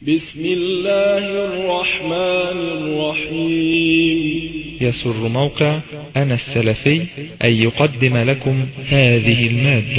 بسم الله الرحمن الرحيم يسر موقع أنا السلفي أن يقدم لكم هذه المادة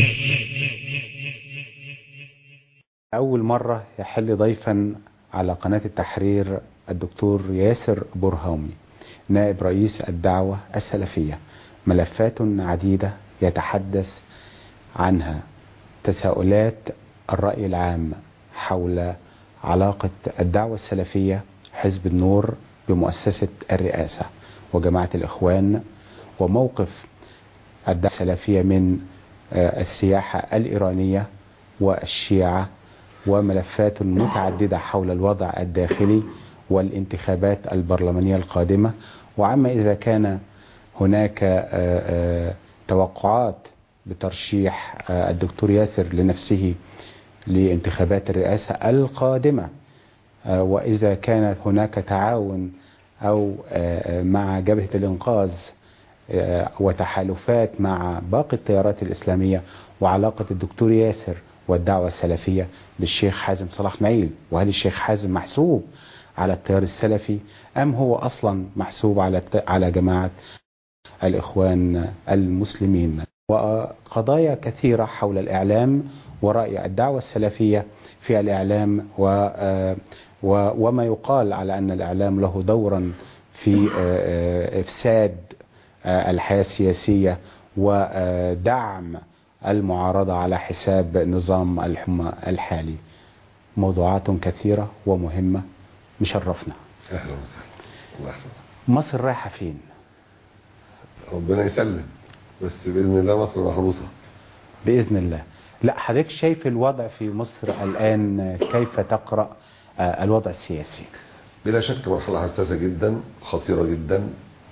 أول مرة يحل ضيفا على قناة التحرير الدكتور ياسر برهامي نائب رئيس الدعوة السلفية ملفات عديدة يتحدث عنها تساؤلات الرأي العام حول علاقة الدعوة السلفية حزب النور بمؤسسة الرئاسة وجماعة الإخوان وموقف الدعوة السلفية من السياحة الإيرانية والشيعة وملفات متعددة حول الوضع الداخلي والانتخابات البرلمانية القادمة وعما إذا كان هناك توقعات بترشيح الدكتور ياسر لنفسه لانتخابات الرئاسة القادمة وإذا كانت هناك تعاون أو مع جبهة الإنقاذ وتحالفات مع باقي التيارات الإسلامية وعلاقة الدكتور ياسر والدعوة السلفية بالشيخ حازم صلاح معيل وهل الشيخ حازم محسوب على التيار السلفي أم هو أصلا محسوب على على جماعة الإخوان المسلمين وقضايا كثيرة حول الإعلام ورأي الدعوة السلفية في الإعلام و وما يقال على أن الإعلام له دورا في إفساد الحياة السياسية ودعم المعارضة على حساب نظام الحمى الحالي موضوعات كثيرة ومهمة مشرفنا اهلا وسهلا الله يحفظك مصر رايحة فين ربنا يسلم بس باذن الله مصر محروسه بإذن الله لا حضرتك شايف الوضع في مصر الآن كيف تقرأ الوضع السياسي بلا شك مرحله حساسه جدا خطيره جدا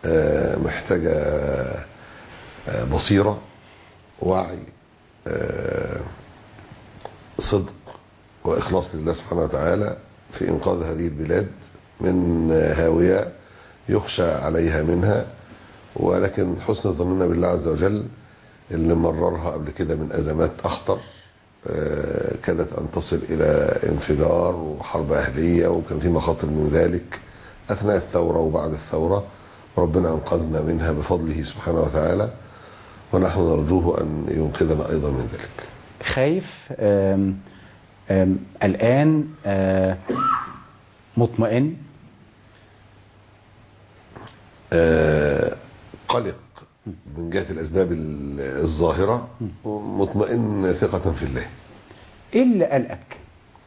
محتاجه بصيره وعي صدق واخلاص لله سبحانه وتعالى في انقاذ هذه البلاد من هاويه يخشى عليها منها ولكن حسن ظننا بالله عز وجل اللي مررها قبل كده من ازمات اخطر كادت ان تصل الى انفجار وحرب اهليه وكان في مخاطر من ذلك اثناء الثوره وبعد الثوره ربنا انقذنا منها بفضله سبحانه وتعالى ونحن نرجوه ان ينقذنا ايضا من ذلك. خايف آم آم الآن آم مطمئن قلق من جهه الاسباب الظاهره مطمئن ثقه في الله. ايه اللي قلقك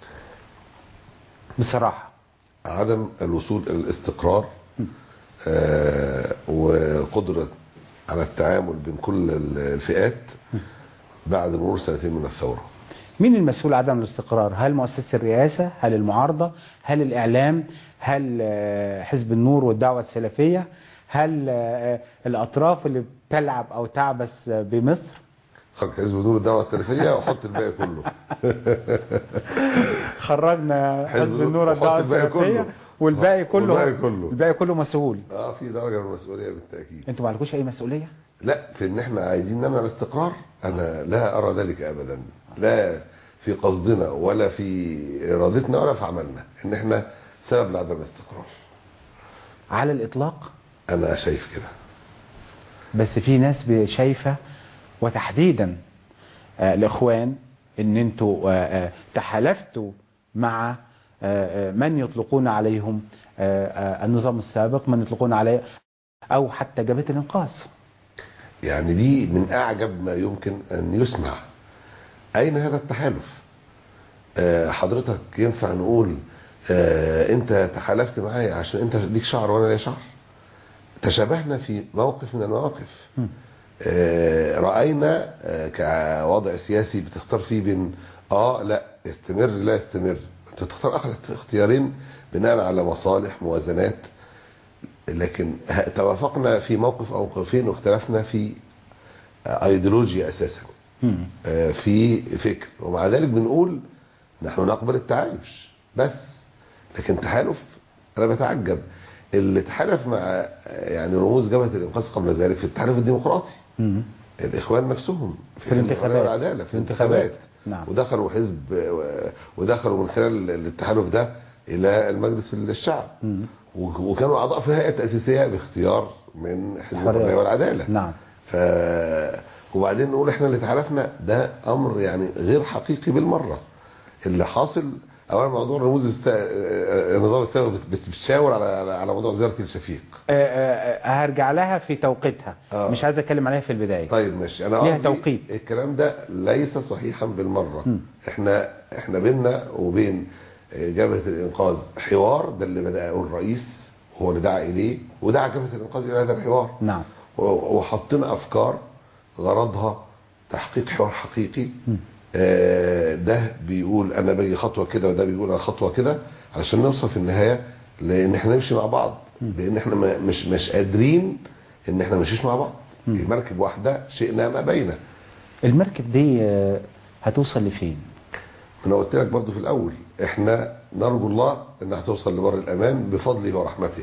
بصراحة عدم الوصول الى الاستقرار آه وقدره على التعامل بين كل الفئات بعد مرور سنتين من الثوره. مين المسؤول عن عدم الاستقرار هل مؤسسة الرئاسة هل المعارضة هل الإعلام هل حزب النور والدعوة السلفية هل الأطراف اللي بتلعب أو تعبث بمصر خرج حزب النور الدعوه السلفيه وحط الباقي كله. خرجنا حزب حزب النور وحط والدعوة الباقي السلفية كله. والباقي كله والباقي كله. الباقي كله مسؤول اه في درجه من المسؤوليه بالتاكيد. انتوا ما عليكوش اي مسؤولية لا في ان احنا عايزين نمنع الاستقرار انا لا ارى ذلك ابدا لا في قصدنا ولا في ارادتنا ولا في عملنا ان احنا سبب لعدم الاستقرار على الإطلاق انا شايف كده بس في ناس شايفة وتحديدا آه الإخوان ان انتوا آه آه تحالفتوا مع آه آه من يطلقون عليهم آه آه النظام السابق من يطلقون عليه او حتى جبهة الانقاذ يعني دي من اعجب ما يمكن ان يسمع اين هذا التحالف آه حضرتك ينفع نقول آه انت تحالفت معايا عشان انت ليك شعر وانا ليا شعر تشابهنا في موقف من المواقف آه راينا آه كوضع سياسي بتختار فيه بين اه لا يستمر لا يستمر انت بتختار اخر اختيارين بناء على مصالح موازنات لكن توافقنا في موقف او موقفين واختلفنا في ايديولوجيا اساسا آه في فكر ومع ذلك بنقول نحن نقبل التعايش بس لكن تحالف انا بتعجب اللي تحالف مع يعني رموز جبهه الانقاذ قبل ذلك في التحالف الديمقراطي مم. الاخوان نفسهم في الانتخابات. والعداله في في الانتخابات. الانتخابات نعم. ودخلوا حزب ودخلوا من خلال التحالف ده الى المجلس الشعب مم. وك- وكانوا اعضاء في الهيئه التاسيسيه باختيار من حزب حرية. الحريه والعداله نعم ف وبعدين نقول احنا اللي تحالفنا ده امر يعني غير حقيقي بالمره اللي حاصل اولا موضوع الرموز الس... النظام السابق بت- بت- بتشاور على على- على موضوع زياره الشفيق آه، آه، هرجع لها في توقيتها آه. مش عايز اتكلم عليها في البدايه طيب ماشي انا ليها قصدي توقيت. الكلام ده ليس صحيحا بالمره مم. احنا احنا بيننا وبين جبهه الانقاذ حوار ده اللي بداه الرئيس هو اللي دعا اليه ودعا جبهه الانقاذ الى هذا الحوار نعم و- وحطينا افكار غرضها تحقيق حوار حقيقي مم. آه، ده بيقول انا باجي خطوه كده وده بيقول انا خطوه كده علشان نوصل في النهايه لان احنا نمشي مع بعض لان احنا ما- مش مش قادرين ان احنا نمشيش مع بعض المركب واحده شئنا ما بينا المركب دي آه، هتوصل لفين انا قلت لك برضو في الاول احنا نرجو الله انها توصل لبر الامان بفضله ورحمته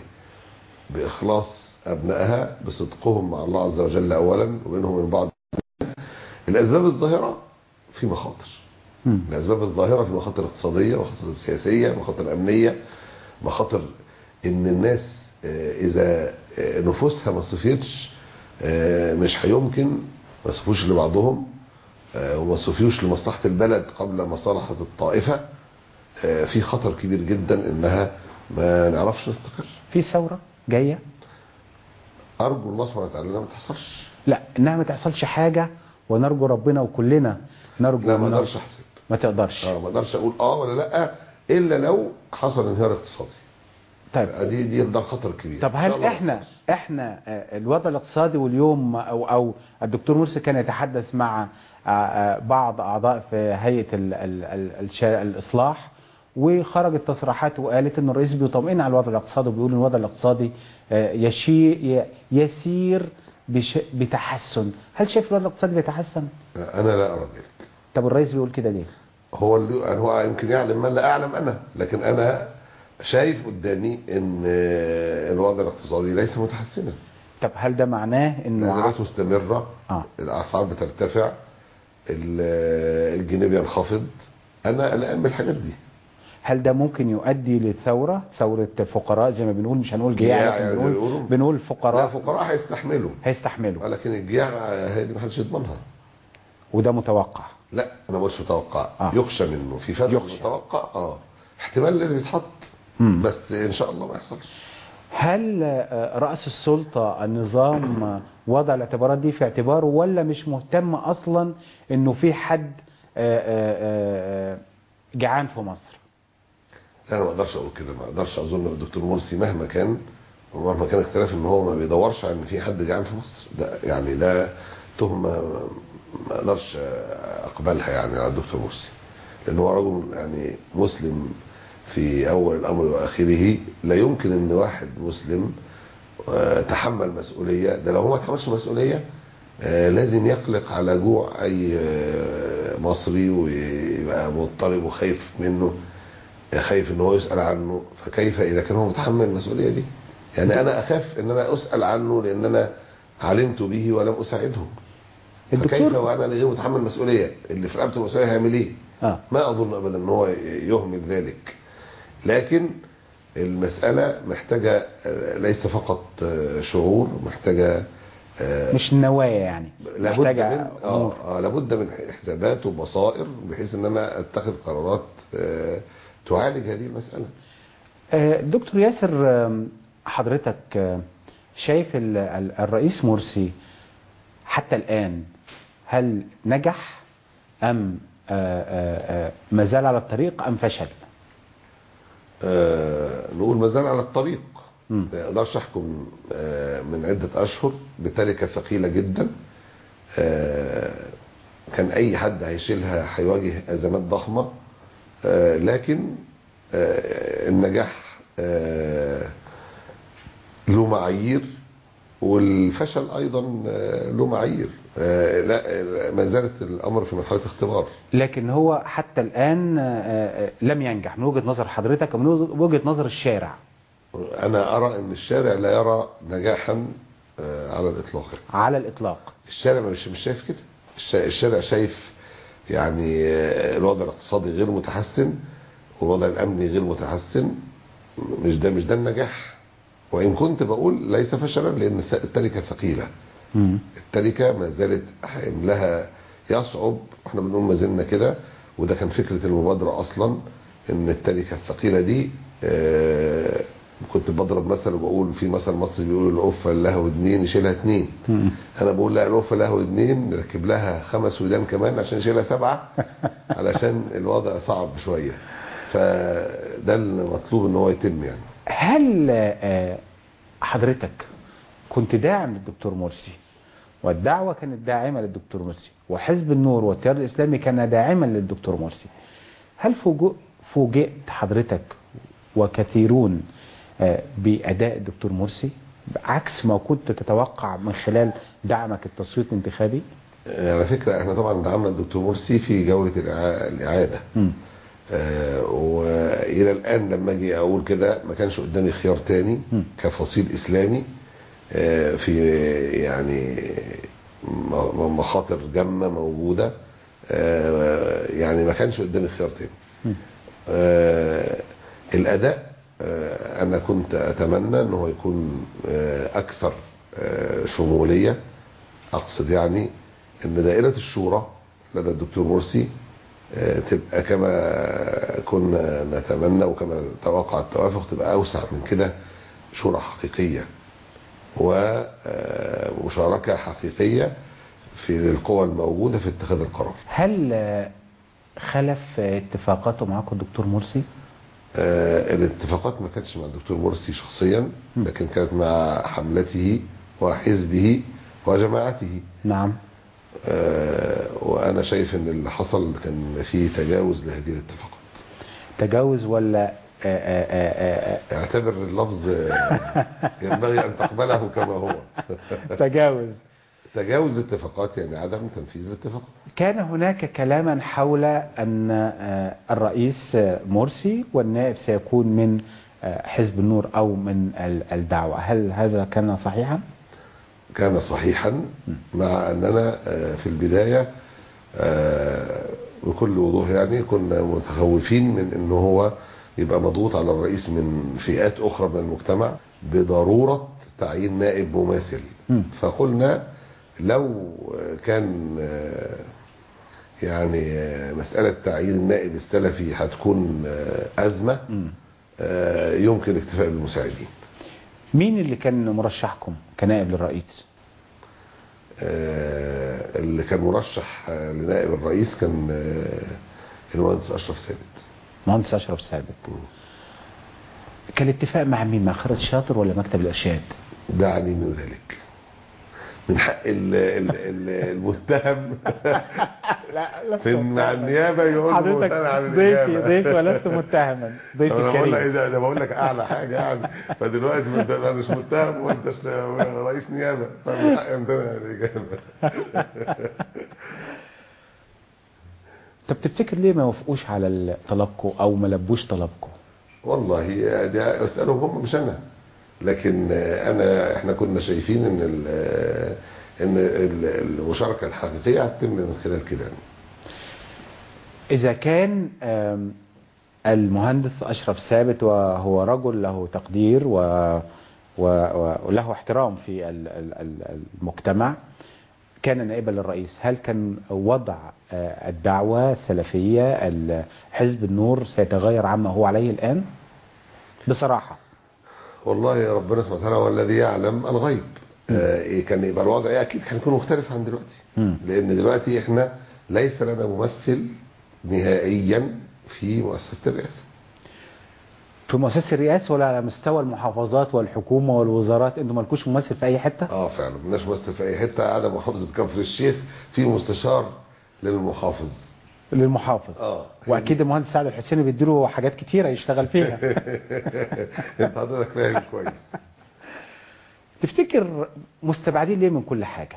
باخلاص ابنائها بصدقهم مع الله عز وجل اولا وبينهم من بعض الاسباب الظاهره في مخاطر مم. الاسباب الظاهره في مخاطر اقتصاديه مخاطر سياسيه مخاطر امنيه مخاطر ان الناس آه، اذا آه، نفوسها ما صفيتش آه، مش هيمكن ما يصفوش لبعضهم آه، وما صفيوش لمصلحه البلد قبل مصالحه الطائفه آه، في خطر كبير جدا انها ما نعرفش نستقر في ثوره جايه ارجو الله سبحانه وتعالى انها ما تحصلش لا انها ما تحصلش حاجه ونرجو ربنا وكلنا نرجو لا ما نرجو- اقدرش احسب ما تقدرش اه ما اقدرش اقول اه ولا لا الا لو حصل انهيار اقتصادي طيب دي دي ده خطر كبير طب إن شاء هل الله ما احنا يحصلش. احنا آه، الوضع الاقتصادي واليوم او او الدكتور مرسي كان يتحدث مع آه، آه، بعض اعضاء في هيئه ال ال ال الشا- الاصلاح وخرجت تصريحات وقالت ان الرئيس بيطمئن على الوضع الاقتصادي وبيقول ان الوضع الاقتصادي آه، يشي ي- يسير بش بتحسن هل شايف الوضع الاقتصادي بيتحسن انا لا ارى ذلك طب الرئيس بيقول كده ليه هو اللي يعني هو يمكن يعلم ما لا اعلم انا لكن انا شايف قدامي ان آه، الوضع الاقتصادي ليس متحسنا طب هل ده معناه انه الازمات مستمره آه. الاسعار بترتفع ال- الجنيه بينخفض انا قلقان من الحاجات دي هل ده ممكن يؤدي لثورة ثورة فقراء زي ما بنقول مش هنقول جياع جياع لكن يعني بنقول بيقولوا. بنقول لا فقراء فقراء هيستحملوا هيستحملوا لكن الجياع هي دي محدش يضمنها وده متوقع لا انا ما قلتش متوقع آه. يخشى منه في فرق يخشى. متوقع اه احتمال لازم يتحط مم. بس ان شاء الله ما يحصلش هل آه، رأس السلطة النظام آه، وضع الاعتبارات دي في اعتباره ولا مش مهتم أصلا إنه في حد آه، آه، آه، جعان في مصر لا انا ما اقدرش اقول كده ما اقدرش اظن الدكتور مرسي مهما كان ومهما كان اختلاف ان هو ما بيدورش على ان في حد جعان في مصر ده يعني ده تهمه ما اقدرش اقبلها يعني على الدكتور مرسي لان هو رجل يعني مسلم في اول الامر واخره لا يمكن ان واحد مسلم آه، تحمل مسؤوليه ده لو هو ما تحملش مسؤوليه آه، لازم يقلق على جوع اي آه، مصري ويبقى مضطرب وخايف منه خايف ان هو يسال عنه فكيف اذا كان هو متحمل المسؤوليه دي يعني انا اخاف ان انا اسال عنه لان انا علمت به ولم اساعده فكيف الدكتور وانا اللي غير متحمل المسؤوليه اللي في رقبته المسؤوليه هيعمل ايه آه. ما اظن ابدا ان هو يهمل ذلك لكن المساله محتاجه آه، ليس فقط آه، شعور محتاجه آه، مش النوايا يعني لابد محتاجة من أمور. اه, آه لابد من حسابات وبصائر بحيث ان انا اتخذ قرارات آه تعالج هذه المساله آه، دكتور ياسر آم، حضرتك آه، شايف ال- ال- الرئيس مرسي حتى الآن هل نجح أم آه، آه، آه، ما زال على الطريق أم فشل آه نقول ما زال على الطريق مم. ما اقدرش احكم آه من عده اشهر بتركه ثقيله جدا آه كان اي حد هيشيلها هيواجه ازمات ضخمه آه لكن آه النجاح آه له معايير والفشل ايضا آه له معايير آه لا ما زالت الامر في مرحله اختبار لكن هو حتى الآن آه، آه، لم ينجح من وجهة نظر حضرتك ومن وجهة نظر الشارع انا ارى ان الشارع لا يرى نجاحا آه، على الاطلاق على الإطلاق الشارع مش مش شايف كده الش- الشارع شايف يعني آه، الوضع الاقتصادي غير متحسن والوضع الامني غير متحسن مش ده مش ده النجاح وان كنت بقول ليس فشلا لان التركه ثقيله مم. التركه ما زالت حملها يصعب احنا بنقول ما زلنا كده وده كان فكره المبادره اصلا ان التركه الثقيله دي آه، كنت بضرب مثل وبقول في مثل مصري بيقول القفه اللهو اتنين يشيلها اتنين مم. انا بقول لا القفه لهو اتنين نركب لها خمس ودان كمان عشان نشيلها سبعه علشان الوضع صعب شويه فده المطلوب ان هو يتم يعني هل آه، حضرتك كنت داعم للدكتور مرسي والدعوة كانت داعمة للدكتور مرسي وحزب النور والتيار الإسلامي كان داعما للدكتور مرسي هل فوجئ- فوجئت حضرتك وكثيرون آه، بأداء الدكتور مرسي عكس ما كنت تتوقع من خلال دعمك التصويت الانتخابي آه، على فكره احنا طبعا دعمنا الدكتور مرسي في جوله الإعا- الاعاده مم. آه، والى الان لما اجي اقول كده ما كانش قدامي خيار تاني مم. كفصيل اسلامي آه، في يعني م- مخاطر جامه موجوده آه، يعني ما كانش قدامي خيار تاني مم. آه، الاداء آه، انا كنت اتمنى ان هو يكون آه، اكثر آه، شموليه اقصد يعني ان دائره الشورى لدى الدكتور مرسي آه، تبقى كما كنا نتمنى وكما توقع التوافق تبقى اوسع من كده شورى حقيقيه ومشاركه حقيقيه في القوى الموجوده في اتخاذ القرار هل آه، خلف آه، اتفاقاته معاكم الدكتور مرسي؟ آه، الاتفاقات ما كانتش مع الدكتور مرسي شخصيا لكن كانت مع حملته وحزبه وجماعته نعم آه، وانا شايف ان اللي حصل كان فيه تجاوز لهذه الاتفاقات تجاوز ولا آه، آه، آه، آه، اعتبر اللفظ آه، ينبغي ان تقبله كما هو آه، تجاوز تجاوز الاتفاقات يعني عدم تنفيذ الاتفاقات كان هناك كلاما حول أن آه، الرئيس آه، مرسي والنائب سيكون من آه، حزب النور أو من ال- الدعوة هل هذا كان صحيحا؟ كان صحيحا مع اننا آه، في البدايه آه، بكل وضوح يعني كنا متخوفين من ان هو يبقى مضغوط على الرئيس من فئات اخرى من المجتمع بضروره تعيين نائب مماثل مم. فقلنا لو كان آه، يعني آه، مساله تعيين النائب السلفي هتكون آه، ازمه مم. آه، يمكن الاكتفاء بالمساعدين مين اللي كان مرشحكم كنائب للرئيس؟ آه، اللي كان مرشح آه، لنائب الرئيس كان آه، المهندس اشرف ثابت مهندس أشرف ثابت كان الاتفاق مع مين؟ مع خالد شاطر ولا مكتب الإرشاد؟ دعني من ذلك من حق ال- ال- ال- المتهم لا في مع النيابه يقول حضرتك متهم عن ضيفي الإجابة. ضيفي ولست متهما ضيفي انا بقول لك الكريم ده, ده بقول لك اعلى حاجه يعني فدلوقتي ما انت انا مش متهم وانت ش- رئيس نيابه فمن حقي امتنع عن الاجابه طب تفتكر ليه ما وافقوش على طلبكم او ما لبوش طلبكم؟ والله دي اسالهم هم مش انا لكن انا احنا كنا شايفين ان ال ان ال- المشاركه الحقيقيه هتتم من خلال كده يعني. إذا كان آم، المهندس أشرف ثابت وهو رجل له تقدير و و- و- وله احترام في ال- ال- ال- المجتمع كان نائبا للرئيس هل كان وضع آه، الدعوة السلفية ال- حزب النور سيتغير عما هو عليه الآن بصراحة والله ربنا سبحانه وتعالى هو الذي يعلم الغيب آه إيه كان يبقى الوضع ايه اكيد كان يكون مختلف عن دلوقتي مم. لان دلوقتي احنا ليس لنا ممثل نهائيا في مؤسسه الرئاسه في مؤسسة الرئاسة ولا على مستوى المحافظات والحكومة والوزارات انتوا مالكوش ممثل في أي حتة؟ اه فعلا مالناش ممثل في اي حته عدا محافظه كفر الشيخ في مستشار للمحافظ للمحافظ اه واكيد المهندس سعد الحسيني بيديله حاجات كتيره يشتغل فيها انت حضرتك فاهم كويس تفتكر مستبعدين ليه من كل حاجه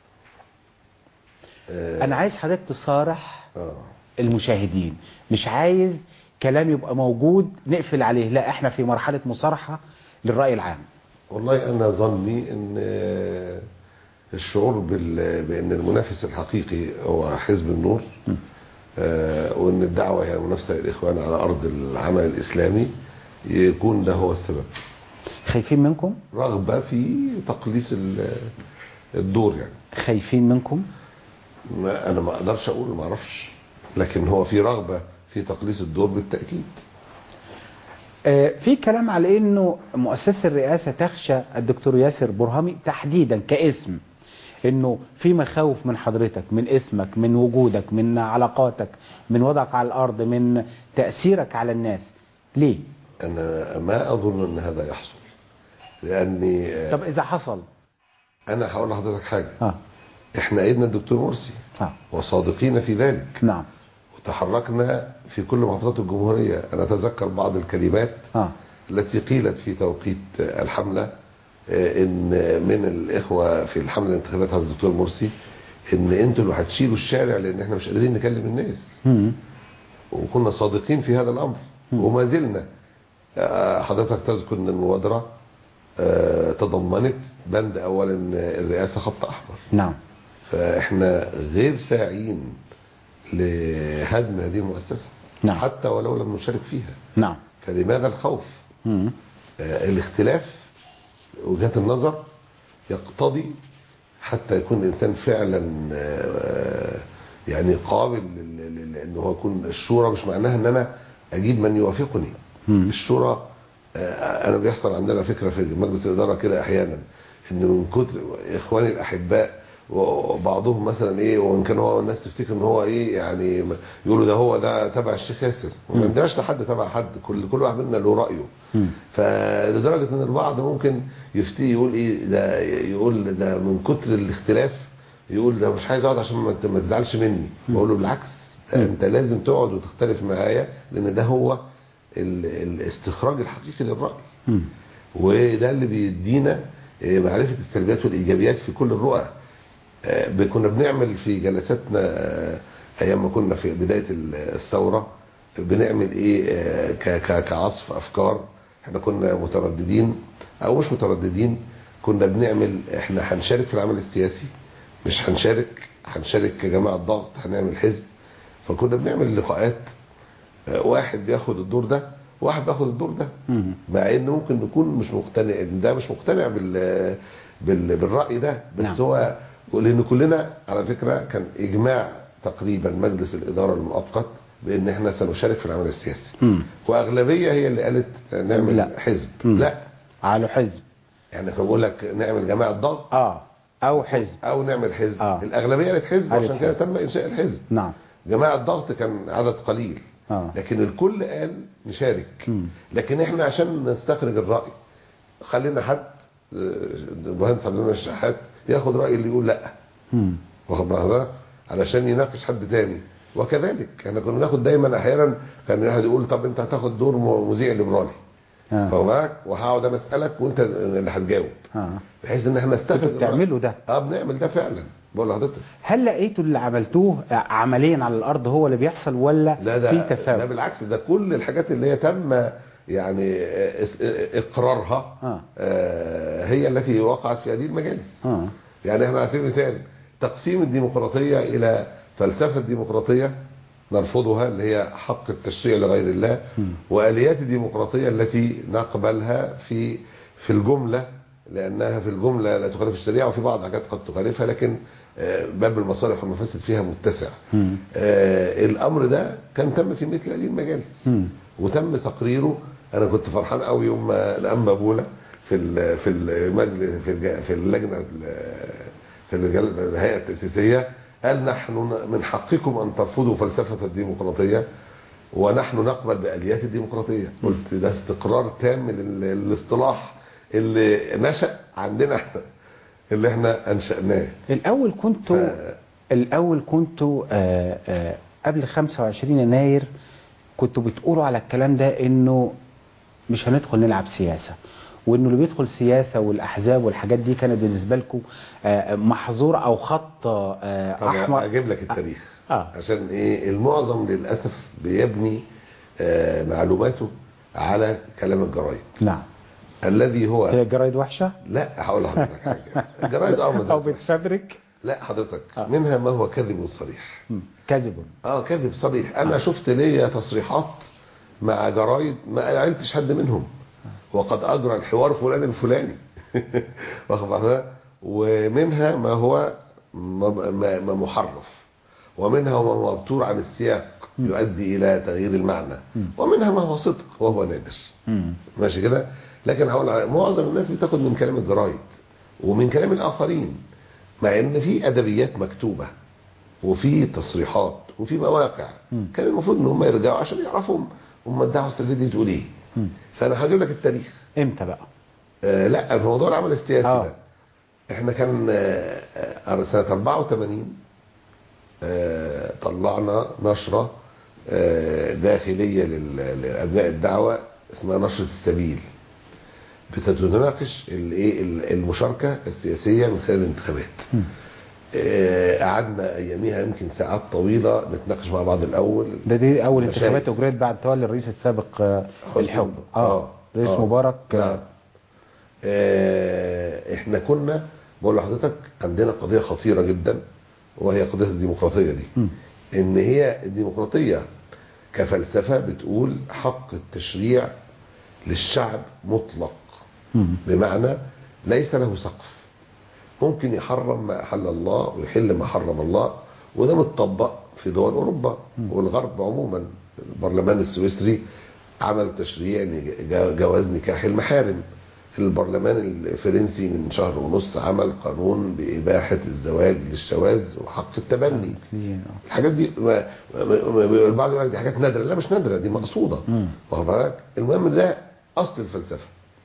آه، انا عايز حضرتك تصارح اه المشاهدين مش عايز كلام يبقى موجود نقفل عليه لا احنا في مرحله مصارحه للراي العام والله انا ظني ان آه، الشعور بال- بان المنافس الحقيقي هو حزب النور آه، وان الدعوه هي منافسه للاخوان على ارض العمل الاسلامي يكون ده هو السبب خايفين منكم رغبه في تقليص ال- الدور يعني خايفين منكم ما انا ما اقدرش اقول ما اعرفش لكن هو في رغبه في تقليص الدور بالتاكيد آه، في كلام على انه مؤسسه الرئاسه تخشى الدكتور ياسر برهامي تحديدا كاسم انه في مخاوف من حضرتك من اسمك من وجودك من علاقاتك من وضعك على الارض من تاثيرك على الناس ليه انا ما اظن ان هذا يحصل لاني آه، طب اذا حصل انا هقول لحضرتك حاجه اه احنا ايدنا الدكتور مرسي اه وصادقين في ذلك نعم وتحركنا في كل محافظات الجمهوريه انا اتذكر بعض الكلمات اه التي قيلت في توقيت الحمله آه، ان من الاخوه في الحمله الانتخابات هذا الدكتور مرسي ان انتوا اللي هتشيلوا الشارع لان احنا مش قادرين نكلم الناس مم. وكنا صادقين في هذا الامر وما زلنا آه، حضرتك تذكر ان المبادره آه، تضمنت بند اولا الرئاسه خط احمر نعم فاحنا غير ساعين لهدم هذه المؤسسه نعم. حتى ولو لم نشارك فيها نعم فلماذا الخوف مم. آه، الاختلاف وجهات النظر يقتضي حتى يكون الانسان فعلا آه، يعني قابل لل- لل- لان هو يكون الشورى مش معناها ان انا اجيب من يوافقني مم. الشورى آه، انا بيحصل عندنا فكره في مجلس الاداره كده احيانا ان من كتر اخواني الاحباء وبعضهم مثلا ايه وان كان هو الناس تفتكر ان هو ايه يعني يقولوا ده هو ده تبع الشيخ ياسر وما عندناش لحد تبع حد كل كل واحد منا له رايه مم. فلدرجه ان البعض ممكن يفتي يقول ايه ده يقول ده من كتر الاختلاف يقول ده مش عايز اقعد عشان ما ت- ما تزعلش مني بقول له بالعكس انت لازم تقعد وتختلف معايا لان ده هو ال- الاستخراج الحقيقي للراي مم. وده اللي بيدينا آه، معرفه السلبيات والايجابيات في كل الرؤى آه، ب- كنا بنعمل في جلساتنا آه، ايام ما كنا في بدايه ال- الثوره بنعمل ايه آه، ك- ك- كعصف افكار احنا كنا مترددين او مش مترددين كنا بنعمل احنا هنشارك في العمل السياسي مش هنشارك هنشارك كجماعه ضغط هنعمل حزب فكنا بنعمل لقاءات آه، واحد بياخد الدور ده واحد بياخد الدور ده مم. مع ان ممكن نكون مش مقتنع إن ده مش مقتنع بال بال بالراي ده بس نعم. هو لان كلنا على فكره كان اجماع تقريبا مجلس الاداره المؤقت بان احنا سنشارك في العمل السياسي مم. واغلبيه هي اللي قالت نعمل لا. حزب مم. لا على حزب يعني كان بقول لك نعمل جماعه ضغط اه او حزب او نعمل حزب آه. الاغلبيه قالت حزب قالت عشان كده حزب. تم انشاء الحزب نعم جماعه ضغط كان عدد قليل اه لكن الكل قال نشارك مم. لكن احنا عشان نستخرج الراي خلينا حد آه، المهندس عبد المنعم الشحات ياخد راي اللي يقول لا مم. واخد بالك ده علشان يناقش حد تاني وكذلك احنا كنا بناخد دايما احيانا كان واحد يقول طب انت هتاخد دور م- مذيع ليبرالي اه واخد بالك وهقعد انا اسالك وانت اللي هتجاوب اه بحيث ان احنا نستخرج كنتوا الرأي. بتعملوا ده اه بنعمل ده فعلا بقول لحضرتك هل لقيتوا اللي عملتوه عمليا على الارض هو اللي بيحصل ولا لا ده في ده تفاوت بالعكس ده كل الحاجات اللي هي تم يعني آه، اس- آه، اقرارها آه. آه، هي التي وقعت في هذه المجالس اه يعني احنا على سبيل المثال تقسيم الديمقراطيه الى فلسفه ديمقراطيه نرفضها اللي هي حق التشريع لغير الله واليات الديمقراطيه التي نقبلها في في الجمله لانها في الجمله لا تخالف الشريعه وفي بعض حاجات قد تخالفها لكن آه، باب المصالح والمفاسد فيها متسع مم. آه، الامر ده كان تم في مثل هذه المجالس مم. وتم تقريره انا كنت فرحان قوي يوم ما الانبا بولا في ال في المجلس في الج- في اللجنه ال- في الجل- الهيئه التاسيسيه قال نحن من حقكم ان ترفضوا فلسفه الديمقراطيه ونحن نقبل باليات الديمقراطيه قلت ده استقرار تام لل- للاصطلاح اللي نشا عندنا احنا اللي احنا انشاناه الاول كنتوا ف- الاول كنتوا آه آه قبل 25 يناير كنتوا بتقولوا على الكلام ده انه مش هندخل نلعب سياسه وانه اللي بيدخل سياسه والاحزاب والحاجات دي كانت بالنسبه لكم آه محظور او خط آه طب احمر اجيب لك التاريخ آه. عشان ايه المعظم للاسف بيبني آه معلوماته على كلام الجرايد نعم الذي هي هو الجرايد وحشه لا هقول لحضرتك حاجه الجرايد اه ما او زالت وحشة. بتفبرك لا حضرتك آه. منها ما هو كذب صريح مم. كذب اه كذب صريح انا شفت ليا تصريحات مع جرايد ما علمتش حد منهم وقد اجرى الحوار فلان الفلاني واخد بالك؟ ومنها ما هو م- م- ما محرف ومنها ما هو مبتور عن السياق يؤدي الى تغيير المعنى ومنها ما هو صدق وهو نادر مم. ماشي كده لكن هقول على- معظم الناس بتاخد من كلام الجرايد ومن كلام الاخرين مع ان في ادبيات مكتوبه وفي تصريحات وفي مواقع مم. كان المفروض ان هم يرجعوا عشان يعرفوا هم الدعوه السلفيه دي بتقول ايه مم. فانا هجيب لك التاريخ امتى بقى آه لا في موضوع العمل السياسي آه. ده احنا كان آه آه، سنه 84 آه طلعنا نشره آه داخليه لل- لابناء الدعوه اسمها نشره السبيل بتتناقش الايه المشاركه السياسيه من خلال الانتخابات مم. آه، قعدنا اياميها يمكن ساعات طويله نتناقش مع بعض الاول ده دي اول مشايخ. انتخابات اجريت بعد تولي الرئيس السابق آه، حسني. الحكم آه. اه رئيس آه. مبارك آه، نعم. آه، احنا كنا بقول لحضرتك عندنا قضيه خطيره جدا وهي قضيه الديمقراطيه دي مم. ان هي الديمقراطيه كفلسفه بتقول حق التشريع للشعب مطلق مم. بمعنى ليس له سقف ممكن يحرم ما أحل الله ويحل ما حرم الله وده متطبق في دول أوروبا والغرب عموما البرلمان السويسري عمل تشريع إن جا- جواز نكاح المحارم البرلمان الفرنسي من شهر ونص عمل قانون بإباحة الزواج للشواذ وحق التبني في- آه. الحاجات دي ما ما- ما- ما- البعض يقول لك دي حاجات نادره لا مش نادره دي مقصوده مم. واخد بالك المهم ده اصل الفلسفه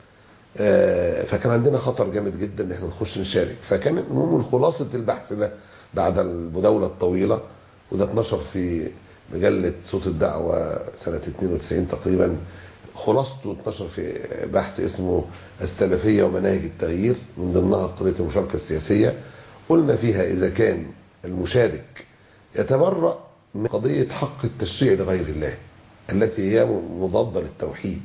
آه، فكان عندنا خطر جامد جدا ان احنا نخش نشارك فكان المهم من خلاصه البحث ده بعد المداوله الطويله وده اتنشر في مجله صوت الدعوه سنه 92 تقريبا خلاصته اتنشر في بحث اسمه السلفيه ومناهج التغيير من ضمنها قضيه المشاركه السياسيه قلنا فيها اذا كان المشارك يتبرأ من قضيه حق التشريع لغير الله التي هي مضاده للتوحيد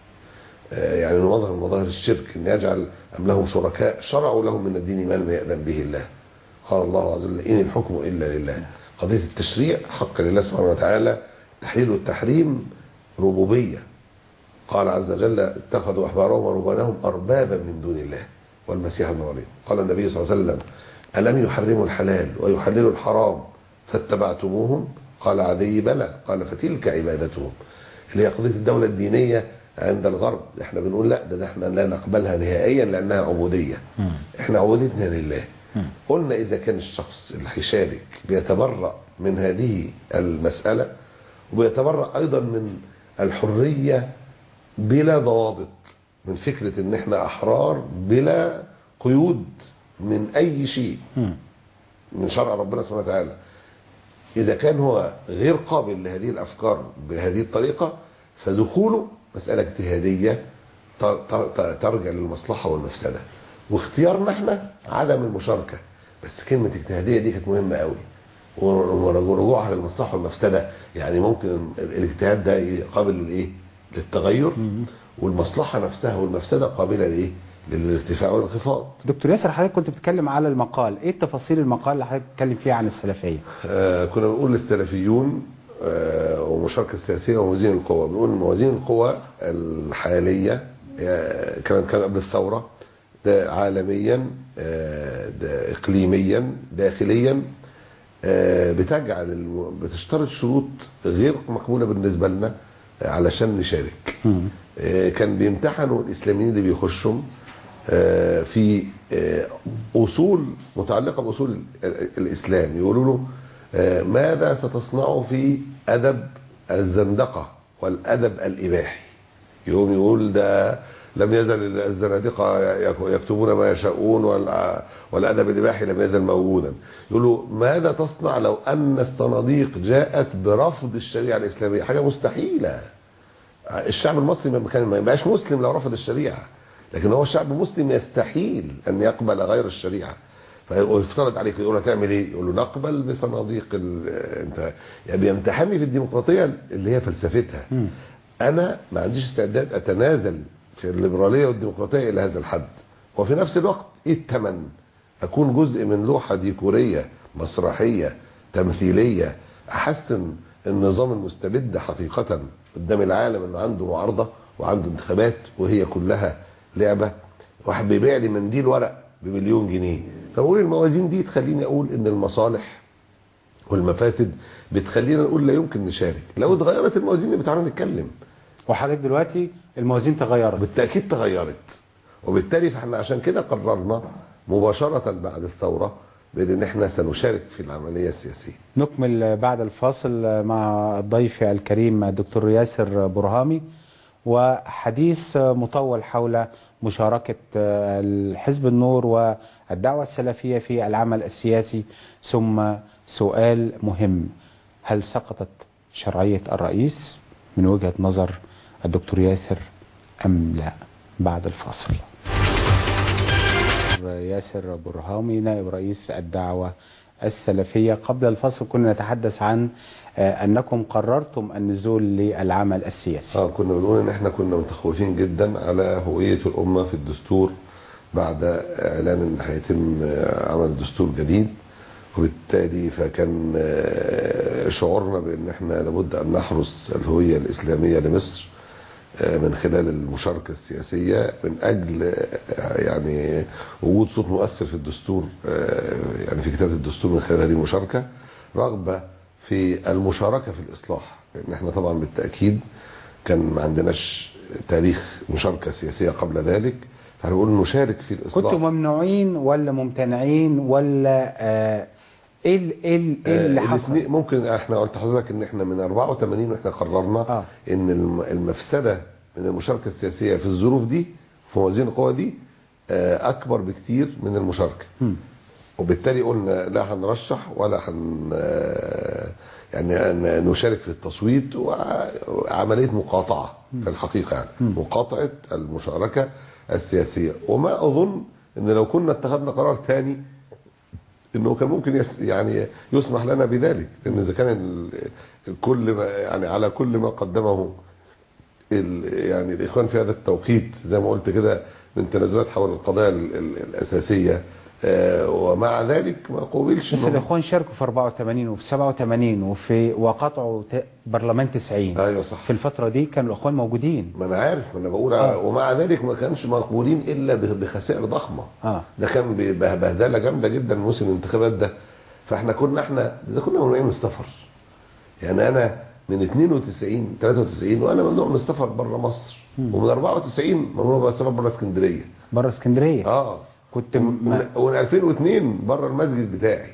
آه، يعني مظهر من مظاهر الشرك ان يجعل ام لهم شركاء شرعوا لهم من الدين ما لم يأذن به الله قال الله عز وجل ان الحكم الا لله قضيه التشريع حق لله سبحانه وتعالى تحليل والتحريم ربوبيه قال عز وجل اتخذوا احبارهم ورهبانهم اربابا من دون الله والمسيح ابن مريم قال النبي صلى الله عليه وسلم الم يحرموا الحلال ويحللوا الحرام فاتبعتموهم قال عدي بلى قال فتلك عبادتهم اللي هي قضيه الدوله الدينيه عند الغرب احنا بنقول لا ده, ده احنا لا نقبلها نهائيا لانها عبوديه مم. احنا عبوديتنا لله مم. قلنا اذا كان الشخص اللي هيشارك بيتبرأ من هذه المسألة وبيتبرأ ايضا من الحرية بلا ضوابط من فكرة ان احنا احرار بلا قيود من اي شيء مم. من شرع ربنا سبحانه وتعالى إذا كان هو غير قابل لهذه الأفكار بهذه الطريقة فدخوله مسألة اجتهادية ت- ت- ترجع للمصلحة والمفسدة واختيارنا احنا عدم المشاركة بس كلمة اجتهادية دي كانت مهمة قوي ورجوعها للمصلحة والمفسدة يعني ممكن ال- الاجتهاد ده قابل للايه للتغير والمصلحة نفسها والمفسدة قابلة لايه للارتفاع والانخفاض دكتور ياسر حضرتك كنت بتتكلم على المقال ايه التفاصيل المقال اللي حضرتك بتتكلم فيها عن السلفيه آه، كنا بنقول للسلفيون آه، ومشاركة السياسية وموازين القوى بنقول إن موازين القوى الحالية آه، كانت كان قبل الثورة ده عالميا آه، ده إقليميا داخليا آه، بتجعل الم- بتشترط شروط غير مقبولة بالنسبة لنا آه، علشان نشارك مم. آه، كان بيمتحنوا الاسلاميين اللي بيخشوا آه، في آه، اصول متعلقه باصول ال- الاسلام يقولوا له آه، ماذا ستصنع في ادب الزندقه والادب الاباحي يقوم يقول ده لم يزل الزنادقه يك- يكتبون ما يشاءون والع- والادب الاباحي لم يزل موجودا يقولوا ماذا تصنع لو ان الصناديق جاءت برفض الشريعه الاسلاميه حاجه مستحيله الشعب المصري ما كان ما يبقاش مسلم لو رفض الشريعه لكن هو الشعب المسلم يستحيل ان يقبل غير الشريعه فيفترض عليك يقول له هتعمل ايه؟ يقول له نقبل بصناديق ال- انت يعني بيمتحني في الديمقراطيه اللي هي فلسفتها مم. انا ما عنديش استعداد اتنازل في الليبراليه والديمقراطيه الى هذا الحد وفي نفس الوقت ايه الثمن اكون جزء من لوحه ديكوريه مسرحيه تمثيليه احسن النظام المستبد حقيقه قدام العالم انه عنده معارضه وعنده انتخابات وهي كلها لعبه واحد بيبيع لي منديل ورق بمليون جنيه فبقول الموازين دي تخليني اقول ان المصالح والمفاسد بتخلينا نقول لا يمكن نشارك لو اتغيرت الموازين يبقى تعالى نتكلم وحضرتك دلوقتي الموازين تغيرت بالتاكيد تغيرت وبالتالي فاحنا عشان كده قررنا مباشره بعد الثوره بان احنا سنشارك في العمليه السياسيه نكمل بعد الفاصل مع ضيفي الكريم الدكتور ياسر برهامي وحديث مطول حول مشاركة الحزب النور والدعوة السلفية في العمل السياسي ثم سؤال مهم هل سقطت شرعية الرئيس من وجهة نظر الدكتور ياسر أم لا بعد الفاصل ياسر برهامي نائب رئيس الدعوة السلفية قبل الفصل كنا نتحدث عن أنكم قررتم النزول للعمل السياسي اه كنا بنقول ان احنا كنا متخوفين جدا على هويه الامه في الدستور بعد اعلان ان هيتم عمل دستور جديد وبالتالي فكان شعورنا بان احنا لابد ان نحرس الهويه الاسلاميه لمصر من خلال المشاركة السياسية من أجل يعني وجود صوت مؤثر في الدستور يعني في كتابة الدستور من خلال هذه المشاركة رغبة في المشاركة في الإصلاح لأن احنا طبعا بالتأكيد كان ما عندناش تاريخ مشاركة سياسية قبل ذلك فهنقول نشارك في الإصلاح كنتم ممنوعين ولا ممتنعين ولا آه ايه ال- ايه ال- ايه اللي حصل؟ ممكن احنا قلت لحضرتك ان احنا من 84 واحنا قررنا آه. ان الم- المفسده من المشاركه السياسيه في الظروف دي في موازين القوى دي آه، اكبر بكتير من المشاركه مم. وبالتالي قلنا لا هنرشح ولا هن آه، يعني أن نشارك في التصويت وعمليه مقاطعه في الحقيقه يعني مقاطعه المشاركه السياسيه وما اظن ان لو كنا اتخذنا قرار ثاني انه كان ممكن يس يعني يسمح لنا بذلك لان اذا كان ال- كل ما يعني على كل ما قدمه ال- يعني الاخوان في هذا التوقيت زي ما قلت كده من تنازلات حول القضايا ال- ال- الاساسيه آه، ومع ذلك ما قوبلش بس إنهم- الاخوان شاركوا في 84 وفي 87 وفي وقطعوا ت- برلمان 90 ايوه صح في الفترة دي كانوا الاخوان موجودين ما انا عارف ما انا بقول آه. ومع ذلك ما كانش مقبولين الا ب- بخسائر ضخمه اه ده كان بيه- بهدله جامده جدا موسم الانتخابات ده فاحنا كنا احنا ده كنا ممنوعين من السفر يعني انا من 92 93 وانا ممنوع من السفر بره مصر ومن 94 ممنوع من السفر بره اسكندريه بره اسكندريه اه كنت ومن ما- ومن 2002 بره المسجد بتاعي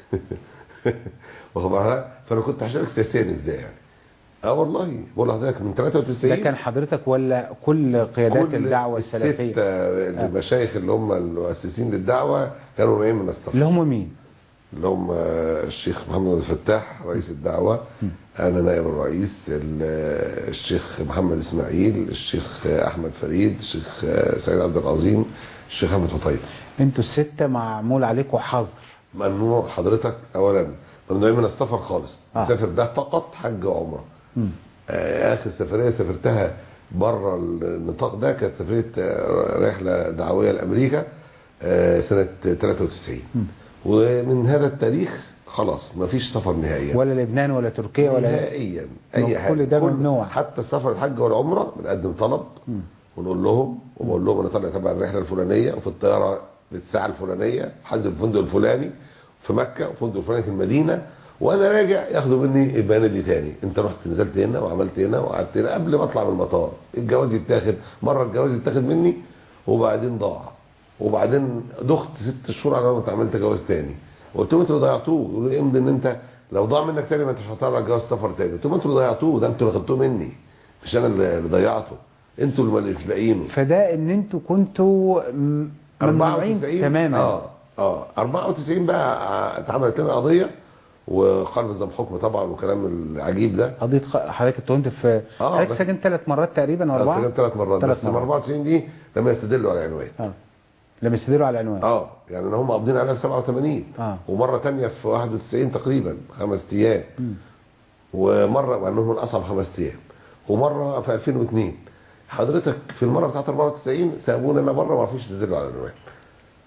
واخد بالك؟ فانا كنت هشارك سياسيا ازاي يعني اه والله بقول لحضرتك من 93 ده كان حضرتك ولا كل قيادات كل الدعوة الستة السلفية المشايخ اللي هم المؤسسين للدعوة كانوا ممنوعين من السفر اللي هم مين؟ اللي هم الشيخ محمد الفتاح رئيس الدعوة أنا نائب الرئيس ال- الشيخ محمد إسماعيل الشيخ أحمد فريد الشيخ سيد عبد العظيم الشيخ أحمد فطيب انتوا الستة معمول عليكم حظر ممنوع حضرتك أولا ممنوعين من السفر خالص آه. نسافر ده فقط حج وعمرة مم. آه، اخر سفريه سافرتها بره النطاق ده كانت سفريه آه، رحله دعويه لامريكا آه، سنه 93 ومن هذا التاريخ خلاص ما فيش سفر نهائيا ولا لبنان ولا تركيا ولا نهائيا كل اي حاجه ده كل- ممنوع. حتى سفر الحج والعمره بنقدم طلب ونقول لهم وبقول لهم انا طالع تبع الرحله الفلانيه وفي الطياره بالساعه الفلانيه حجز في الفندق الفلاني في مكه وفندق الفلاني في المدينه وانا راجع ياخدوا مني البيانات دي تاني انت رحت نزلت هنا وعملت هنا وقعدت هنا قبل ما اطلع من المطار الجواز يتاخد مره الجواز يتاخد مني وبعدين ضاع وبعدين دخت ست شهور على ما اتعملت جواز تاني قلت لهم انتوا اللي ضيعتوه يقولوا لي امضي ان انت لو ضاع منك تاني ما انتش هتطلع جواز سفر تاني قلت لهم انتوا اللي ضيعتوه ده انتوا اللي خدتوه مني مش انا اللي اللي ضيعته انتوا اللي مش لاقيينه فده ان انتوا كنتوا م- ممنوعين 94 تماما اه اه 94 بقى اتعملت لنا قضيه وقرر نظام حكم طبعا وكلام العجيب ده قضية خ- حضرتك اتهمت في آه، حضرتك بس- سجنت ثلاث مرات تقريبا او اربعه كان ثلاث مرات ثلاث بس مرات. 94 دي لما يستدلوا على العنوان اه لما يستدلوا على العنوان اه يعني ان هم قابضين عليها في 87 آه. ومره ثانيه في 91 تقريبا خمس ايام ومره مع انهم من اصعب خمس ايام ومره في 2002 حضرتك في المره بتاعت 94 سابونا انا بره ما عرفوش يستدلوا على العنوان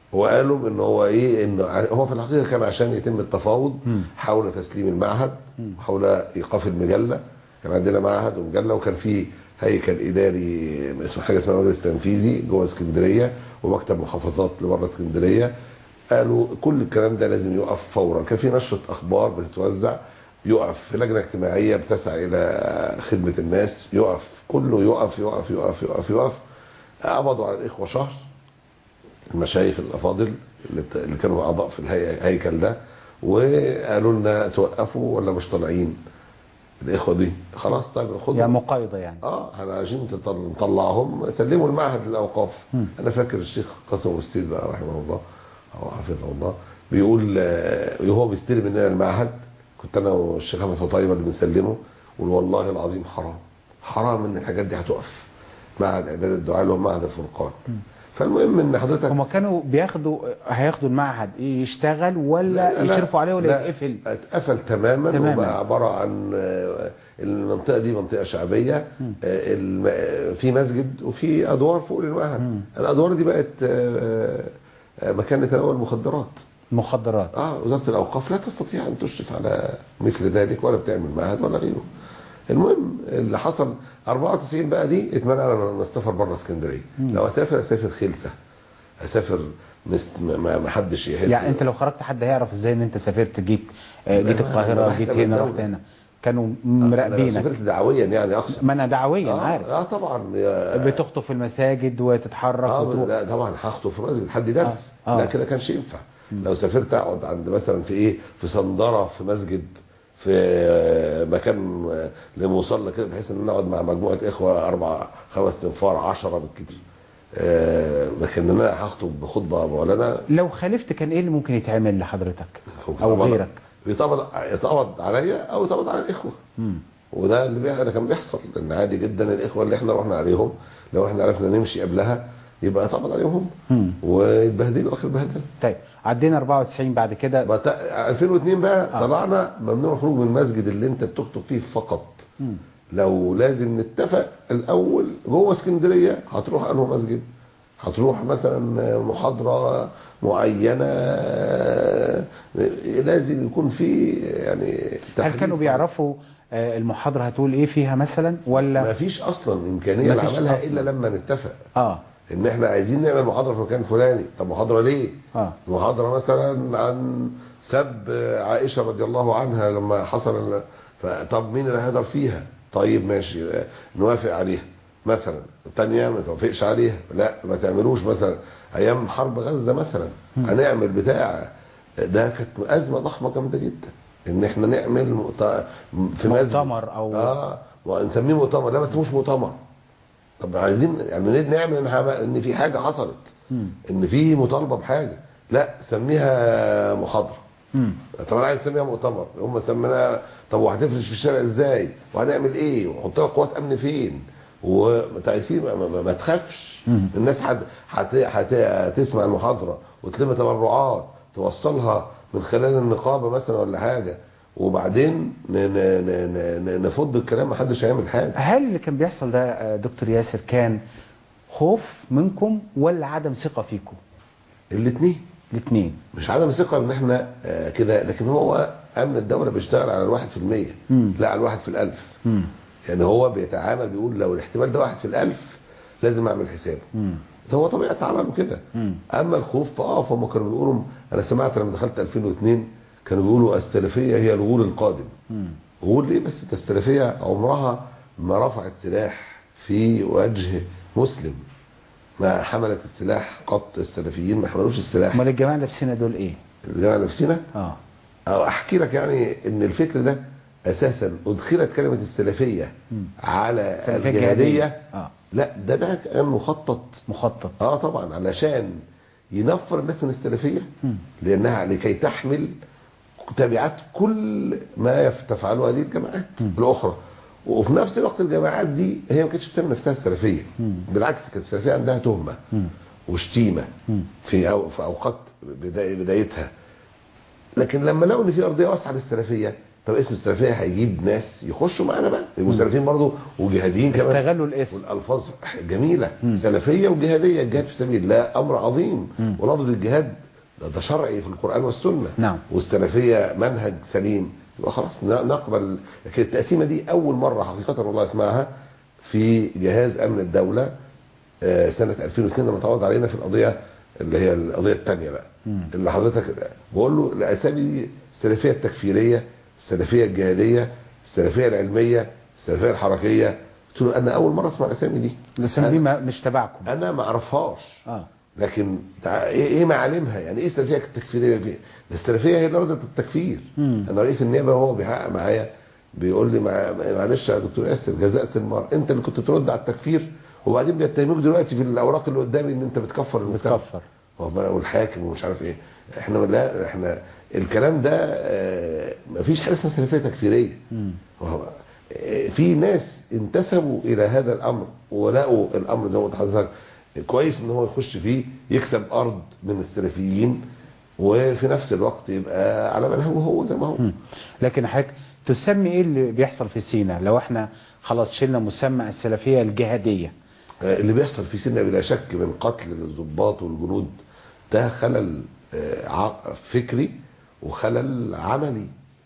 وقالوا ان هو ايه انه ع- هو في الحقيقه كان عشان يتم التفاوض مم. حول تسليم المعهد وحول ايقاف المجله كان عندنا معهد ومجله وكان في هيكل اداري اسمه حاجه اسمها مجلس تنفيذي جوه اسكندريه ومكتب محافظات لبره اسكندريه قالوا كل الكلام ده لازم يقف فورا كان في نشره اخبار بتتوزع يقف في لجنه اجتماعيه بتسعى الى خدمه الناس يقف كله يقف يقف يقف يقف يقف قبضوا على الاخوه شهر المشايخ الافاضل اللي ت- اللي كانوا اعضاء في الهيئه الهيكل ده وقالوا لنا توقفوا ولا مش طالعين الاخوه دي خلاص طيب خدوا يعني مقايضة يعني اه احنا عايزين تطل- نطلعهم سلموا المعهد للاوقاف مم. انا فاكر الشيخ قاسم السيد بقى رحمه الله او حفظه الله بيقول آه، وهو بيستلم مننا المعهد كنت انا والشيخ احمد فطيبه اللي بنسلمه يقول والله العظيم حرام حرام ان الحاجات دي هتقف معهد اعداد الدعاء اللي هو معهد الفرقان فالمهم ان حضرتك هما كانوا بياخدوا هياخدوا المعهد يشتغل ولا يشرفوا عليه ولا لا، يتقفل اتقفل تماما, تماماً. وبقى عباره عن آه، المنطقه دي منطقه شعبيه آه، الم- آه، في مسجد وفي ادوار فوق المعهد مم. الادوار دي بقت آه، آه، مكان لتناول المخدرات مخدرات اه وزاره الاوقاف لا تستطيع ان تشرف على مثل ذلك ولا بتعمل معهد ولا غيره المهم اللي حصل 94 بقى دي اتمنع من السفر بره اسكندريه لو اسافر اسافر خلسه اسافر مست... ما ما حدش يحس يعني انت لو خرجت حد هيعرف ازاي ان انت سافرت جيت آه، لا، جيت ما- القاهره ما جيت بحسب هنا الدولة. رحت هنا كانوا أنا لو مراقبينك سافرت دعويا يعني اقصد ما انا دعويا آه عارف اه طبعا يا- بتخطف في المساجد وتتحرك اه وتروح لا طبعا هخطب في مسجد حد درس آه، آه. لا كده كانش ينفع لو سافرت اقعد عند مثلا في ايه في صندره في مسجد في آه، مكان آه، لمصلى كده بحيث ان انا اقعد مع مجموعه اخوه اربع خمس تنفار عشرة بالكتير آه، لكن انا هخطب بخطبه مولانا لو خالفت كان ايه اللي ممكن يتعمل لحضرتك او غيرك يتقبض يتقبض عليا او يتقبض على الاخوه مم. وده اللي بي- ده كان بيحصل لان عادي جدا الاخوه اللي احنا رحنا عليهم لو احنا عرفنا نمشي قبلها يبقى يتقبض عليهم هم مم. ويتبهدلوا اخر بهدله طيب عدينا 94 بعد كده بقى 2002 بقى آه. طلعنا ممنوع الخروج من المسجد اللي انت بتخطب فيه فقط مم. لو لازم نتفق الاول جوه اسكندريه هتروح انه مسجد هتروح مثلا محاضره معينه لازم يكون في يعني هل تحديد كانوا بيعرفوا آه، المحاضره هتقول ايه فيها مثلا ما ولا فيش اصلا امكانيه ما فيش لعملها أصلاً. الا لما نتفق اه ان احنا عايزين نعمل محاضره في مكان فلاني طب محاضره ليه اه محاضرة مثلا عن سب عائشة رضي الله عنها لما حصل ال- ف- طب مين اللي هيقدر فيها طيب ماشي نوافق عليها مثلا الثانية ما توافقش عليها لا ما تعملوش مثلا ايام حرب غزة مثلا هنعمل بتاع ده كانت أزمة ضخمة جامدة جدا ان احنا نعمل مؤت- في مسجد مؤتمر أو- اه ونسميه مؤتمر لا ما تسموش مؤتمر طب عايزين يعني ليه نعمل ان ح- ان في حاجة حصلت مم. ان في مطالبه بحاجه لا سميها محاضره مم. طب انا عايز اسميها مؤتمر هم سميناها طب وهتفرش في الشارع ازاي وهنعمل ايه ونحط لها قوات امن فين وتأثير ما, ما, ما تخافش مم. الناس حد هت- هت- هتسمع المحاضره وتلم تبرعات توصلها من خلال النقابه مثلا ولا حاجه وبعدين ن- ن- ن- ن- نفض الكلام محدش هيعمل حاجه هل اللي كان بيحصل ده آه، دكتور ياسر كان خوف منكم ولا عدم ثقه فيكم الاثنين الاثنين مش عدم ثقه ان احنا آه، كده لكن هو امن الدوله بيشتغل على الواحد في المية مم. لا على الواحد في الالف مم. يعني هو بيتعامل بيقول لو الاحتمال ده واحد في الالف لازم اعمل حسابه مم. ده هو طبيعه عمله كده مم. اما الخوف فاه فهم كانوا بيقولوا انا سمعت لما دخلت 2002 كانوا بيقولوا السلفيه هي الغول القادم مم. غول ليه بس ده السلفيه عمرها ما رفعت سلاح في وجه مسلم ما حملت السلاح قط السلفيين ما حملوش السلاح امال الجماعه اللي في سينا دول ايه؟ الجماعه نفسنا اه أو احكي لك يعني ان الفكر ده اساسا ادخلت كلمه السلفيه مم. على سلفية الجهاديه اه لا ده ده كان مخطط مخطط اه طبعا علشان ينفر الناس من السلفيه مم. لانها لكي تحمل تبعات كل ما يف- تفعله هذه الجماعات مم. الاخرى وفي نفس الوقت الجماعات دي هي ما كانتش بتسمي نفسها السلفيه مم. بالعكس كانت السلفيه عندها تهمه مم. وشتيمه مم. في أو في اوقات بداية بدايتها لكن لما لقوا ان في ارضيه واسعه للسلفيه طب اسم السلفيه هيجيب ناس يخشوا معانا بقى يبقوا سلفيين برضه وجهاديين كمان استغلوا الاسم والالفاظ جميله مم. سلفيه وجهاديه الجهاد في سبيل الله امر عظيم مم. ولفظ الجهاد ده, ده شرعي في القران والسنه نعم. والسلفيه منهج سليم يبقى خلاص ن- نقبل لكن التقسيمه دي اول مره حقيقه والله اسمعها في جهاز امن الدوله آه، سنه 2002 لما اتعرض علينا في القضيه اللي هي القضيه الثانيه بقى مم. اللي حضرتك بقول له الاسامي دي السلفيه التكفيريه السلفيه الجهاديه السلفيه العلميه السلفيه الحركيه قلت له انا اول مره اسمع الاسامي دي الاسم دي أنا- ما- مش تبعكم انا ما اعرفهاش اه لكن تع- ايه إيه معالمها يعني ايه السلفيه التكفيريه دي ده السلفيه هي اللي رفضت التكفير مم. انا رئيس النيابه وهو بيحقق معايا بيقول لي مع- معلش يا دكتور ياسر جزاء سنمار انت اللي كنت ترد على التكفير وبعدين بيتهموك دلوقتي في الاوراق اللي قدامي ان انت بتكفر المجتمع بتكفر واخد بالك؟ والحاكم ومش عارف ايه احنا لا احنا الكلام ده آه، مفيش حاجه اسمها سلفيه تكفيريه مم. وهو آه، في ناس انتسبوا الى هذا الامر ولقوا الامر زي ما قلت لحضرتك كويس ان هو يخش فيه يكسب ارض من السلفيين وفي نفس الوقت يبقى على منهجه هو زي ما هو مم. لكن حضرتك تسمي ايه اللي بيحصل في سينا لو احنا خلاص شلنا مسمى السلفيه الجهاديه آه، اللي بيحصل في سينا بلا شك من قتل الضباط والجنود ده خلل آه، ع- فكري وخلل عملي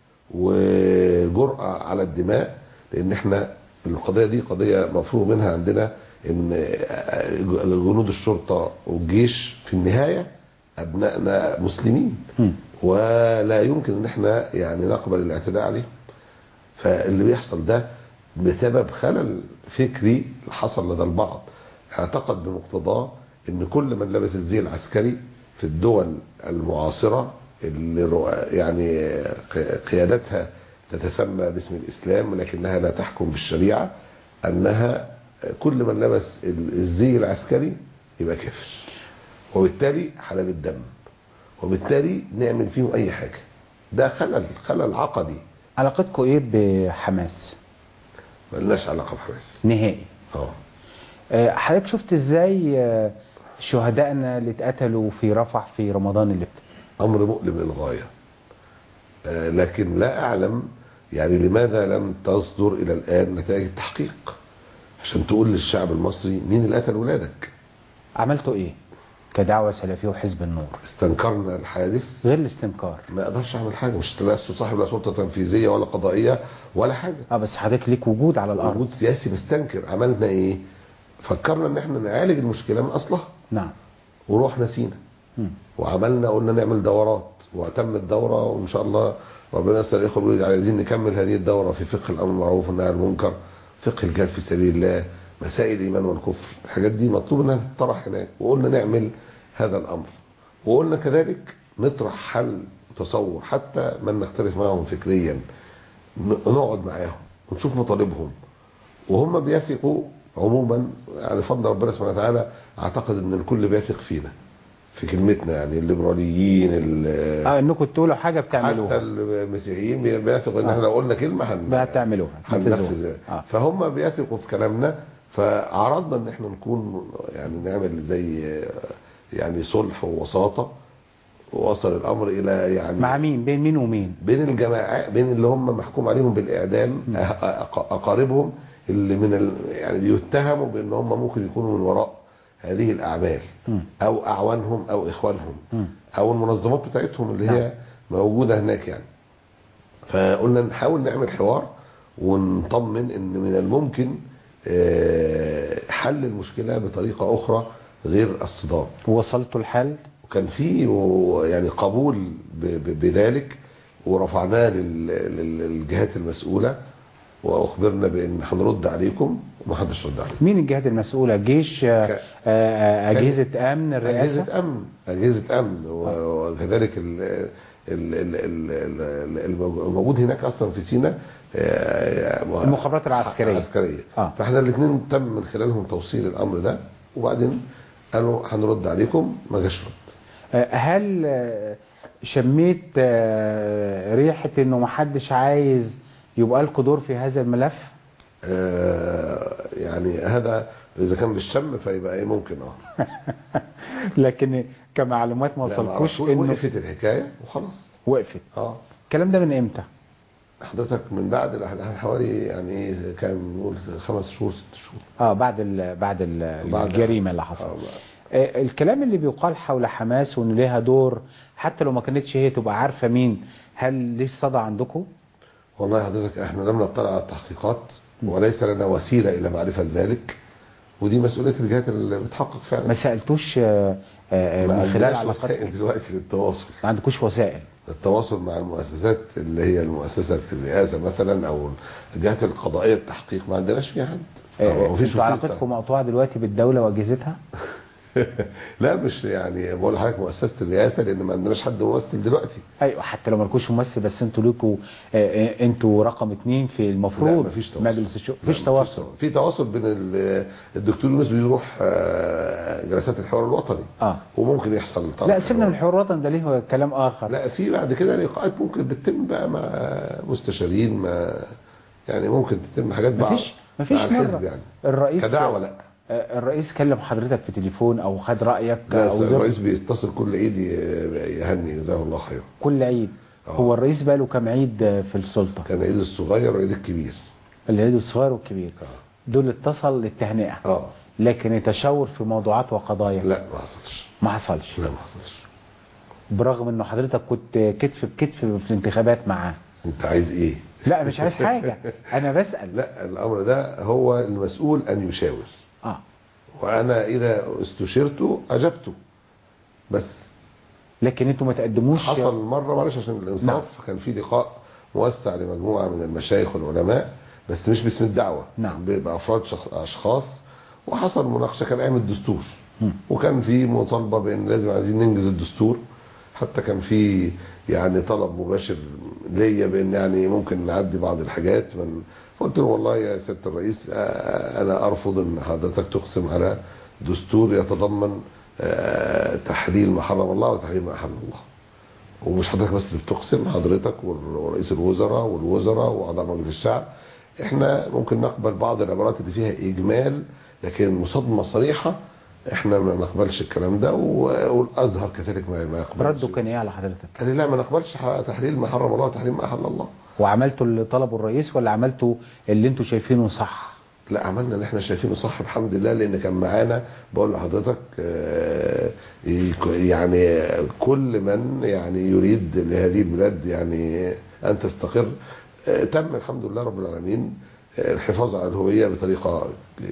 وجرأة على الدماء لان احنا القضية دي قضية مفروغ منها عندنا ان آه، جنود الشرطة والجيش في النهاية ابنائنا مسلمين مم. ولا يمكن ان احنا يعني نقبل الاعتداء عليهم فاللي بيحصل ده بسبب خلل فكري حصل لدى البعض اعتقد بمقتضاه ان كل من لبس الزي العسكري في الدول المعاصرة اللي رؤ- يعني ق- قيادتها تتسمى باسم الاسلام لكنها لا تحكم بالشريعة انها كل من لبس ال- الزي العسكري يبقى كافر وبالتالي حلال الدم وبالتالي نعمل فيهم اي حاجة ده خلل خلل عقدي علاقتكم ايه بحماس ملناش علاقة بحماس نهائي اه آه، حضرتك شفت ازاي آه، شهدائنا اللي اتقتلوا في رفح في رمضان اللي فات امر مؤلم للغايه آه، لكن لا اعلم يعني لماذا لم تصدر الى الان نتائج التحقيق عشان تقول للشعب المصري مين اللي قتل ولادك عملتوا ايه كدعوه سلفيه وحزب النور استنكرنا الحادث غير الاستنكار ما اقدرش اعمل حاجه مش لست صاحب لا سلطه تنفيذيه ولا قضائيه ولا حاجه اه بس حضرتك ليك وجود على الارض وجود سياسي بستنكر عملنا ايه فكرنا ان احنا نعالج المشكله من اصلها نعم ورحنا سينا مم. وعملنا قلنا نعمل دورات وتم الدوره وان شاء الله ربنا يسر الاخوه بيقولوا عايزين نكمل هذه الدوره في فقه الامر بالمعروف والنهي عن المنكر فقه الجهاد في سبيل الله مسائل الايمان والكفر الحاجات دي مطلوب انها تطرح هناك وقلنا نعمل هذا الامر وقلنا كذلك نطرح حل وتصور حتى من نختلف معهم فكريا ن- نقعد معاهم ونشوف مطالبهم وهم بيثقوا عموما يعني فضل ربنا سبحانه وتعالى اعتقد ان الكل بيثق فينا في كلمتنا يعني الليبراليين ال- اه انكم تقولوا حاجه حتى بتعملوها المسيحيين بيثقوا ان آه. احنا لو قلنا كلمه هن بقى تعملوها هننفذ تنفذوها اه فهم بيثقوا في كلامنا فعرضنا ان احنا نكون يعني نعمل زي يعني صلح ووساطه ووصل الامر الى يعني مع مين بين مين ومين بين الجماعة بين اللي هم محكوم عليهم بالإعدام أه- أق- أقاربهم اللي من ال... يعني بيتهموا بأن هم ممكن يكونوا من وراء هذه الأعمال مم. أو أعوانهم أو إخوانهم مم. أو المنظمات بتاعتهم اللي هي موجودة هناك يعني فقلنا نحاول نعمل حوار ونطمن ان من الممكن آه، حل المشكلة بطريقة أخرى غير الصدام وصلتوا الحل وكان في و- يعني قبول ب- ب- بذلك ورفعناه لل- لل- للجهات المسؤولة وأخبرنا بأن هنرد عليكم ومحدش رد علينا مين الجهات المسؤوله جيش آه، ك- آه، اجهزه امن الرئاسه أجهزة أمن أجهزة أمن و- وكذلك ال- ال- ال- ال- ال- الموجو- الموجود هناك أصلا في سينا آه، المخابرات العسكرية. العسكرية آه. فاحنا الاثنين تم من خلالهم توصيل الأمر ده وبعدين قالوا هنرد عليكم ما جاش رد آه، هل آه، شميت آه، ريحه انه محدش عايز يبقى لكم دور في هذا الملف آه، يعني هذا اذا كان بالشم فيبقى ايه ممكن اه لكن كمعلومات ما لا، ما وصلكوش أعرفش. انه وقفت الحكايه وخلاص وقفت اه الكلام ده من امتى حضرتك من بعد الأحداث حوالي يعني كان نقول خمس شهور ست شهور اه بعد ال بعد ال بعد- الجريمه اللي حصلت آه، آه، الكلام اللي بيقال حول حماس وان ليها دور حتى لو ما كانتش هي تبقى عارفه مين هل ليه صدى عندكم؟ والله حضرتك احنا لم نطلع على التحقيقات وليس لنا وسيله الى معرفه ذلك ودي مسؤوليه الجهات اللي بتحقق فعلا ما سالتوش آه، آه، ما من خلال عندناش علاقاتكم وسائل دلوقتي للتواصل ما عندكوش وسائل التواصل مع المؤسسات اللي هي المؤسسه الرئاسه مثلا او الجهات القضائيه التحقيق ما عندناش فيها حد آه، ما فيش انتوا علاقتكم مقطوعه دلوقتي بالدوله واجهزتها؟ لا مش يعني بقول لحضرتك مؤسسه الرئاسه لان ما عندناش حد ممثل دلوقتي ايوه حتى لو ما لكوش ممثل بس انتوا ليكوا آه، آه، انتوا رقم اثنين في لا المفروض مفيش تواصل مجلس الشؤون لا، مفيش تواصل في تواصل بين ال- الدكتور يونس بيروح آه، جلسات الحوار الوطني اه وممكن يحصل طبعا لا سيبنا من الحوار الوطني ده ليه كلام اخر لا في بعد كده لقاءات ممكن بتتم بقى مع مستشارين ما يعني ممكن تتم حاجات مع مفيش مفيش مع الحزب مره يعني الرئيس كدعوه لا آه، الرئيس كلم حضرتك في تليفون او خد رايك لا او زر الرئيس بيتصل كل عيد ي- يهني جزاه الله خيرا كل عيد آه. هو الرئيس بقى له كام عيد آه، في السلطه كان العيد الصغير والعيد الكبير العيد الصغير والكبير اه دول اتصل للتهنئه اه لكن يتشاور في موضوعات وقضايا لا ما حصلش ما حصلش لا ما حصلش برغم انه حضرتك كنت كتف بكتف في الانتخابات معاه انت عايز ايه لا مش عايز حاجه انا بسال لا الامر ده هو المسؤول ان يشاور اه وانا اذا استشرت اجبته بس لكن انتوا ما تقدموش حصل مره معلش عشان الانصاف نعم. كان في لقاء موسع لمجموعه من المشايخ والعلماء بس مش باسم الدعوه نعم. ب- بافراد شخ... اشخاص وحصل مناقشه كان ايام الدستور مم. وكان في مطالبه بان لازم عايزين ننجز الدستور حتى كان في يعني طلب مباشر ليا بان يعني ممكن نعدي بعض الحاجات من فقلت له والله يا سياده الرئيس آه، انا ارفض ان حضرتك تقسم على دستور يتضمن آه، تحليل ما حرم الله وتحريم ما احل الله ومش حضرتك بس اللي بتقسم حضرتك ورئيس الوزراء والوزراء واعضاء مجلس الشعب احنا ممكن نقبل بعض العبارات اللي فيها اجمال لكن مصادمه صريحه احنا ما نقبلش الكلام ده و- والازهر كذلك ما ما يقبلش رده كان ايه على حضرتك قال لي لا ما نقبلش ح- تحليل ما حرم الله وتحريم ما احل الله وعملتوا اللي طلبه الرئيس ولا عملتوا اللي انتوا شايفينه صح لا عملنا اللي احنا شايفينه صح الحمد لله لان كان معانا بقول لحضرتك آه، يك- يعني كل من يعني يريد لهذه البلاد يعني ان تستقر آه، تم الحمد لله رب العالمين آه، الحفاظ على الهويه بطريقه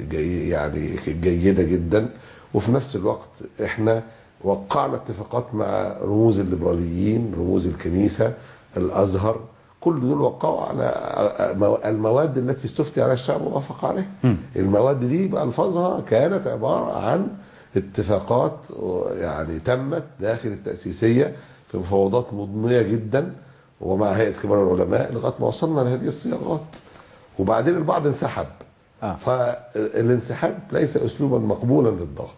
جي يعني جيده جدا وفي نفس الوقت احنا وقعنا اتفاقات مع رموز الليبراليين رموز الكنيسه الازهر كل دول وقعوا على مو- المواد التي استفتي عليها الشعب ووافق عليها مم. المواد دي بألفاظها كانت عبارة عن اتفاقات يعني تمت داخل التأسيسية في مفاوضات مضنية جدا ومع هيئة كبار العلماء لغاية ما وصلنا لهذه الصياغات وبعدين البعض انسحب اه فالانسحاب ليس اسلوبا مقبولا للضغط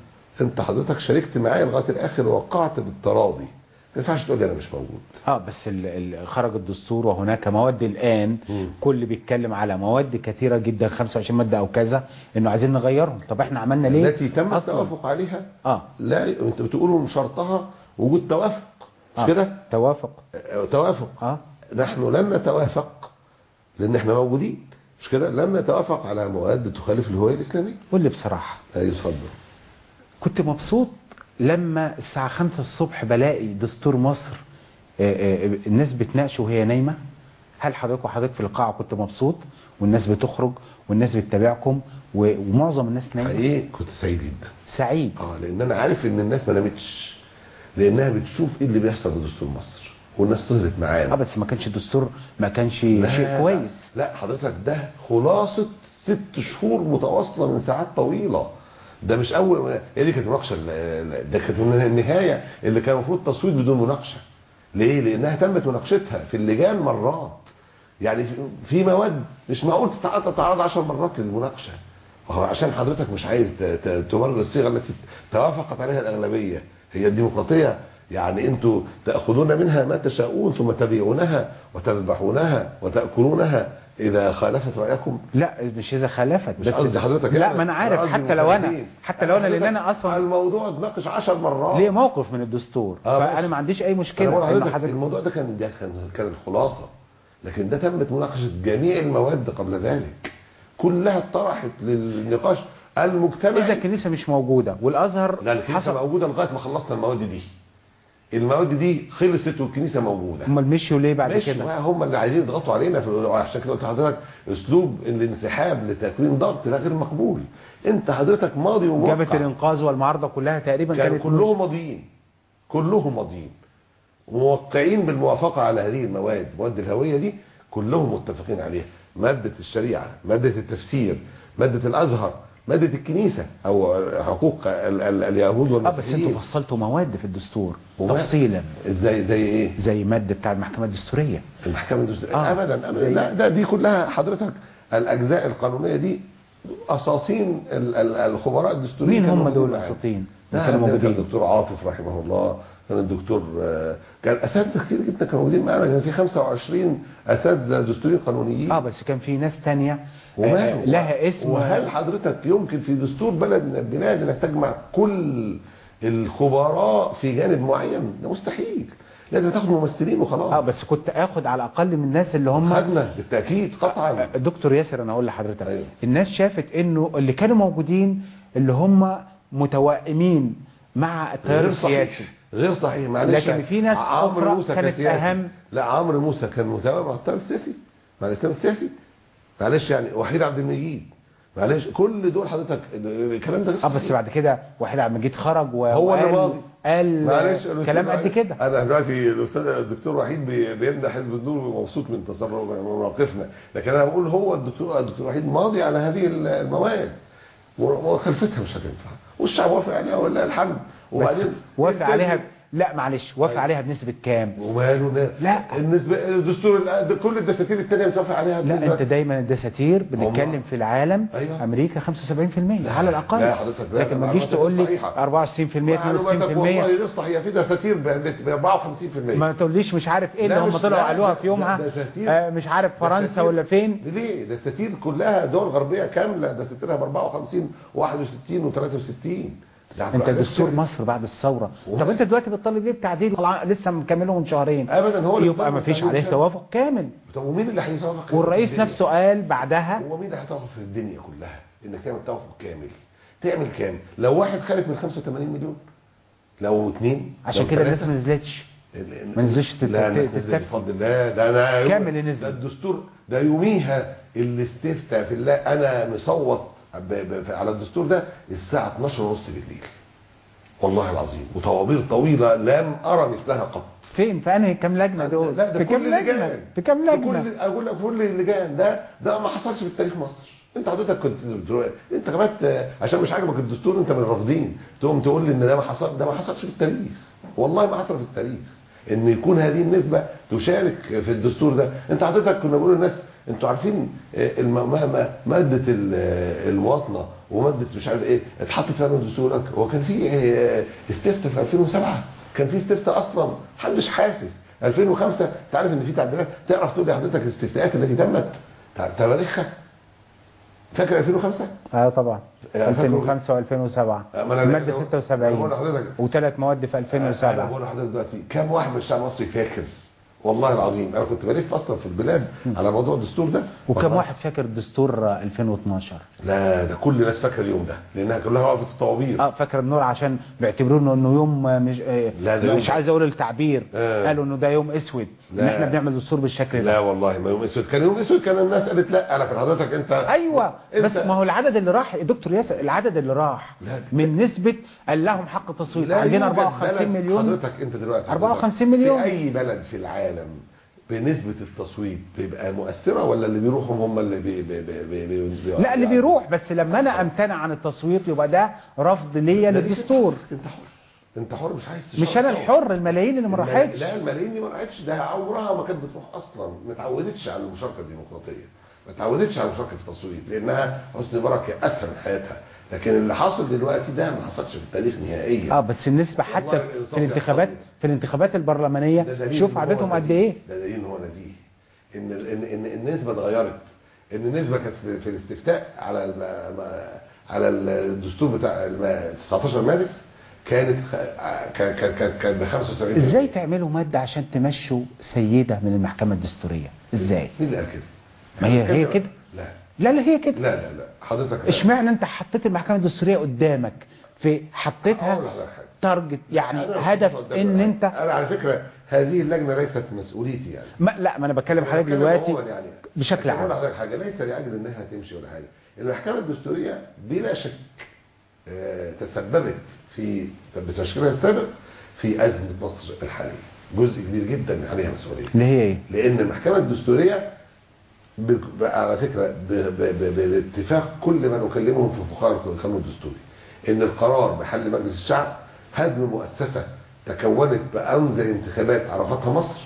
انت حضرتك شاركت معايا لغايه الاخر ووقعت بالتراضي ما ينفعش تقول لي انا مش موجود اه بس ال ال خرج الدستور وهناك مواد الان مم. كل بيتكلم على مواد كثيره جدا 25 ماده او كذا انه عايزين نغيرهم طب احنا عملنا ليه التي تم أصلاً؟ التوافق عليها اه لا انت بتقولوا من شرطها وجود توافق مش آه. كده توافق آه، توافق اه نحن لن نتوافق لان احنا موجودين مش كده لن نتوافق على مواد تخالف الهويه الاسلاميه قول لي بصراحه ايوه اتفضل كنت مبسوط لما الساعة خمسة الصبح بلاقي دستور مصر آه، آه، الناس بتناقشه وهي نايمة هل حضرتك وحضرتك في القاعة كنت مبسوط والناس بتخرج والناس بتتابعكم و- ومعظم الناس نايمة حقيقي كنت سعيد جدا سعيد اه لان انا عارف ان الناس ما نامتش لانها بتشوف ايه اللي بيحصل في دستور مصر والناس سهرت اه معانا بس ما كانش الدستور ما كانش لا، شيء كويس لا حضرتك ده خلاصة ست شهور متواصلة من ساعات طويلة ده مش اول هي دي كانت مناقشه ال- ال- ده كانت من النهايه اللي كان المفروض تصويت بدون مناقشه ليه لانها تمت مناقشتها في اللجان مرات يعني في- في مواد مش معقول تتع- تتعرض 10 مرات للمناقشه وهو عشان حضرتك مش عايز ت- ت- تمرر الصيغه التي توافقت عليها الاغلبيه هي الديمقراطيه يعني انتوا تاخذون منها ما تشاءون ثم تبيعونها وتذبحونها وتاكلونها اذا خالفت رايكم لا مش اذا خالفت مش قصدي حضرتك لا يعني. ما انا عارف قصدي حتى لو انا المشاهدين. حتى لو انا لان حضرتك انا اصلا الموضوع اتناقش 10 مرات ليه موقف من الدستور آه، فانا ماشي. ما عنديش اي أنا مشكله بقول إنه لحضرتك حضرتك الموضوع ده كان ده كان كان الخلاصه لكن ده تمت مناقشه جميع المواد قبل ذلك كلها اتطرحت للنقاش المجتمعي اذا الكنيسه مش موجوده والازهر لا الكنيسه حصل موجوده لغايه ما خلصنا المواد دي المواد دي خلصت والكنيسه موجوده امال مشيوا ليه بعد مش كده بقى هم اللي عايزين يضغطوا علينا في عشان كده قلت لحضرتك اسلوب الانسحاب لتكوين ضغط ده غير مقبول انت حضرتك ماضي وموقع جابت الانقاذ والمعارضه كلها تقريبا كان كانت كلهم ماضيين كلهم ماضيين موقعين بالموافقه على هذه المواد مواد الهويه دي كلهم متفقين عليها ماده الشريعه ماده التفسير ماده الازهر ماده الكنيسه او حقوق ال- ال- اليهود اه بس انتوا والمسيحيين فصلتوا مواد في الدستور وما- تفصيلا ازاي زي ايه زي ماده بتاع المحكمه الدستوريه المحكمه الدستوريه آه. آه. ابدا ابدا زي- لا ده دي كلها حضرتك الاجزاء القانونيه دي اساطين ال- ال- الخبراء الدستوريين مين كانوا هم دول موجودين معانا. الاساطين ده اللي كانوا عندنا كان موجودين الدكتور عاطف رحمه الله كان الدكتور آه، كان اساتذه كتير جدا كانوا موجودين معانا كان في 25 اساتذه دستوريين قانونيين اه بس كان في ناس تانية آه، وماله لها اسم وهل حضرتك يمكن في دستور بلد من البلاد انك تجمع كل الخبراء في جانب معين ده مستحيل لازم تاخد ممثلين وخلاص اه بس كنت اخد على الاقل من الناس اللي هم خدنا بالتاكيد قطعا دكتور ياسر انا اقول لحضرتك أيوة. الناس شافت انه اللي كانوا موجودين اللي هم متوائمين مع التيار غير السياسي صحيح غير صحيح معلش لكن في ناس عمرو أخرى موسى كانت كسياسي. أهم. لا عمرو موسى كان متابع مع التيار السياسي مع الاسلام السياسي معلش يعني وحيد عبد المجيد معلش كل دول حضرتك الكلام ده غير اه بس صحيح. بعد كده واحد عبد المجيد خرج و- هو اللي وقال ماضي. قال معلش الأستاذ كلام قد وحيد- كده انا دلوقتي الاستاذ الدكتور وحيد بي- بيمدح حزب النور ومبسوط من تصرف من موقفنا لكن انا بقول هو الدكتور الدكتور وحيد ماضي على هذه المواد وخلفتها مش هتنفع والشعب وافق عليها ولله الحمد بس وبعدين وافق التاني- عليها ب- لا معلش وافق أيوة. عليها بنسبه كام وماله لا لا. النسبة الدستور ال- كل الدساتير الثانيه متوافق عليها لا بنسبة انت دايما الدساتير بنتكلم في العالم أيوة. امريكا 75% لا، على الاقل لا حضرتك، لا، لكن لا، ما تجيش معلوماتك تقول لي صحيحة. 24% معلوماتك والله 62% غير صحيحه في دساتير ب 54% ما تقوليش مش عارف ايه اللي لا، هم مش- طلعوا لا، قالوها ده- في يومها ده دساتير. آه مش عارف فرنسا دساتير. ولا فين ليه دساتير كلها دول غربيه كامله دساتيرها ب 54 61 و63 انت دستور مصر بعد الثوره طب انت دلوقتي بتطالب ليه بتعديل طلع- لسه مكمله من شهرين ابدا هو اللي يبقى بيطالب ما فيش بتعديل عليه شرعي. توافق كامل طب ومين اللي هيتوافق والرئيس في الدنيا؟ نفسه قال بعدها هو مين اللي هيتوافق في الدنيا كلها انك تعمل توافق كامل تعمل كام لو واحد خالف من 85 مليون لو اثنين عشان لو كده الناس ثلاثة. ما نزلتش ال- ما نزلش تت- لا الناس تت- نزلت تستفتي. بفضل الله ده انا كامل اللي نزل. ده الدستور ده يوميها اللي استفتى في الله انا مصوت ب- ب- على الدستور ده الساعه 12 ونص بالليل والله العظيم وطوابير طويله لم ارى مثلها قط فين في انهي كام لجنه دول لا ده في كام كل لجنه اللجان في كام في لجنه كل اقول لك كل اللجان ده ده ما حصلش في تاريخ مصر انت حضرتك كنت انت كمان عشان مش عاجبك الدستور انت من الرافضين تقوم تقول لي ان ده ما حصل ده ما حصلش في التاريخ والله ما حصل في التاريخ ان يكون هذه النسبه تشارك في الدستور ده انت حضرتك كنا بنقول للناس انتوا عارفين الم- مهما ماده ال- المواطنه وماده مش عارف ايه اتحطت فيها من الدستور هو كان في اه، استفتاء في 2007 كان في استفتاء اصلا محدش حاسس 2005 انت عارف ان في تعديلات تعرف تقول لي حضرتك الاستفتاءات التي تمت تع- تواريخها فاكر 2005 اه طبعا آه، فاكره. 2005 و2007 ما أنا- الماده أنا- 76 أنا بقول لحضرتك وثلاث مواد في انا 2007 بقول لحضرتك دلوقتي كم واحد من الشعب المصري فاكر والله العظيم انا كنت بلف اصلا في البلاد على موضوع الدستور ده وكم والله. واحد فاكر دستور 2012 لا ده كل الناس فاكره اليوم ده لانها كلها وقفت الطوابير اه فاكر النور عشان بيعتبروه انه إنه يوم آه، مش آه، لا، ده يوم- مش عايز اقول التعبير آه. قالوا انه ده يوم اسود ان لا. احنا بنعمل دستور بالشكل ده لا والله ما يوم اسود كان يوم اسود كان الناس قالت لا لكن حضرتك انت ايوه انت بس ما هو العدد اللي راح دكتور ياسر العدد اللي راح لا. من نسبه قال لهم حق التصويت لا عندنا يوجد 54 بلد- مليون حضرتك انت دلوقتي 54 حضرتك مليون. في اي بلد في العالم بنسبة التصويت بيبقى مؤثرة ولا اللي بيروحوا هم اللي بي بي بي بي بي بي لا اللي بيروح بس لما انا امتنع عن التصويت يبقى ده رفض ليا ده ليك للدستور انت حر انت حر مش عايز مش انا الحر الملايين اللي ما الملا- راحتش لا الملايين دي ما راحتش ده عمرها ما كانت بتروح اصلا ما اتعودتش على المشاركه الديمقراطيه ما اتعودتش على المشاركه في التصويت لانها حسني مبارك اسهل حياتها لكن اللي حاصل دلوقتي ده ما حصلش في التاريخ نهائيا اه بس النسبه حتى والله في الإنصاف الانتخابات يحصل. في الانتخابات البرلمانيه ده دليل شوف إن هو عددهم قد نزيه. ايه ده دليل ان هو نزيه ان ال- ان ان النسبه اتغيرت ان النسبه كانت في, في الاستفتاء على الم- ما- على الدستور بتاع الم- 19 مارس كانت خ- آه، كان كان كان كان ب 75 ازاي تعملوا مادة عشان تمشوا سيدة من المحكمة الدستورية ازاي مين اللي قال كده؟ ما هي- هي كده. لا لا لا هي كده لا لا لا حضرتك اشمعنى انت حطيت المحكمة الدستورية قدامك في حطيتها أقول لحضرتك حاجة. تارجت يعني أنا مش هدف قدام ان الآن. انت انا على فكره هذه اللجنه ليست مسؤوليتي يعني ما لا ما انا بتكلم حضرتك بتكلم دلوقتي عموماً يعني. بشكل لكن أقول عام لحضرتك حاجه ليس لاجل انها تمشي ولا حاجه المحكمه الدستوريه بلا شك آه، تسببت في بتشكيلها السابق في ازمه مصر الحاليه جزء كبير جدا عليها مسؤوليه اللي هي ايه لان المحكمه الدستوريه ب- ب- على فكره ب- ب- ب- باتفاق كل من اكلمهم في فقهاء القانون الدستوري ان القرار بحل مجلس الشعب هدم مؤسسه تكونت بانزل انتخابات عرفتها مصر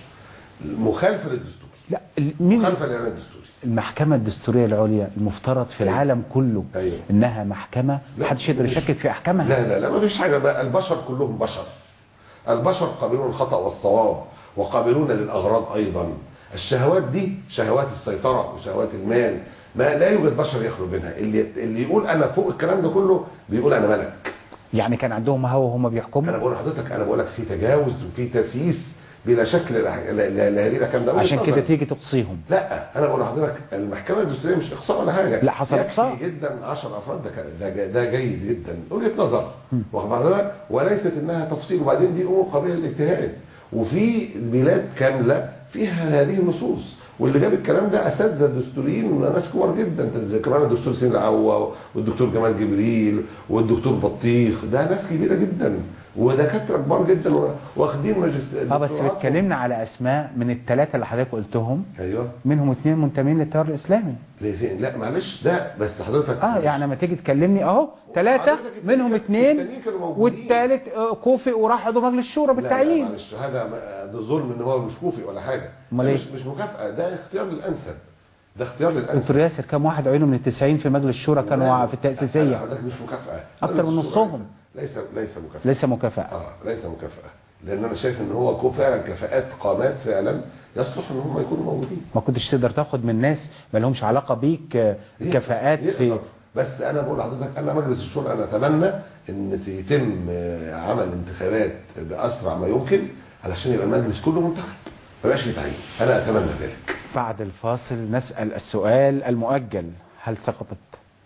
مخالفه للدستور لا ال- مين مخالفه للاعلان الدستوري المحكمة الدستورية العليا المفترض في أيوة. العالم كله أيوة. انها محكمة لا، محدش يقدر مش- يشكك في احكامها لا لا لا ما فيش حاجه بقى البشر كلهم بشر البشر قابلون الخطا والصواب وقابلون للاغراض ايضا الشهوات دي شهوات السيطره وشهوات المال ما لا يوجد بشر يخلو منها اللي اللي يقول انا فوق الكلام ده كله بيقول انا ملك يعني كان عندهم هوا وهم انا بيحكموا بقول لحضرتك انا بقول لك في تجاوز وفي تسييس بلا شك للأح- ل- ل- لهذه الاحكام ده وجهة عشان كده نظري. تيجي تقصيهم لا انا بقول لحضرتك المحكمه الدستوريه مش اقصاء ولا حاجه لا، حصل يكفي إقصاء. جدا 10 افراد ده كان- ده جا- ده جيد جدا وجهه نظر واخد بالك وليست انها تفصيل وبعدين دي امور قابله للاجتهاد وفي بلاد كامله فيها هذه النصوص واللي جاب الكلام ده اساتذه دستوريين ناس كبار جدا زي كمان الدكتور سيد العوا والدكتور جمال جبريل والدكتور بطيخ ده ناس كبيره جدا ودكاتره كبار جدا و- واخدين ماجستير اه بس دكتوراه. بتكلمنا على اسماء من الثلاثة اللي حضرتك قلتهم ايوه منهم اثنين منتمين للتيار الاسلامي ليه فين لا معلش ده بس حضرتك اه يعني لما تيجي تكلمني اهو ثلاثة حضرتك التانيين منهم كانوا- اثنين التانيين كانوا موجودين. والثالث آه، كوفئ وراح عضو مجلس الشورى لا، بالتعيين لا معلش هذا ما- ده ظلم ان هو مش كوفي ولا حاجه أمال ده إيه؟ مش مش مكافاه ده اختيار للانسب ده اختيار للانسب دكتور ياسر كم واحد عينه من التسعين في مجلس الشورى كانوا في التأسيسية حضرتك مش مكافاه أكتر من نصهم. ليس ليس مكافاه ليس مكافأة اه ليس مكافاه لان انا شايف ان هو كو فعلا كفاءات قامات فعلا يصلح ان هم يكونوا موجودين ما كنتش تقدر تاخد من ناس ما لهمش علاقة بيك آه، كفاءات في يقدر. بس انا بقول لحضرتك انا مجلس الشورى انا اتمنى ان يتم آه، عمل انتخابات باسرع ما يمكن علشان يبقى المجلس كله منتخب ما يبقاش فيه تعيين انا اتمنى ذلك بعد الفاصل نسأل السؤال المؤجل هل سقطت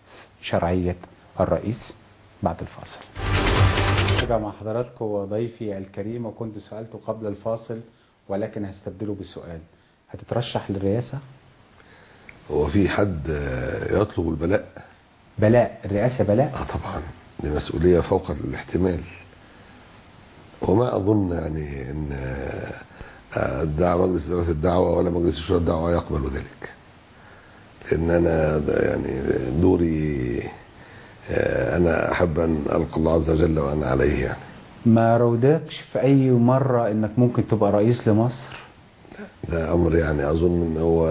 شرعية الرئيس بعد الفاصل أرجع مع حضراتكم وضيفي الكريم وكنت سألته قبل الفاصل ولكن هستبدله بسؤال هتترشح للرئاسة هو في حد آه، يطلب البلاء بلاء الرئاسة بلاء اه طبعا دي مسؤوليه فوق الاحتمال وما اظن يعني ان آه، آه، الدعوه مجلس اداره الدعوه ولا مجلس الشورى الدعوه يقبل ذلك لان انا ده يعني دوري آه، انا احب ان القى الله عز وجل وانا عليه يعني ما رودكش في أي مرة إنك ممكن تبقى رئيس لمصر ده امر يعني اظن ان هو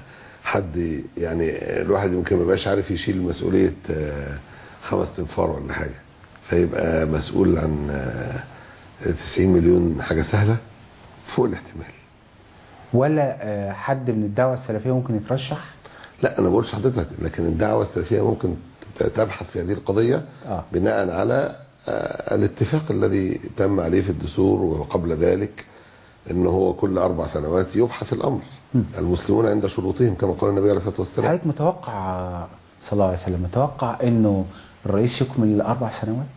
حد يعني الواحد يمكن ما يبقاش عارف يشيل مسؤوليه آه، خمس تنفار ولا حاجه فيبقى مسؤول عن آه، 90 مليون حاجه سهله فوق الاحتمال ولا آه، حد من الدعوة السلفية ممكن يترشح لا انا بقولش حضرتك لكن الدعوه السلفيه ممكن ت- تبحث في هذه القضيه آه. بناء على آه، الاتفاق الذي تم عليه في الدستور وقبل ذلك ان هو كل اربع سنوات يبحث الامر م. المسلمون عند شروطهم كما قال النبي عليه الصلاه والسلام حضرتك متوقع صلى الله عليه وسلم متوقع انه الرئيس يكمل اربع سنوات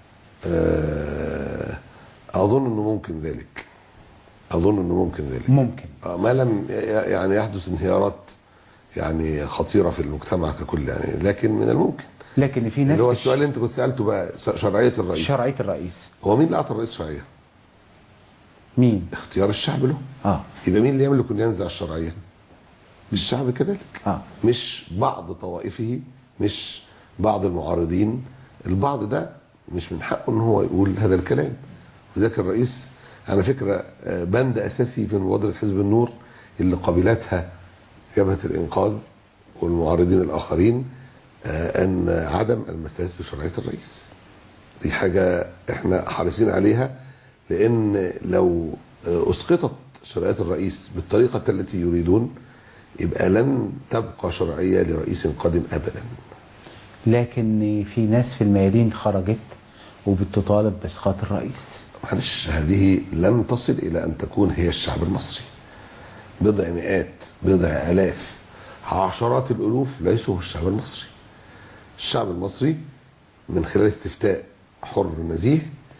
آه، اظن انه ممكن ذلك اظن انه ممكن ذلك ممكن آه، ما لم ي- يعني يحدث انهيارات يعني خطيره في المجتمع ككل يعني لكن من الممكن لكن في ناس اللي هو في السؤال اللي انت كنت سالته بقى س- شرعيه الرئيس شرعيه الرئيس هو مين اللي اعطى الرئيس شرعيه؟ مين اختيار الشعب له اه يبقى مين اللي يملك ان ينزع الشرعيه؟ الشعب كذلك اه مش بعض طوائفه مش بعض المعارضين البعض ده مش من حقه ان هو يقول هذا الكلام وذاك الرئيس على فكره آه، بند اساسي في مبادره حزب النور اللي قبلتها جبهه الانقاذ والمعارضين الاخرين آه، ان عدم المساس بشرعيه الرئيس دي حاجه احنا حريصين عليها لان لو آه، اسقطت شرعيه الرئيس بالطريقه التي يريدون يبقى لن تبقى شرعيه لرئيس قادم ابدا لكن في ناس في الميادين خرجت وبتطالب باسقاط الرئيس معلش هذه لن تصل الى ان تكون هي الشعب المصري بضع مئات بضع الاف عشرات الالوف ليسوا هو الشعب المصري الشعب المصري من خلال استفتاء حر نزيه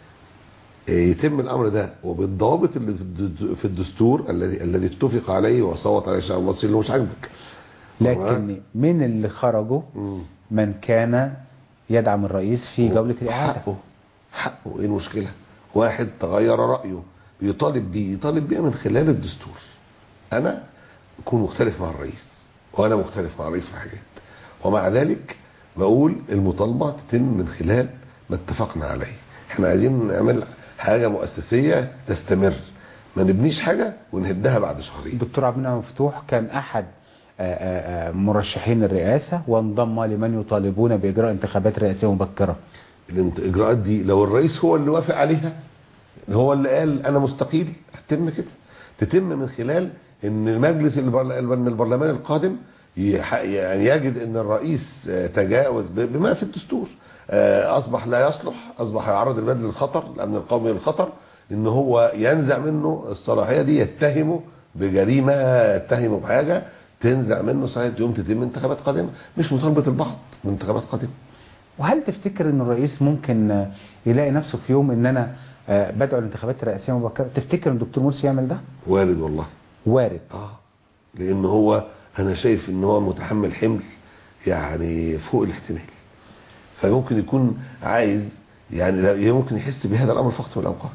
يتم الامر ده وبالضوابط اللي في الد- في الدستور الذي الذي اتفق عليه وصوت عليه الشعب المصري اللي مش عاجبك لكن من اللي خرجوا مم. من كان يدعم الرئيس في جولة الإعادة حقه حقه ايه المشكله واحد تغير رايه بيطالب بيه يطالب بيه من خلال الدستور انا اكون مختلف مع الرئيس وانا مختلف مع الرئيس في حاجات ومع ذلك بقول المطالبه تتم من خلال ما اتفقنا عليه احنا عايزين نعمل حاجه مؤسسيه تستمر ما نبنيش حاجه ونهدها بعد شهرين الدكتور عبد المنعم مفتوح كان أحد آه، آه، آه، مرشحين الرئاسة وانضم لمن يطالبون بإجراء انتخابات رئاسية مبكرة الانت- الاجراءات دي لو الرئيس هو اللي وافق عليها هو اللي قال انا مستقيل هتتم كده تتم من خلال ان مجلس البرل- ان البرلمان القادم يح- يعني يجد ان الرئيس آه، تجاوز ب- بما في الدستور آه، اصبح لا يصلح اصبح يعرض البلد للخطر الامن القومي للخطر ان هو ينزع منه الصلاحيه دي يتهمه بجريمه يتهمه بحاجه تنزع منه صحيح يوم تتم انتخابات قادمه مش مطالبه البعض بانتخابات قادمه وهل تفتكر ان الرئيس ممكن آه، يلاقي نفسه في يوم ان انا آه، بدعو الانتخابات الرئاسيه مبكره تفتكر ان الدكتور مرسي يعمل ده وارد والله وارد اه لان هو انا شايف ان هو متحمل حمل يعني فوق الاحتمال فممكن يكون عايز يعني لا- ممكن يحس بهذا الامر في وقت من الاوقات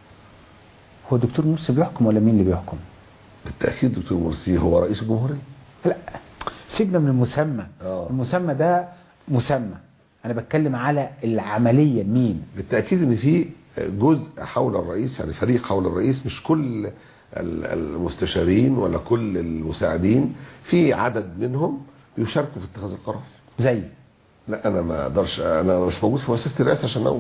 هو الدكتور مرسي بيحكم ولا مين اللي بيحكم بالتاكيد دكتور مرسي هو رئيس الجمهوريه لا سيبنا من المسمى آه. المسمى ده مسمى انا بتكلم على العمليه مين بالتاكيد ان في جزء حول الرئيس يعني فريق حول الرئيس مش كل ال- المستشارين ولا كل المساعدين في عدد منهم يشاركوا في اتخاذ القرار زي لا انا ما اقدرش انا مش موجود في مؤسسه الرئاسه عشان اقول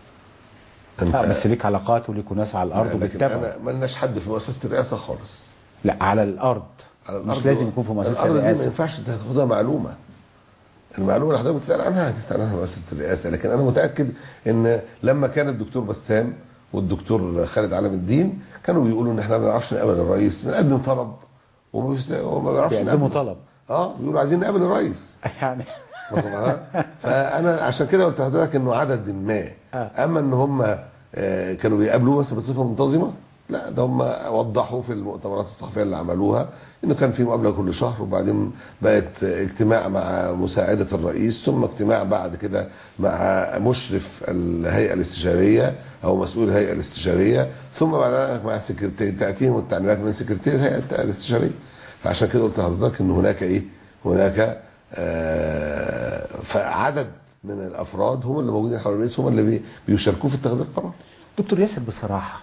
انت لا بس ليك علاقات وليك ناس على الارض لكن وبيتابعوا انا ملناش حد في مؤسسه الرئاسه خالص لا على الارض على مش لازم يكون في مؤسسه الارض دي ما الرئاسه ينفعش انت تاخدها معلومه المعلومه اللي حضرتك بتسال عنها هتسال عنها مؤسسه الرئاسه لكن انا متاكد ان لما كان الدكتور بسام والدكتور خالد علام الدين كانوا بيقولوا ان احنا ما بنعرفش نقابل الرئيس بنقدم طلب وما بيس- وما بيعرفش بيقدموا نقابله. طلب اه بيقولوا عايزين نقابل الرئيس يعني واخد بالك؟ فانا عشان كده قلت لحضرتك انه عدد ما آه. اما ان هم آه، كانوا بيقابلوه مثلا بصفه منتظمه لا ده هم وضحوا في المؤتمرات الصحفيه اللي عملوها انه كان في مقابله كل شهر وبعدين بقت اجتماع مع مساعده الرئيس ثم اجتماع بعد كده مع مشرف الهيئه الاستشاريه او مسؤول الهيئه الاستشاريه ثم بعد ذلك مع سكرتير تاتيهم التعليمات من سكرتير الهيئه الاستشاريه فعشان كده قلت لحضرتك ان هناك ايه هناك آه، فعدد من الافراد هم اللي موجودين حول الرئيس هم اللي بي- بيشاركوه في اتخاذ القرار دكتور ياسر بصراحه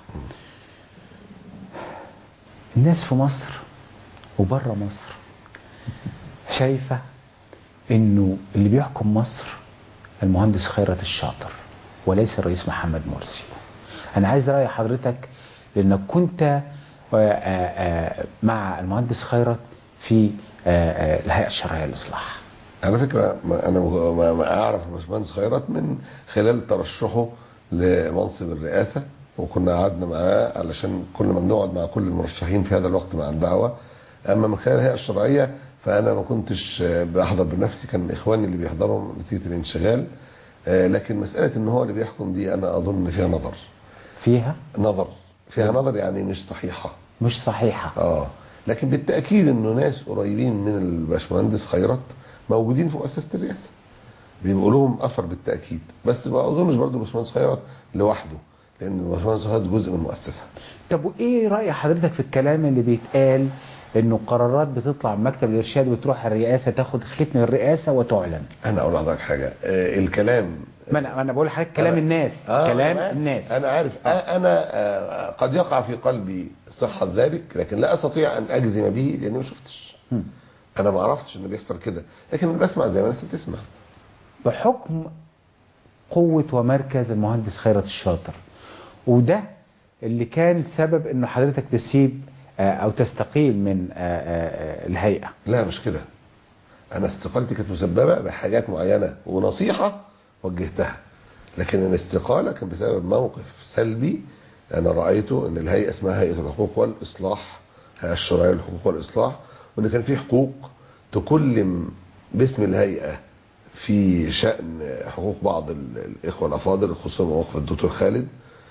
الناس في مصر وبره مصر شايفه انه اللي بيحكم مصر المهندس خيرت الشاطر وليس الرئيس محمد مرسي انا عايز راي حضرتك لانك كنت آه، آه، آه، مع المهندس خيرت في آه، آه، الهيئه الشرعيه للاصلاح على فكره ما انا ما ما اعرف الباشمهندس خيرت من خلال ترشحه لمنصب الرئاسه وكنا قعدنا معاه علشان كنا بنقعد مع كل المرشحين في هذا الوقت مع الدعوه اما من خلال الهيئه الشرعيه فانا ما كنتش آه، بحضر بنفسي كان اخواني اللي بيحضروا نتيجه الانشغال آه، لكن مساله ان هو اللي بيحكم دي انا اظن فيها نظر فيها نظر فيها نظر يعني مش صحيحه مش صحيحه اه لكن بالتاكيد انه ناس قريبين من الباشمهندس خيرت موجودين في مؤسسه الرئاسه بيبقوا لهم اثر بالتاكيد بس ما اظنش برضه الباشمهندس خيرت لوحده لان الباشمهندس خيرت جزء من المؤسسه طب وايه راي حضرتك في الكلام اللي بيتقال انه قرارات بتطلع من مكتب الارشاد وتروح الرئاسه تاخد ختم الرئاسه وتعلن انا اقول لحضرتك حاجه آه الكلام ما انا ما انا بقول لحضرتك كلام أنا- الناس آه كلام أنا- الناس انا عارف آه. انا آه قد يقع في قلبي صحه ذلك لكن لا استطيع ان اجزم به لاني ما شفتش مم. انا ما عرفتش انه بيحصل كده لكن أنا بسمع زي ما الناس بتسمع بحكم قوه ومركز المهندس خيرت الشاطر وده اللي كان سبب انه حضرتك تسيب آه، او تستقيل من آه، آه، آه، الهيئه لا مش كده انا استقالتي كانت مسببه بحاجات معينه ونصيحه وجهتها لكن الاستقالة كان بسبب موقف سلبي أنا رأيته أن الهيئة اسمها هيئة الحقوق والإصلاح هيئة الشرعية للحقوق والإصلاح وأن كان في حقوق تكلم باسم الهيئة في شأن حقوق بعض ال- الإخوة الأفاضل خصوصا موقف الدكتور خالد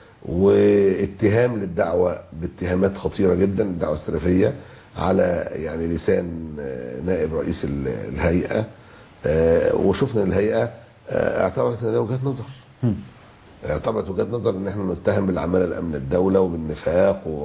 واتهام للدعوة باتهامات خطيرة جدا الدعوة السلفية على يعني لسان آه، نائب رئيس ال- الهيئة آه، وشفنا الهيئة آه، اعتبرت ان ده وجهة نظر مم. اعتبرت وجهة نظر ان احنا نتهم بالعمالة الامن الدولة وبالنفاق و-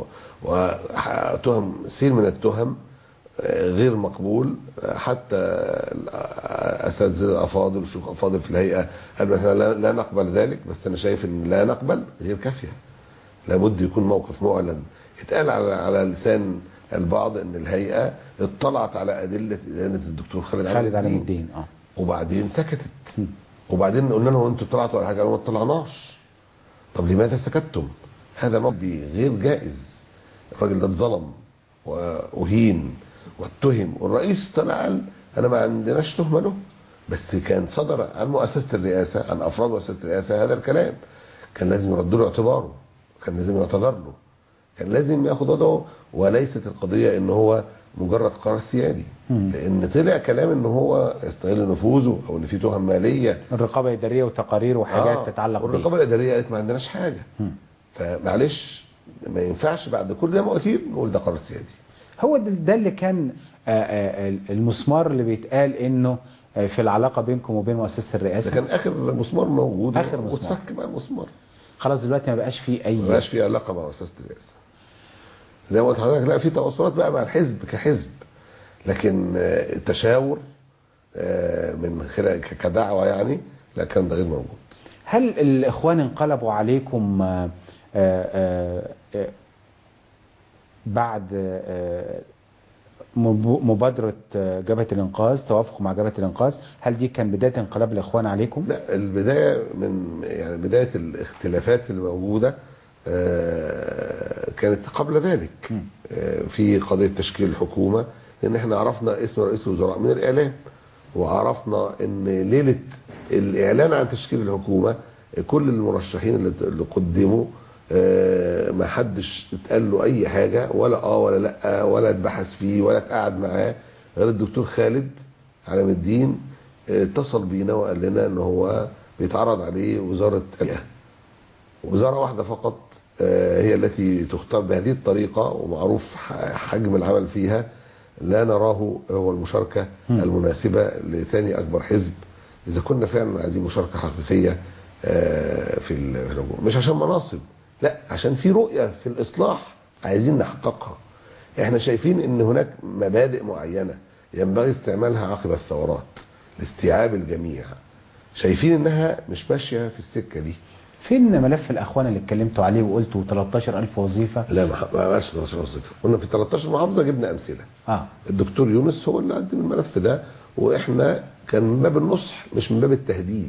وتهم سيل من التهم آه، غير مقبول آه، حتى الاساتذه الافاضل والشيوخ الافاضل في الهيئه قالوا احنا لا لا نقبل ذلك بس انا شايف ان لا نقبل غير كافيه لابد يكون موقف معلن اتقال على على لسان البعض ان الهيئه اطلعت على ادله ادانه الدكتور خالد خالد علام الدين الدين اه وبعدين سكتت مم. وبعدين قلنا لهم انتوا طلعتوا على حاجه قالوا ما طلعناش طب لماذا سكتتم هذا مبي غير جائز الراجل ده اتظلم واهين واتهم والرئيس طلع قال انا ما عندناش تهمه له بس كان صدر عن مؤسسه الرئاسه عن افراد مؤسسه الرئاسه هذا الكلام كان لازم يردوا له اعتباره كان لازم يعتذر له كان لازم ياخد وضعه وليست القضيه ان هو مجرد قرار سيادي مم. لان طلع كلام ان هو يستغل نفوذه او ان في تهم ماليه الرقابه الاداريه وتقارير وحاجات آه، تتعلق بيه والرقابه الاداريه قالت ما عندناش حاجه مم. فمعلش ما ينفعش بعد كل ده مواتير نقول ده قرار سيادي هو ده, ده اللي كان آه، آه، المسمار اللي بيتقال انه آه، في العلاقه بينكم وبين مؤسسه ده الرئاسه كان اخر مسمار موجود آخر مسمار. واتفك بقى المسمار خلاص دلوقتي ما بقاش فيه ما اي بقاش في علاقه مع مؤسسه الرئاسه زي ما قلت لحضرتك لا في تواصلات بقى مع الحزب كحزب لكن آه، التشاور آه، من خلال ك- كدعوه يعني لا كان ده غير موجود هل الاخوان انقلبوا عليكم آه، آه، آه، بعد آه، مب- مبادرة آه، جبهة الإنقاذ توافقوا مع جبهة الإنقاذ هل دي كان بداية انقلاب الإخوان عليكم؟ لا البدايه من يعني بدايه الاختلافات الموجوده آه، كانت قبل ذلك مم. آه، في قضيه تشكيل الحكومه ان احنا عرفنا اسم رئيس الوزراء من الاعلام وعرفنا ان ليله الاعلان عن تشكيل الحكومه كل المرشحين اللي اللي قدموا آه، ما حدش اتقال له اي حاجه ولا اه ولا لا ولا اتبحث فيه ولا اتقعد معاه غير الدكتور خالد علام الدين آه، اتصل بينا وقال لنا ان هو بيتعرض عليه وزاره البيئه وزاره واحده فقط آه، هي التي تختار بهذه الطريقه ومعروف ح- حجم العمل فيها لا نراه هو المشاركه مم. المناسبه لثاني اكبر حزب اذا كنا فعلا عايزين مشاركه حقيقيه آه، في ال- في الهجوم مش عشان مناصب لا عشان في رؤيه في الاصلاح عايزين نحققها احنا شايفين ان هناك مبادئ معينه ينبغي استعمالها عقب الثورات لاستيعاب الجميع شايفين انها مش ماشيه في السكه دي فين ملف الأخوان اللي اتكلمتوا عليه وقلتوا 13000 وظيفة؟ لا ما ما عملش 13 وظيفه قلنا في 13 محافظه جبنا امثله اه الدكتور يونس هو اللي قدم الملف ده واحنا كان من باب النصح مش من باب التهديد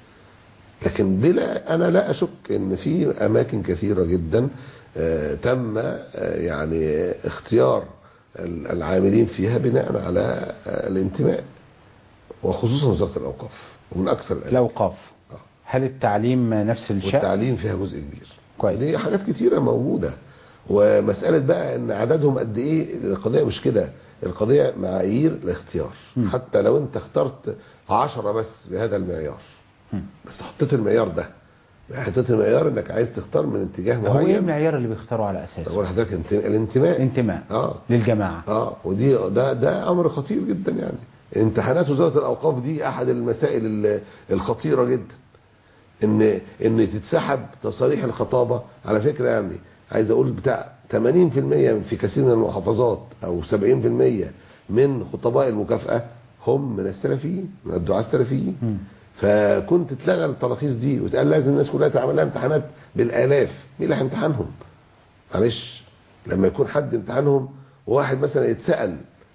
لكن بلا انا لا اشك ان في اماكن كثيره جدا آه، تم آه، يعني اختيار ال- العاملين فيها بناء على آه، الانتماء وخصوصا وزاره الاوقاف ومن اكثر الأماكن. الأوقاف آه. هل التعليم نفس الشأن؟ والتعليم فيها جزء كبير كويس. دي حاجات كتيرة موجودة ومسألة بقى ان عددهم قد ايه القضية مش كده القضية معايير الاختيار مم. حتى لو انت اخترت عشرة بس بهذا المعيار مم. بس حطيت المعيار ده حطيت المعيار انك عايز تختار من اتجاه هو ايه معين المعيار اللي بيختاروا على اساسه؟ بقول لحضرتك انت- الانتماء انتماء اه للجماعة اه ودي ده ده امر خطير جدا يعني امتحانات وزاره الاوقاف دي احد المسائل ال- الخطيره جدا ان ان تتسحب تصاريح الخطابه على فكره يعني عايز اقول بتاع 80% في كثير من المحافظات او 70% من خطباء المكافاه هم من السلفيين من الدعاة السلفيين مم. فكنت تلغى التراخيص دي وتقال لازم الناس كلها تعمل لها امتحانات بالالاف مين اللي هيمتحنهم؟ معلش لما يكون حد امتحانهم وواحد مثلا يتسال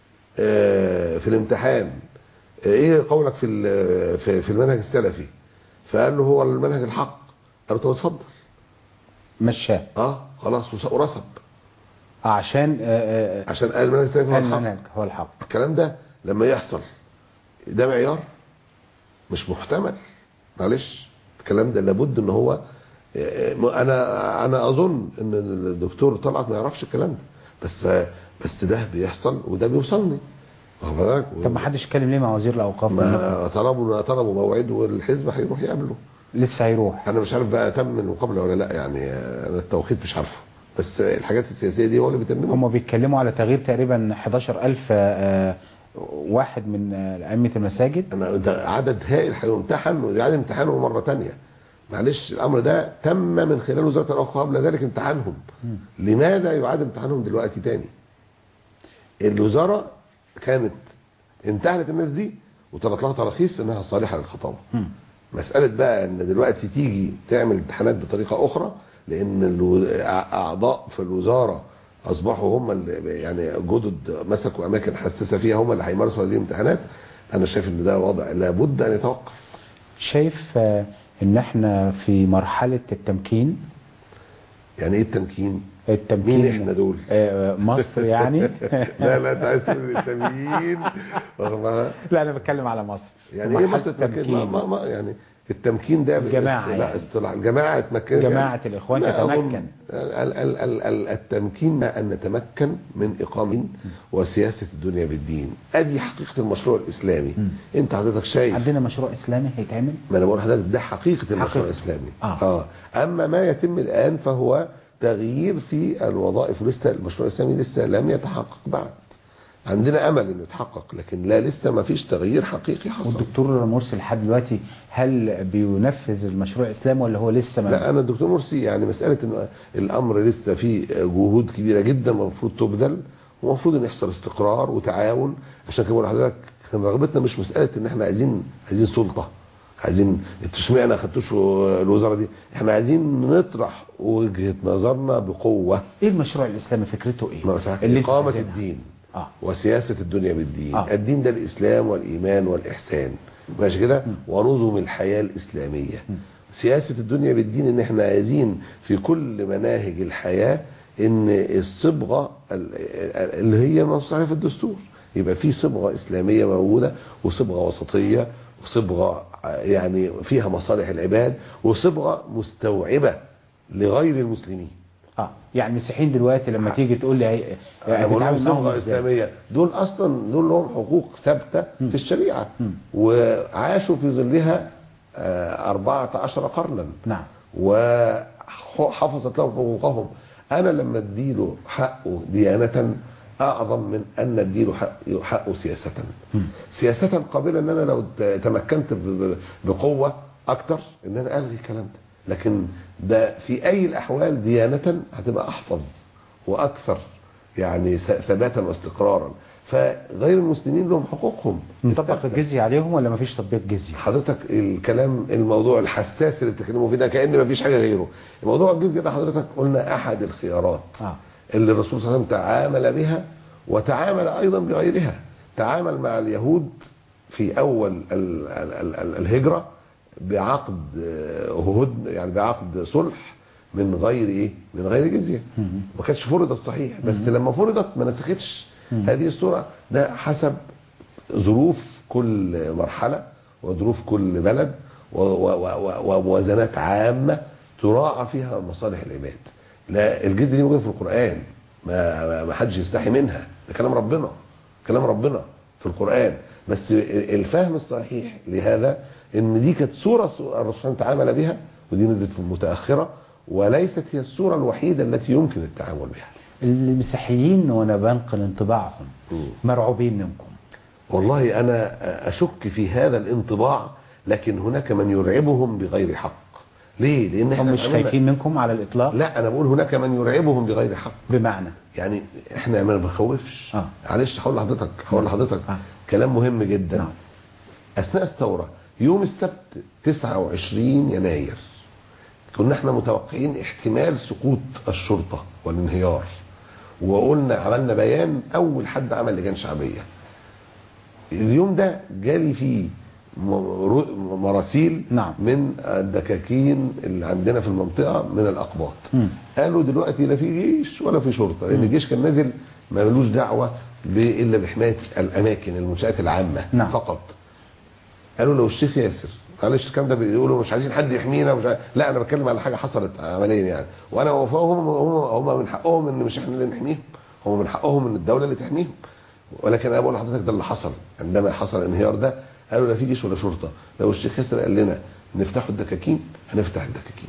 آه، في الامتحان آه، ايه قولك في ال- في في المنهج السلفي فقال له هو المنهج الحق قال له طب اتفضل مشاه اه خلاص وس- ورسب عشان آه، آه، عشان قال المنهج السلفي هو الحق المنهج هو الحق الكلام ده لما يحصل ده معيار مش محتمل معلش الكلام ده لابد ان هو آه، انا انا اظن ان الدكتور طلعت ما يعرفش الكلام ده بس بس ده بيحصل وده بيوصلني واخد بالك طب ما حدش اتكلم ليه مع وزير الاوقاف ما طلبوا طلبوا موعد والحزب هيروح يقابله لسه هيروح انا مش عارف بقى تم المقابله ولا لا يعني آه، انا التوقيت مش عارفه بس الحاجات السياسيه دي هو اللي بيتممها هم بيتكلموا على تغيير تقريبا 11000 آه، واحد من آه، ائمه المساجد انا ده عدد هائل هيمتحن ويعاد امتحانه مره تانية معلش الامر ده تم من خلال وزاره الاوقاف قبل ذلك امتحانهم لماذا يعاد امتحانهم دلوقتي تاني الوزاره كانت امتحنت الناس دي وطلعت لها تراخيص انها صالحه للخطابه مم. مساله بقى ان دلوقتي تيجي تعمل امتحانات بطريقه اخرى لان الو- أع- اعضاء في الوزاره اصبحوا هم اللي يعني جدد مسكوا اماكن حساسه فيها هم اللي هيمارسوا هذه الامتحانات انا شايف ان ده وضع لابد ان يتوقف شايف آه، ان احنا في مرحله التمكين يعني ايه التمكين التمكين مين احنا دول آه، مصر يعني لا لا انت عايز تقول الاسلاميين واخد بالك؟ لا انا بتكلم على مصر يعني ايه مرحلة مصر التمكين ما ما ما يعني التمكين ده الجماعة لا يعني. اصطلاح الجماعه اتمكنت جماعة يعني. الإخوان لا تتمكن. أظن. ال- ال- ال- ال- التمكين ان نتمكن من اقامه وسياسه الدنيا بالدين ادي حقيقه المشروع الاسلامي مم. انت حضرتك شايف عندنا مشروع اسلامي هيتعمل ما انا بقول لحضرتك ده حقيقه المشروع حقيقة. الاسلامي آه. اه اما ما يتم الان فهو تغيير في الوظائف ولسه المشروع الاسلامي لسه لم يتحقق بعد عندنا امل انه يتحقق لكن لا لسه ما فيش تغيير حقيقي حصل والدكتور مرسي لحد دلوقتي هل بينفذ المشروع الاسلامي ولا هو لسه ما لا انا الدكتور مرسي يعني مساله انه الامر لسه فيه جهود كبيره جدا المفروض تبذل ومفروض ان يحصل استقرار وتعاون عشان كده بقول لحضرتك كان رغبتنا مش مساله ان احنا عايزين عايزين سلطه عايزين انتوا اشمعنى ما خدتوش الوزاره دي احنا عايزين نطرح وجهه نظرنا بقوه ايه المشروع الاسلامي فكرته ايه؟ ما فيها اللي انت اقامه عايزينها. الدين اه وسياسة الدنيا بالدين آه. الدين ده الإسلام والإيمان والإحسان ماشي كده ونظم الحياة الإسلامية سياسة الدنيا بالدين إن إحنا عايزين في كل مناهج الحياة إن الصبغة ال- ال- اللي هي مصنوعة في الدستور يبقى في صبغة إسلامية موجودة وصبغة وسطية وصبغة يعني فيها مصالح العباد وصبغة مستوعبة لغير المسلمين اه يعني المسيحيين دلوقتي لما تيجي تقول لي هي- انا بقول لهم هتتعامل معاهم صبغه ازاي؟ اسلاميه دول اصلا دول لهم حقوق ثابته في الشريعه وعاشوا في ظلها آه، 14 قرنا نعم وحفظت لهم حقوقهم انا لما اديله حقه ديانه اعظم من ان اديله حق- حقه سياسه سياسه قابله ان انا لو ت- تمكنت ب- ب- بقوه اكتر ان انا الغي الكلام ده لكن ده في اي الاحوال ديانه هتبقى احفظ واكثر يعني ث- ثباتا واستقرارا فغير المسلمين لهم حقوقهم نطبق الجزية عليهم ولا مفيش تطبيق جزية؟ حضرتك الكلام الموضوع الحساس اللي بتتكلموا فيه ده كان ما فيش حاجه غيره موضوع الجزيه ده حضرتك قلنا احد الخيارات اه اللي الرسول صلى الله عليه وسلم تعامل بها وتعامل ايضا بغيرها تعامل مع اليهود في اول ال ال ال ال الهجره بعقد آه، هدن يعني بعقد صلح من غير ايه من غير جزيه ما كانتش فرضت صحيح بس لما فرضت ما نسختش هذه الصوره ده حسب ظروف كل مرحله وظروف كل بلد و- و- و- وموازنات عامه تراعى فيها مصالح العباد لا الجزء دي موجوده في القران ما ما- ما حدش يستحي منها ده كلام ربنا كلام ربنا في القران بس الفهم الصحيح لهذا ان دي كانت صوره الرسول تعامل بها ودي نزلت في المتاخره وليست هي الصوره الوحيده التي يمكن التعامل بها المسيحيين وانا بنقل انطباعهم مم. مرعوبين منكم والله انا اشك في هذا الانطباع لكن هناك من يرعبهم بغير حق ليه لان هم احنا مش اتعاملنا- خايفين منكم على الاطلاق لا انا بقول هناك من يرعبهم بغير حق بمعنى يعني احنا ما بنخوفش آه. معلش هقول لحضرتك هقول لحضرتك آه. كلام مهم جدا نعم. اثناء الثوره يوم السبت 29 يناير كنا احنا متوقعين احتمال سقوط الشرطه والانهيار وقلنا عملنا بيان اول حد عمل لجان شعبيه اليوم ده جالي فيه م- رو- مراسيل نعم. من الدكاكين اللي عندنا في المنطقه من الاقباط مم. قالوا دلوقتي لا في جيش ولا في شرطه لان الجيش كان نازل ما ملوش دعوه ب- الا بحمايه الاماكن المنشات العامه نعم. فقط قالوا لو الشيخ ياسر معلش الكلام ده بيقولوا مش عايزين حد يحمينا مش عايز... لا انا بتكلم على حاجه حصلت عمليا يعني وانا هم هم هم من حقهم ان مش احنا اللي نحميهم هم من حقهم ان الدوله اللي تحميهم ولكن انا بقول لحضرتك ده اللي حصل عندما حصل الانهيار ده قالوا لا في جيش ولا شرطه لو الشيخ ياسر قال لنا نفتحوا الدكاكين هنفتح الدكاكين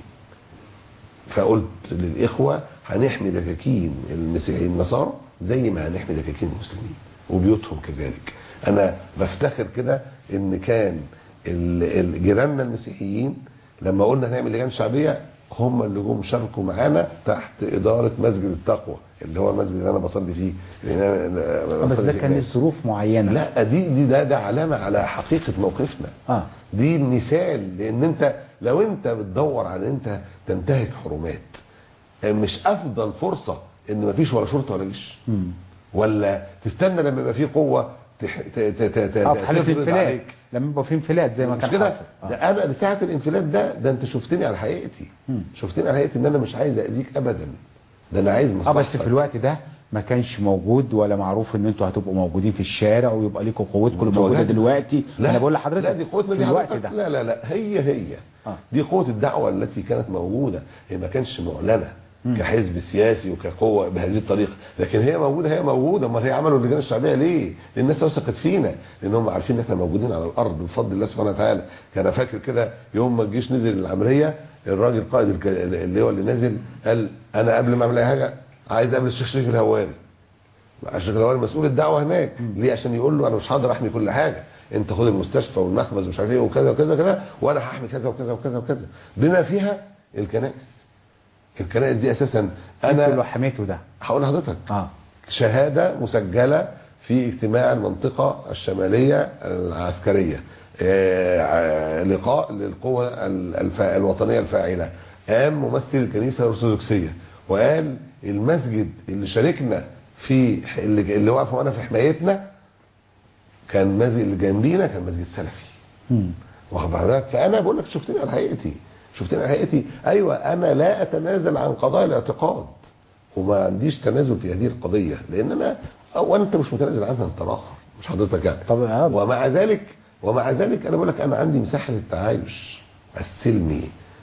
فقلت للاخوه هنحمي دكاكين المسيحيين النصارى زي ما هنحمي دكاكين المسلمين وبيوتهم كذلك انا بفتخر كده ان كان ال- ال- جيراننا المسيحيين لما قلنا هنعمل لجان شعبيه هم اللي جم شاركوا معانا تحت اداره مسجد التقوى اللي هو المسجد اللي انا بصلي فيه اللي أنا بس بصلي ده فيه كان هناك. ظروف معينه لا دي دي ده, ده علامه على حقيقه موقفنا اه دي مثال لان انت لو انت بتدور على ان انت تنتهك حرمات مش افضل فرصه ان مفيش ولا شرطه ولا جيش مم. ولا تستنى لما يبقى في قوه تح... ت... ت... ت... ت... اه في حاله تفرض انفلات عليك. لما يبقى في انفلات زي ما مش كان كده حاصل ده آه. انا ساعه الانفلات ده ده انت شفتني على حقيقتي مم. شفتني على حقيقتي ان انا مش عايز اذيك ابدا ده انا عايز اه مصلحتك بس في الوقت ده ما كانش موجود ولا معروف ان انتوا هتبقوا موجودين في الشارع ويبقى لكم قوتكم اللي موجوده متواجد. دلوقتي لا انا بقول لحضرتك لا دي قوتنا في دي الوقت حضرتك ده لا لا لا هي هي آه. دي قوه الدعوه التي كانت موجوده هي ما كانش معلنه مم. كحزب سياسي وكقوه بهذه الطريقه لكن هي موجوده هي موجوده امال هي عملوا اللجان الشعبيه ليه؟ لان الناس وثقت فينا لان هم عارفين ان احنا موجودين على الارض بفضل الله سبحانه وتعالى كان فاكر كده يوم ما الجيش نزل العمريه الراجل قائد الك- اللي هو اللي نازل قال انا قبل ما اعمل اي حاجه عايز اقابل الشيخ شريف الهواري الشيخ الهواري مسؤول الدعوه هناك ليه عشان يقول له انا مش هقدر احمي كل حاجه انت خد المستشفى والمخبز ومش عارف ايه وكذا وكذا كذا وانا هحمي كذا وكذا وكذا وكذا بما فيها الكنائس الكنائس دي اساسا انتوا اللي انا حميتوا ده هقول لحضرتك اه شهاده مسجله في اجتماع المنطقه الشماليه العسكريه آه، لقاء للقوى ال- الف- الوطنيه الفاعله قام ممثل الكنيسه الارثوذكسيه وقال المسجد اللي شاركنا في اللي, اللي وقف معانا في حمايتنا كان مسجد اللي جنبينا كان مسجد سلفي مم. واخد بالك فانا بقول لك شفتني على حقيقتي شفتني على حقيقتي ايوه انا لا اتنازل عن قضايا الاعتقاد وما عنديش تنازل في هذه القضيه لان انا او انت مش متنازل عنها انت اخر مش حضرتك يعني طب آه. ومع ذلك ومع ذلك انا بقول لك انا عندي مساحه التعايش السلمي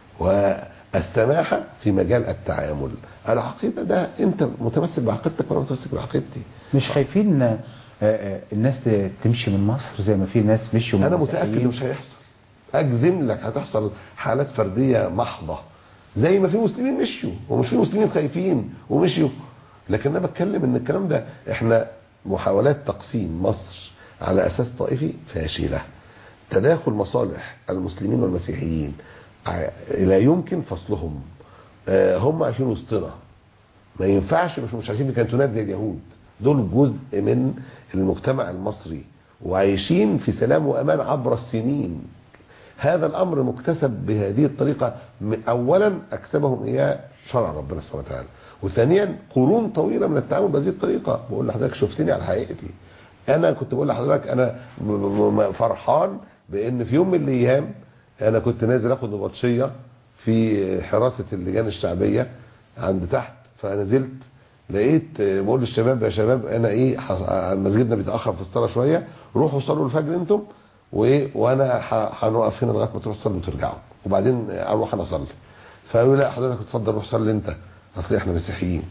والسماحه في مجال التعامل العقيده ده انت متمسك بعقيدتك وانا متمسك بعقيدتي مش خايفين آه، آه، الناس ت- تمشي من مصر زي ما في ناس مشوا من انا المسيحيين؟ متاكد مش هيحصل اجزم لك هتحصل حالات فرديه محضه زي ما في مسلمين مشيوا ومش في مسلمين خايفين ومشيوا لكن انا بتكلم ان الكلام ده احنا محاولات تقسيم مصر على اساس طائفي فاشله تداخل مصالح المسلمين والمسيحيين ع- لا يمكن فصلهم آه، هم عايشين وسطنا ما ينفعش مش مش عايشين في كانتونات زي اليهود دول جزء من المجتمع المصري وعايشين في سلام وامان عبر السنين هذا الامر مكتسب بهذه الطريقه م- اولا اكسبهم اياه شرع ربنا سبحانه وتعالى وثانيا قرون طويله من التعامل بهذه الطريقه بقول لحضرتك شفتني على حقيقتي انا كنت بقول لحضرتك انا م- م- م- فرحان بان في يوم من الايام انا كنت نازل اخد نبطشيه في حراسه اللجان الشعبيه عند تحت فنزلت لقيت آه، بقول للشباب يا شباب انا ايه ح- مسجدنا بيتاخر في الصلاه شويه روحوا صلوا الفجر انتم وايه وانا ح- هنقف هنا لغايه ما تروحوا تصلوا وترجعوا وبعدين اروح انا اصلي فقالوا لا حضرتك اتفضل روح صلي انت اصل احنا مسيحيين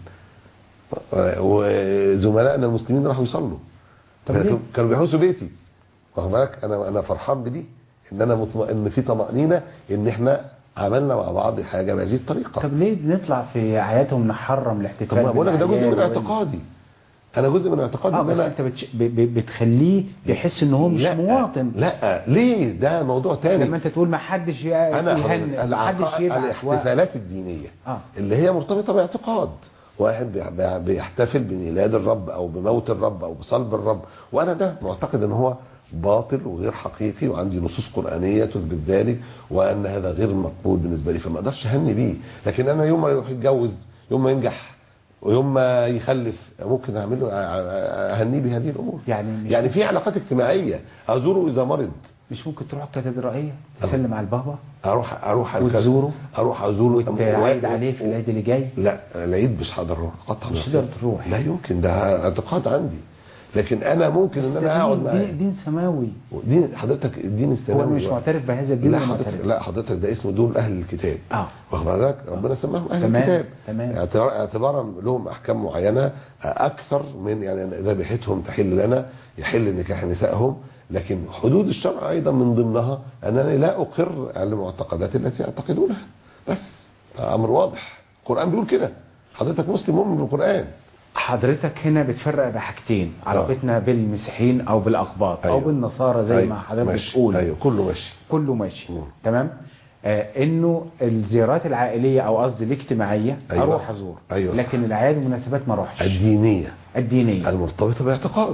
وزملائنا المسلمين راحوا يصلوا طب ليه؟ كانوا- كانوا بيحرسوا بيتي واخد بالك انا انا فرحان بدي ان انا مطمئن في طمانينه ان احنا عملنا مع بعض حاجه بهذه الطريقه طب ليه بنطلع في اعيادهم نحرم الاحتفال طب ما بقول لك ده جزء من بالأعياد وال- اعتقادي انا جزء من اعتقادي اه ان بس انا انت بتش... ب... ب... بتخليه يحس ان هو مش لا مواطن لا ليه ده موضوع تاني لما انت تقول ما حدش ي- انا يهنئ ما حدش العقا- يبعت و... الاحتفالات الدينيه آه. اللي هي مرتبطه باعتقاد واحد بي- بي- بيحتفل بميلاد الرب او بموت الرب او بصلب الرب وانا ده معتقد ان هو باطل وغير حقيقي وعندي نصوص قرانيه تثبت ذلك وان هذا غير مقبول بالنسبه لي فما اقدرش اهني بيه لكن انا يوم ما يروح يتجوز يوم ما ينجح ويوم ما يخلف ممكن اعمل له اهنيه بهذه الامور يعني مش- يعني في علاقات اجتماعيه ازوره اذا مرض مش ممكن تروح الكاتدرائيه تسلم على البابا اروح اروح على وتزوره؟ اروح ازوره وتعيد عليه في العيد اللي جاي لا العيد مش هقدر اروح قطعا مش هتقدر تروح. لا يمكن ده اعتقاد عندي لكن انا ممكن ان انا اقعد دين, معاه دين, دين سماوي دين حضرتك الدين هو السماوي مش معترف بهذا الدين لا ولا حضرتك معترف لا حضرتك ده اسمه دول اهل الكتاب اه واخد بالك ربنا سماهم اهل تمام، الكتاب تمام. اعتبار- اعتبارا لهم احكام معينه اكثر من يعني ذبيحتهم تحل لنا يحل نكاح نسائهم لكن حدود الشرع ايضا من ضمنها انني لا اقر على المعتقدات التي يعتقدونها بس امر واضح القران بيقول كده حضرتك مسلم مؤمن بالقران حضرتك هنا بتفرق بحاجتين علاقتنا بالمسيحيين او بالاقباط او أيوة. بالنصارى زي أيوة، ما حضرتك ماشي. بتقول ايوه كله ماشي كله ماشي مم. تمام آه انه الزيارات العائليه او قصدي الاجتماعيه أيوة. اروح ازور أيوة. لكن الاعياد والمناسبات ما اروحش الدينيه الدينيه المرتبطه باعتقاد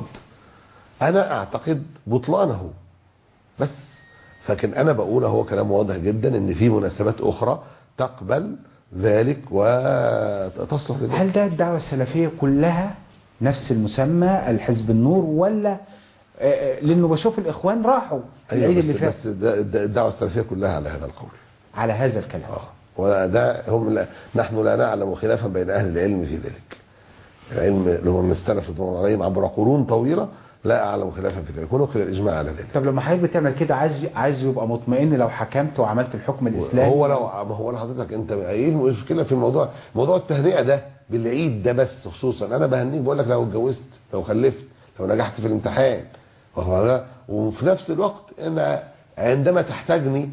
انا اعتقد بطلانه بس لكن انا بقول هو كلام واضح جدا ان في مناسبات اخرى تقبل ذلك وتصلح لذلك هل ده الدعوه السلفيه كلها نفس المسمى الحزب النور ولا آه، آه، لانه بشوف الاخوان راحوا ايوه العيد بس, اللي فات بس ده ده الدعوه السلفيه كلها على هذا القول على هذا الكلام اه وده هم لا نحن لا نعلم خلافا بين اهل العلم في ذلك العلم اللي هم من السلف رضوان الله عليهم عبر قرون طويله لا اعلم خلافا في ذلك ونقل الاجماع على ذلك طب لما حضرتك بتعمل كده عايز عايز يبقى مطمئن لو حكمت وعملت الحكم الاسلامي هو لو ما هو أنا حضرتك انت ايه المشكله في الموضوع موضوع التهنئه ده بالعيد ده بس خصوصا انا بهنيك بقول لك لو اتجوزت لو خلفت لو نجحت في الامتحان واخد بالك؟ وفي نفس الوقت انا عندما تحتاجني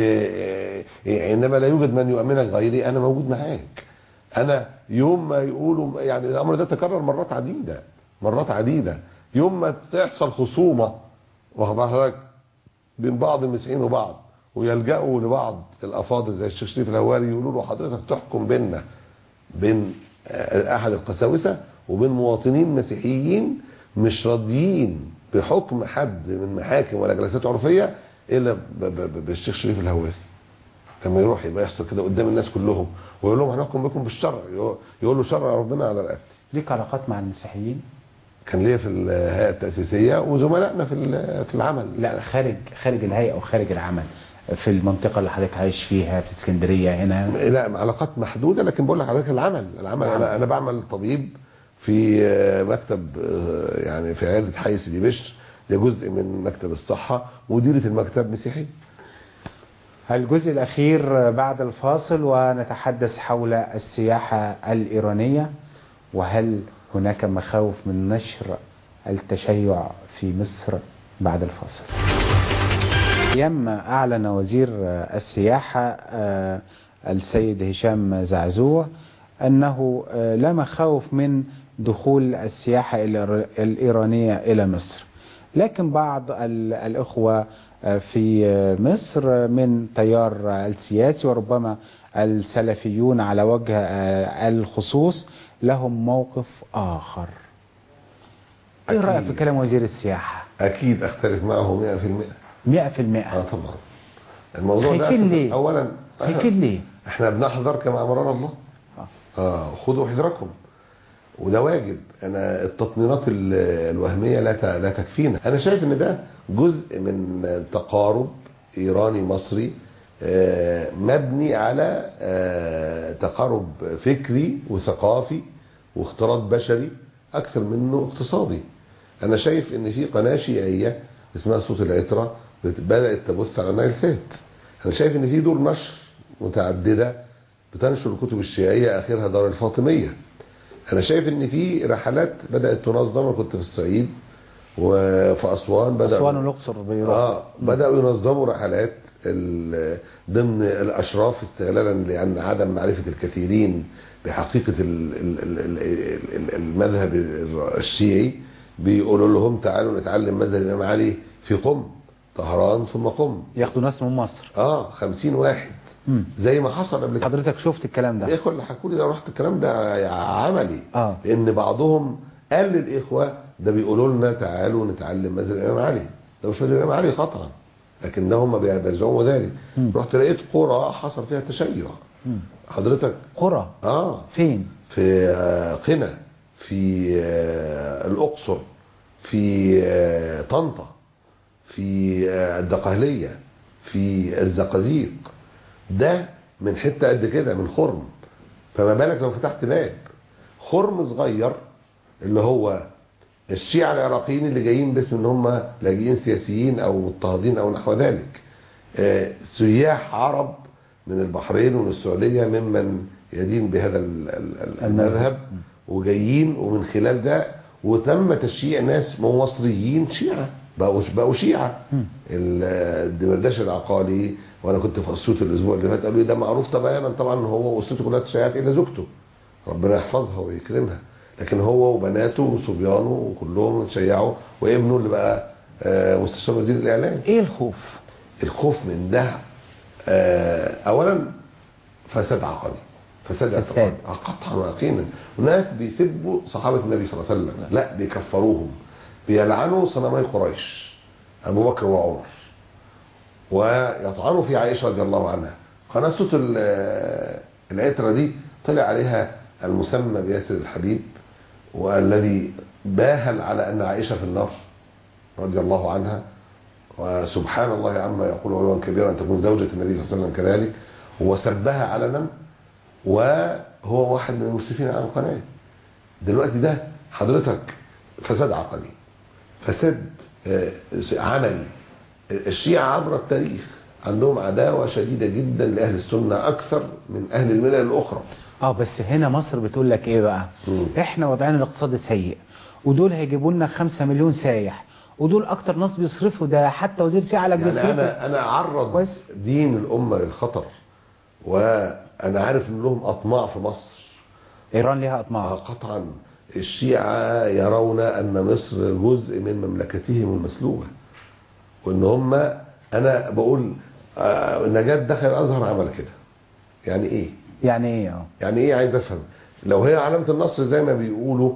ل- عندما لا يوجد من يؤمنك غيري انا موجود معاك انا يوم ما يقولوا يعني الامر ده تكرر مرات عديده مرات عديده يوم ما تحصل خصومه واخد بال حضرتك بين بعض المسيحيين وبعض ويلجأوا لبعض الافاضل زي الشيخ شريف الهواري يقولوا له حضرتك تحكم بيننا بين آه، احد القساوسه وبين مواطنين مسيحيين مش راضيين بحكم حد من محاكم ولا جلسات عرفيه الا ب- ب- ب- بالشيخ شريف الهواري لما يروح يبقى يحصل كده قدام الناس كلهم ويقول لهم هنحكم بكم بالشرع يقول- يقول له شرع ربنا على رقبتي ليك علاقات مع المسيحيين كان ليا في الهيئه التاسيسيه وزملائنا في ال- في العمل لا خارج خارج الهيئه او خارج العمل في المنطقه اللي حضرتك عايش فيها في اسكندريه هنا لا علاقات محدوده لكن بقول لحضرتك العمل العمل العمل. انا انا بعمل طبيب في آه، مكتب آه، يعني في عياده حي سيدي بشر ده جزء من مكتب الصحه مديره المكتب مسيحي الجزء الأخير بعد الفاصل ونتحدث حول السياحة الإيرانية وهل هناك مخاوف من نشر التشيع في مصر بعد الفاصل يما أعلن وزير السياحة آه، السيد هشام زعزوع أنه آه، لا مخاوف من دخول السياحة الإير- الإيرانية إلى مصر لكن بعض ال- الإخوة آه، في آه، مصر آه، من تيار آه، السياسي وربما السلفيون على وجه آه، الخصوص لهم موقف آخر ايه رأيك في أكيد. كلام وزير السياحة اكيد اختلف معه 100% مئة في المئة اه طبعا الموضوع ده خايفين أساساً ليه؟ اولا خايفين ليه احنا بنحذر كما امرنا الله آه. اه خذوا حذركم وده واجب انا التطمينات ال- الوهميه لا ت- لا تكفينا انا شايف ان ده جزء من تقارب ايراني مصري آه، مبني على آه، تقارب فكري وثقافي واختلاط بشري اكثر منه اقتصادي انا شايف ان في قناه شيعيه اسمها صوت العتره بت- بدات تبث على نايل سات انا شايف ان في دور نشر متعدده بتنشر الكتب الشيعيه اخرها دار الفاطميه انا شايف ان في رحلات بدات تنظم انا كنت في الصعيد وفي اسوان بداوا أسوان والأقصر بيروحوا اه بداوا ينظموا رحلات ال- ضمن الاشراف استغلالا لان عدم معرفه الكثيرين بحقيقه ال- ال- ال- ال- ال- المذهب الشيعي بيقولوا لهم تعالوا نتعلم مذهب الامام علي في قم طهران ثم قم ياخدوا ناس من مصر اه خمسين واحد مم. زي ما حصل قبل كده حضرتك شفت الكلام ده الاخوه اللي حكوا لي ده رحت الكلام ده عملي آه. لان بعضهم قال للاخوه ده بيقولوا لنا تعالوا نتعلم مذهب الامام علي ده مش مذهب الامام علي خطا لكن ده هم بيزعموا ذلك مم. رحت لقيت قرى حصل فيها تشيع مم. حضرتك قرى اه فين في آه، قنا في آه، الاقصر في آه، طنطا في آه، الدقهليه في الزقازيق ده من حته قد كده من خرم فما بالك لو فتحت باب خرم صغير اللي هو الشيعة العراقيين اللي جايين باسم ان هم لاجئين سياسيين او مضطهدين او نحو ذلك آه، سياح عرب من البحرين ومن السعودية ممن يدين بهذا ال- ال- ال- المذهب وجايين ومن خلال ده وتم تشييع ناس مصريين شيعة بقوا بقوا شيعة ال- الدمرداش العقالي وانا كنت في اسيوط الاسبوع اللي فات قالوا لي ده معروف تماما طبعا هو واسرته كلها تشيعات الا زوجته ربنا يحفظها ويكرمها لكن هو وبناته وصبيانه وكلهم اتشيعوا وابنه اللي بقى آه، مستشار وزير الاعلام ايه الخوف الخوف من ده آه، اولا فساد عقلي فساد فساد. اعتقادي آه، قطعا ويقينا وناس بيسبوا صحابه النبي صلى الله عليه وسلم لا بيكفروهم بيلعنوا صنمي قريش ابو بكر وعمر ويطعنوا في عائشه رضي الله عنها قناه صوت ال- العتره دي طلع عليها المسمى بياسر الحبيب والذي باهل على ان عائشه في النار رضي الله عنها وسبحان الله عما يقول علوا كبيرا ان تكون زوجة النبي صلى الله عليه وسلم كذلك وسبها علنا وهو واحد من المشرفين على القناة دلوقتي ده حضرتك فساد عقلي فساد آه، عملي الشيعة عبر التاريخ عندهم عداوة شديدة جدا لأهل السنة أكثر من أهل الملل الأخرى اه بس هنا مصر بتقول لك ايه بقى مم. احنا وضعنا الاقتصادي سيء ودول هيجيبوا لنا 5 مليون سايح ودول اكتر ناس بيصرفوا ده حتى وزير سياحه لك يعني بيصرفوا أنا أنا أعرض كويس. دين الأمة للخطر وأنا عارف إن لهم أطماع في مصر ايران ليها آه، اطماع قطعا الشيعة يرون أن مصر جزء من مملكتهم المسلوبة وإن هم أنا بقول آه، نجاة دخل الأزهر عمل كده يعني إيه؟ يعني ايه اه يعني إيه عايز أفهم لو هي علامة النصر زي ما بيقولوا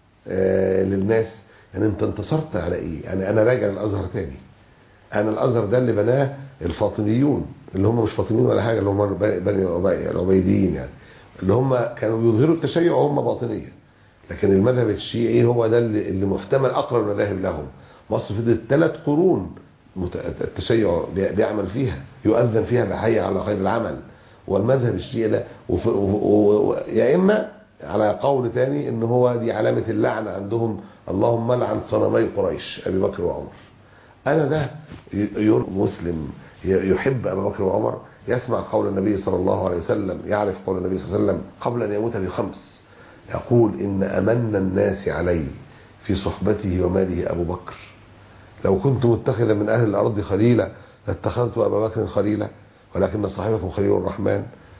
آه، للناس يعني أنت انتصرت على إيه؟ يعني أنا راجع للأزهر تاني أنا الأزهر ده اللي بناه الفاطميون اللي هم مش فاطميين ولا حاجة اللي هم بني العبي- العبيديين يعني اللي هم كانوا يظهروا التشيع وهم باطنية لكن المذهب الشيعي هو ده اللي, اللي محتمل اقرب المذاهب لهم مصر فضلت ثلاث قرون مت- التشيع بي- بيعمل فيها يؤذن فيها بحي على خير العمل والمذهب الشيعي ده وف- و- و- و- يا اما على قول تاني ان هو دي علامه اللعنه عندهم اللهم لعن صنمي قريش ابي بكر وعمر انا ده ي- ير- مسلم ي- يحب ابا بكر وعمر يسمع قول النبي صلى الله عليه وسلم يعرف قول النبي صلى الله عليه وسلم قبل ان يموت بخمس يقول ان امن الناس علي في صحبته وماله ابو بكر لو كنت متخذا من اهل الارض خليلا لاتخذت ابا بكر خليلا ولكن صاحبكم خليل الرحمن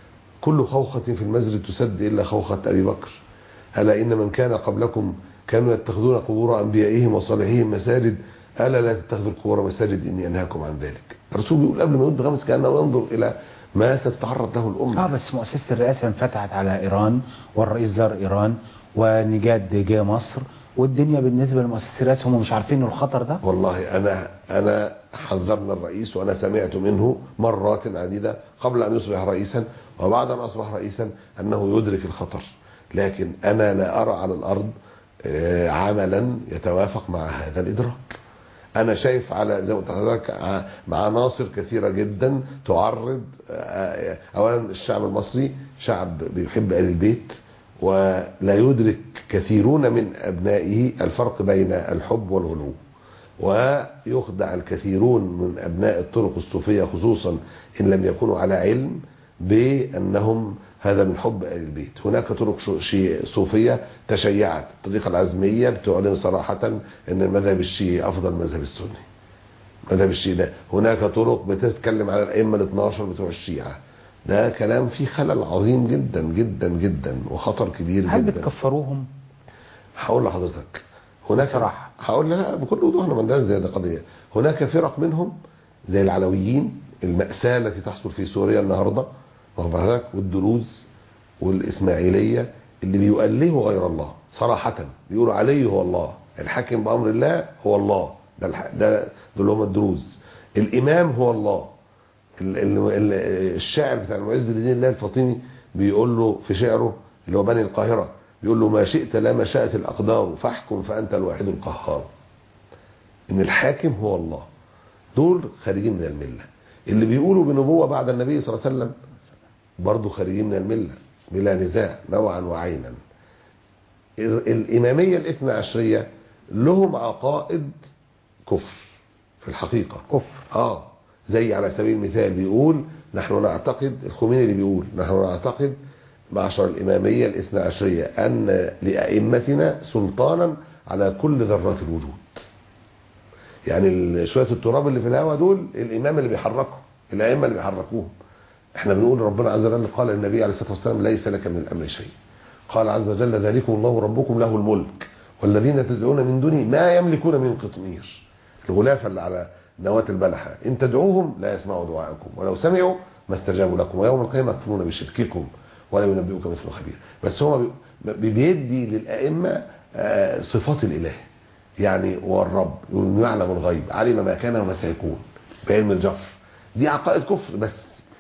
كل خوخة في المسجد تسد إلا خوخة أبي بكر ألا إن من كان قبلكم كانوا يتخذون قبور أنبيائهم وصالحيهم مساجد ألا لا تتخذوا القبور مساجد إني أنهاكم عن ذلك الرسول بيقول قبل ما يموت بخمس كأنه ينظر إلى ما ستتعرض له الأمة اه بس مؤسسه الرئاسه انفتحت على ايران والرئيس زار ايران ونجاد جه مصر والدنيا بالنسبه لمؤسسه الرئاسه هم مش عارفين الخطر ده والله انا انا حذرنا الرئيس وانا سمعت منه مرات عديده قبل ان يصبح رئيسا وبعد ان اصبح رئيسا انه يدرك الخطر لكن انا لا ارى على الارض آه، عملا يتوافق مع هذا الادراك انا شايف على زي ما قلت لحضرتك ع- عناصر كثيره جدا تعرض آه، اولا الشعب المصري شعب بيحب ال البيت ولا يدرك كثيرون من ابنائه الفرق بين الحب والغلو ويخدع الكثيرون من ابناء الطرق الصوفيه خصوصا ان لم يكونوا على علم بانهم هذا من حب ال البيت هناك طرق شو- شي- صوفيه تشيعت الطريقه العزميه بتعلن صراحه ان المذهب الشيعي افضل من المذهب السني مذهب الشيعي ده هناك طرق بتتكلم على الائمه ال 12 بتوع الشيعه ده كلام فيه خلل عظيم جدا جدا جدا وخطر كبير هل جدا بتكفروهم هقول لحضرتك هناك بصراحة. هقول لا بكل وضوح انا ما عندناش زي ده قضيه هناك فرق منهم زي العلويين المأساة التي تحصل في سوريا النهارده واخد بالك والدروز والاسماعيليه اللي بيؤلهوا غير الله صراحه بيقولوا علي هو الله الحاكم بامر الله هو الله ده الح... ده دول هم الدروز الامام هو الله ال... ال... ال... الشاعر بتاع المعز لدين الله الفاطمي بيقول له في شعره اللي هو بني القاهره بيقول له ما شئت لا ما شاءت الاقدار فاحكم فانت الواحد القهار ان الحاكم هو الله دول خارجين من المله اللي بيقولوا بنبوه بعد النبي صلى الله عليه وسلم برضه خارجين من المله بلا نزاع نوعا وعينا ال- الاماميه الاثنى عشريه لهم عقائد كفر في الحقيقة كفر اه زي على سبيل المثال بيقول نحن نعتقد الخميني اللي بيقول نحن نعتقد معشر الإمامية الاثنى عشرية أن لأئمتنا سلطانا على كل ذرات الوجود يعني ال- شوية التراب اللي في الهواء دول الإمام اللي بيحركهم الأئمة اللي بيحركوهم احنا بنقول ربنا عز وجل قال النبي عليه الصلاة والسلام ليس لك من الأمر شيء قال عز وجل ذلكم الله ربكم له الملك والذين تدعون من دونه ما يملكون من قطمير الغلافة اللي على نواة البلحة إن تدعوهم لا يسمعوا دعاءكم ولو سمعوا ما استجابوا لكم ويوم القيامة يكفرون بشرككم ولا ينبئك مثل خبير بس هو بي- بيدي للأئمة آه، صفات الإله يعني هو الرب يقول إنه يعلم الغيب علم ما كان وما سيكون بعلم الجفر دي عقائد كفر بس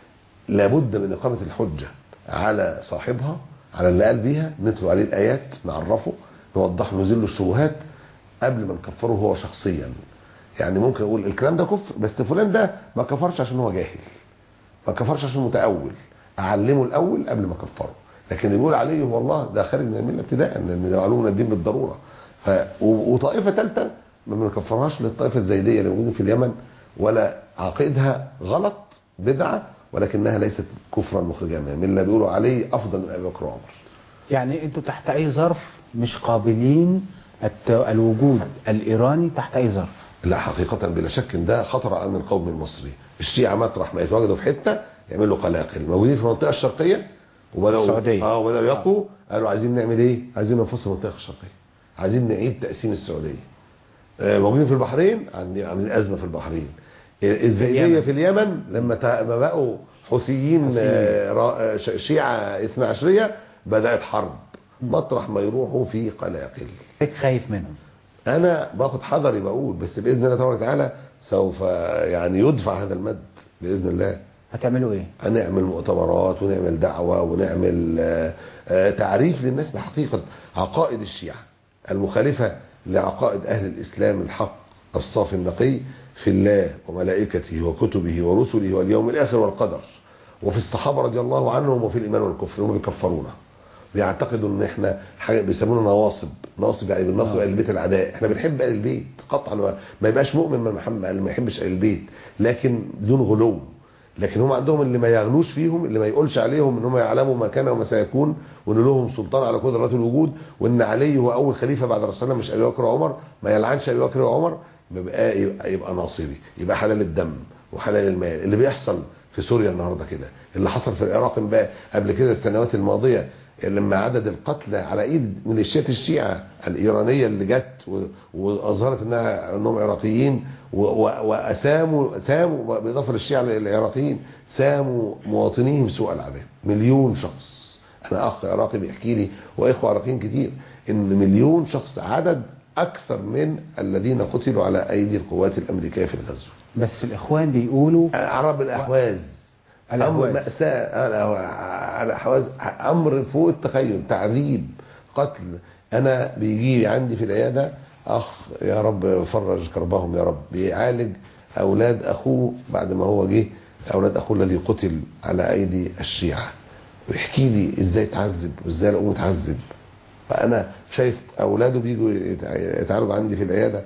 لابد من إقامة الحجة على صاحبها على اللي قال بيها نتلو عليه الآيات نعرفه نوضح له نزيل له الشبهات قبل ما نكفره هو شخصيا يعني ممكن اقول الكلام ده كفر بس فلان ده ما كفرش عشان هو جاهل ما كفرش عشان متأول اعلمه الاول قبل ما اكفره لكن اللي بيقول عليه هو الله ده خارج من المله ابتداء لان ده معلوم من الدين بالضروره ف و- وطائفه ثالثه ما بنكفرهاش للطائفه الزيديه اللي موجوده في اليمن ولا عقيدها غلط بدعه ولكنها ليست كفرا مخرجا من المله بيقولوا عليه افضل من ابي بكر وعمر يعني انتوا تحت اي ظرف مش قابلين الت- الوجود الايراني تحت اي ظرف لا حقيقة بلا شك إن ده خطر على أمن القومي المصري الشيعة مطرح ما يتواجدوا في حتة يعملوا قلاقل موجودين في المنطقة الشرقية وبدأوا السعودية. اه وبدأوا يقوا قالوا عايزين نعمل ايه؟ عايزين ننفصل المنطقة الشرقية عايزين نعيد تقسيم السعودية آه، موجودين في البحرين عندنا عاملين أزمة في البحرين آه، الزيدية اليمن. في اليمن لما تا- ما بقوا حوثيين آه، را- آه، ش- شيعة اثنى عشرية بدأت حرب مطرح ما يروحوا في قلاقل هيك خايف منهم انا باخد حذري بقول بس باذن الله تبارك وتعالى سوف يعني يدفع هذا المد باذن الله هتعملوا ايه هنعمل مؤتمرات ونعمل دعوه ونعمل آه، آه، تعريف للناس بحقيقه عقائد الشيعه المخالفه لعقائد اهل الاسلام الحق الصافي النقي في الله وملائكته وكتبه ورسله واليوم الاخر والقدر وفي الصحابه رضي الله عنهم وفي الايمان والكفر هم بيكفرونا بيعتقدوا ان احنا حاجه بيسمونا نواصب ناصب يعني بالنصب اهل البيت العداء احنا بنحب اهل البيت قطعا ما- ما يبقاش مؤمن من محمد اللي ما يحبش اهل البيت لكن دون غلو لكن هم عندهم اللي ما يغلوش فيهم اللي ما يقولش عليهم ان هم يعلموا ما كان وما سيكون وان لهم سلطان على كل ذرات الوجود وان علي هو اول خليفه بعد رسول الله مش ابي بكر وعمر ما يلعنش ابي بكر وعمر يبقى يبقى, يبقى ناصري يبقى حلال الدم وحلال المال اللي بيحصل في سوريا النهارده كده اللي حصل في العراق امبارح قبل كده السنوات الماضيه لما عدد القتلى على ايد ميليشيات الشيعه الايرانيه اللي جت و- واظهرت انها انهم عراقيين و- و- واساموا ساموا بالاضافه للشيعه العراقيين ساموا مواطنيهم سوء العذاب مليون شخص انا اخ عراقي بيحكي لي واخوه عراقيين كتير ان مليون شخص عدد اكثر من الذين قتلوا على ايدي القوات الامريكيه في الغزو بس الاخوان بيقولوا عرب الاحواز امر الأهواز. ماساه على الاحواز امر فوق التخيل تعذيب قتل انا بيجي عندي في العياده اخ يا رب فرج كربهم يا رب بيعالج اولاد اخوه بعد ما هو جه اولاد اخوه الذي قتل على ايدي الشيعه ويحكي لي ازاي اتعذب وازاي الام اتعذب فانا شايف اولاده بيجوا يتع- يتعالجوا عندي في العياده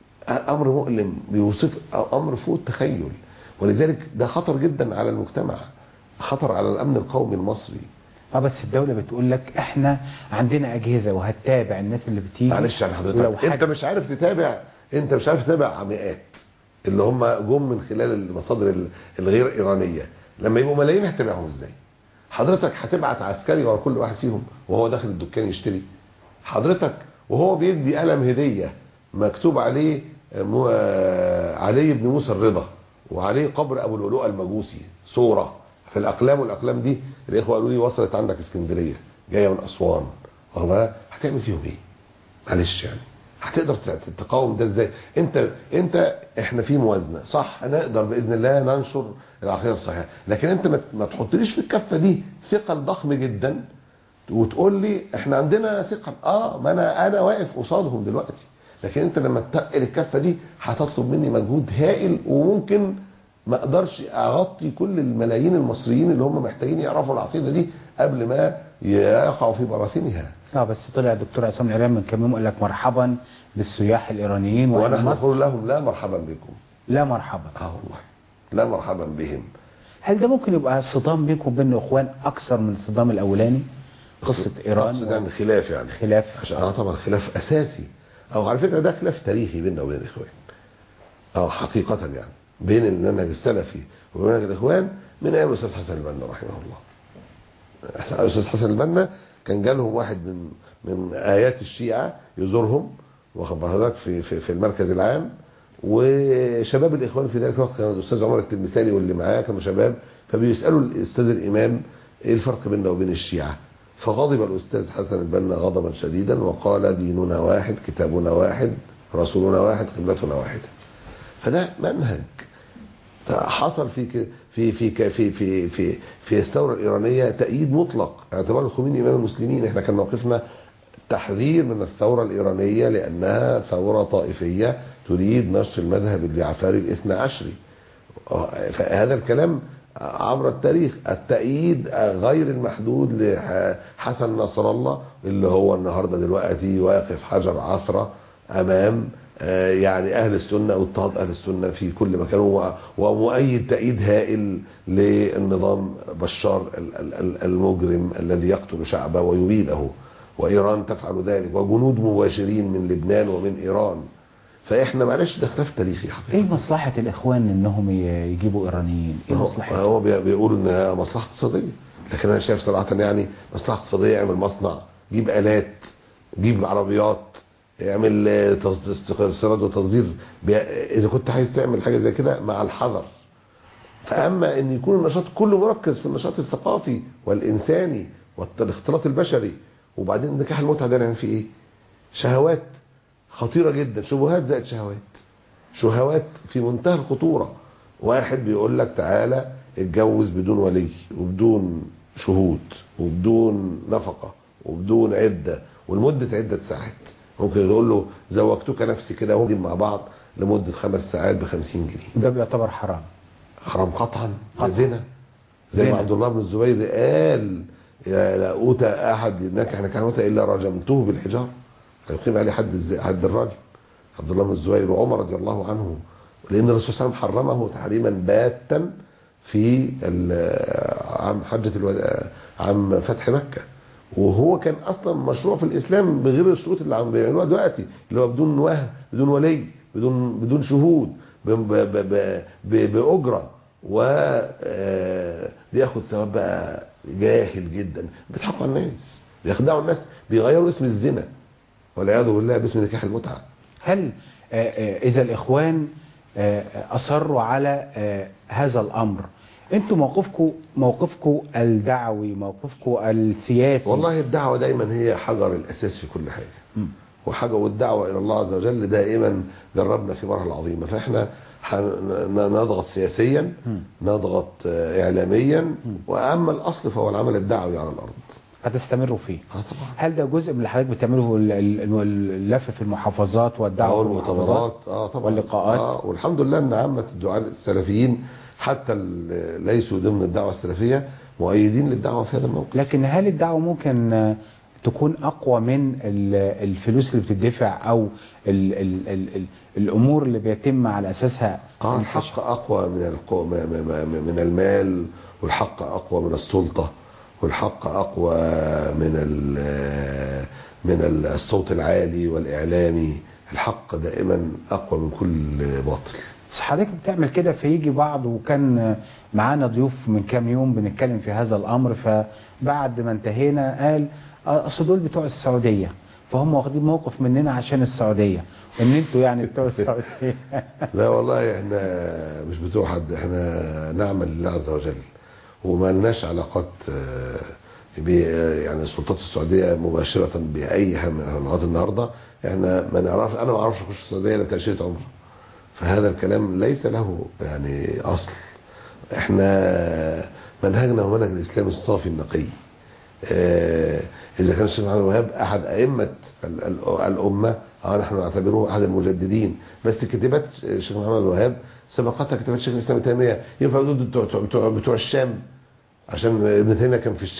امر مؤلم بيوصف امر فوق التخيل ولذلك ده خطر جدا على المجتمع خطر على الامن القومي المصري اه بس الدوله بتقول لك احنا عندنا اجهزه وهتتابع الناس اللي بتيجي معلش على ولو حضرتك حاجة انت مش عارف تتابع انت مش عارف تتابع مئات اللي هم جم من خلال المصادر ال- الغير ايرانيه لما يبقوا ملايين هتتابعهم ازاي حضرتك هتبعت عسكري ورا كل واحد فيهم وهو داخل الدكان يشتري حضرتك وهو بيدي قلم هديه مكتوب عليه مو- آه، علي بن موسى الرضا وعليه قبر ابو اللؤلؤه المجوسي صوره في الاقلام والاقلام دي الاخوه قالوا لي وصلت عندك اسكندريه جايه من اسوان واخد بالك؟ هتعمل فيهم ايه؟ معلش يعني هتقدر ت- تقاوم ده ازاي انت انت احنا في موازنه صح نقدر باذن الله ننشر العقيده الصحيحه لكن انت ما- ما تحطليش في الكفه دي ثقل ضخم جدا وتقول لي احنا عندنا ثقل اه ما انا انا واقف قصادهم دلوقتي لكن انت لما تتقل الكفه دي هتطلب مني مجهود هائل وممكن ما اقدرش اغطي كل الملايين المصريين اللي هم محتاجين يعرفوا العقيده دي قبل ما يقع في براثنها اه بس طلع دكتور عصام العريان من كام يوم قال لك مرحبا بالسياح الايرانيين وأهل ونحن مصر نقول لهم لا مرحبا بكم لا مرحبا اه والله لا مرحبا بهم هل ده ممكن يبقى صدام بينكم وبين اخوان اكثر من الصدام الاولاني قصه ايران أقصد يعني خلاف يعني خلاف عشان اه طبعا خلاف اساسي او على فكره ده خلاف تاريخي بيننا وبين الاخوان اه حقيقه يعني بين المنهج السلفي ومنهج الاخوان من ايام الاستاذ حسن البنا رحمه الله الاستاذ حسن البنا كان جالهم واحد من من ايات الشيعه يزورهم واخد بالك في في في المركز العام وشباب الاخوان في ذلك الوقت كان الاستاذ عمر التلمساني واللي معاه كانوا شباب فبيسالوا الاستاذ الامام ايه الفرق بيننا وبين الشيعه فغضب الاستاذ حسن البنا غضبا شديدا وقال ديننا واحد كتابنا واحد رسولنا واحد قبلتنا واحده فده منهج حصل في ك- في في ك- في في في في الثوره الايرانيه تأييد مطلق اعتبار الخميني امام المسلمين احنا كان موقفنا تحذير من الثوره الايرانيه لانها ثوره طائفيه تريد نشر المذهب الجعفري الاثنى عشري فهذا الكلام عبر التاريخ التأييد غير المحدود لحسن نصر الله اللي هو النهارده دلوقتي واقف حجر عثرة أمام آه، يعني أهل السنة واضطهاد أهل السنة في كل مكان و- ومؤيد تأييد هائل للنظام بشار ال- ال- ال- المجرم الذي يقتل شعبه ويبيده وإيران تفعل ذلك وجنود مباشرين من لبنان ومن إيران فإحنا معلش ده خلاف تاريخي حقيقي ايه مصلحه الاخوان انهم ي- يجيبوا ايرانيين ايه هو مصلحتهم هو بي- بيقول انها مصلحه اقتصاديه لكن انا شايف صراحه يعني مصلحه اقتصاديه اعمل مصنع جيب الات جيب عربيات اعمل آه، تصد- استيراد وتصدير بي- اذا كنت عايز تعمل حاجه زي كده مع الحذر فاما ان يكون النشاط كله مركز في النشاط الثقافي والانساني والاختلاط البشري وبعدين نكاح المتعه ده نعمل فيه ايه؟ شهوات خطيره جدا شبهات زائد شهوات شهوات في منتهى الخطورة واحد بيقول لك تعالى اتجوز بدون ولي وبدون شهود وبدون نفقة وبدون عدة ولمدة عدة ساعات ممكن يقول له زوجتك نفسي كده وهم مع بعض لمدة خمس ساعات بخمسين جنيه ده بيعتبر حرام حرام قطعا قطعاً. ده زنا زي زنا. ما عبد الله بن الزبير قال يا لا اوتى احد نكح نكحته الا رجمته بالحجاره هيقيم عليه حد الز- حد الرجم عبد الله بن الزبير وعمر رضي الله عنه لان الرسول صلى الله عليه وسلم حرمه تحريما باتا في ال- عام حجه الوداع عام فتح مكه وهو كان اصلا مشروع في الاسلام بغير الشروط اللي عم بيعملوها دلوقتي اللي هو بدون وهن بدون ولي بدون بدون شهود ب- ب- ب- ب- ب- باجره و آه، بياخد ثواب بقى جاهل جدا بيضحكوا على الناس بيخدعوا الناس بيغيروا اسم الزنا والعياذ بالله باسم نكاح المتعه هل آه، آه، اذا الاخوان آه، آه، اصروا على آه، هذا الامر انتوا موقفكم موقفكم الدعوي موقفكم السياسي والله الدعوه دايما هي حجر الاساس في كل حاجه مم. وحاجه والدعوه الى الله عز وجل دائما جربنا في مرحله عظيمه فاحنا حن- نضغط سياسيا مم. نضغط آه، اعلاميا واما الاصل فهو العمل الدعوي على الارض هتستمروا فيه اه طبعا هل ده جزء من اللي حضرتك بتعمله ال- ال- اللف في المحافظات والدعوه اه في المحافظات والمؤتمرات اه طبعا واللقاءات اه والحمد لله ان عامه الدعاء السلفيين حتى ال- ليسوا ضمن الدعوه السلفيه مؤيدين للدعوه في هذا الموقف لكن هل الدعوه ممكن آه، تكون اقوى من ال- الفلوس اللي بتدفع او ال ال ال ال الامور اللي بيتم على اساسها اه انتشار؟ الحق اقوى من القو... م- م- م- من المال والحق اقوى من السلطه والحق اقوى من ال... من ال- الصوت العالي والاعلامي الحق دائما اقوى من كل باطل بس حضرتك بتعمل كده فيجي بعض وكان معانا ضيوف من كام يوم بنتكلم في هذا الامر فبعد ما انتهينا قال آه، اصل دول بتوع السعوديه فهم واخدين موقف مننا عشان السعوديه وان انتوا يعني بتوع السعوديه لا والله احنا مش بتوع حد احنا نعمل لله عز وجل وما لناش علاقات آه، ب يعني السلطات السعوديه مباشره باي حاجه من لغايه النهارده احنا ما نعرفش انا ما اعرفش اخش السعوديه الا تاشيره عمره فهذا الكلام ليس له يعني اصل احنا منهجنا هو منهج الاسلام الصافي النقي آه، اذا كان الشيخ محمد الوهاب احد ائمه ال- ال- الامه اه نحن نعتبره احد المجددين بس كتابات الشيخ محمد الوهاب سبقتها كتابات الشيخ الاسلام ابن تيميه ينفع يقولوا بتوع بتوع بتوع الشام عشان ابن تيميه كان في الشام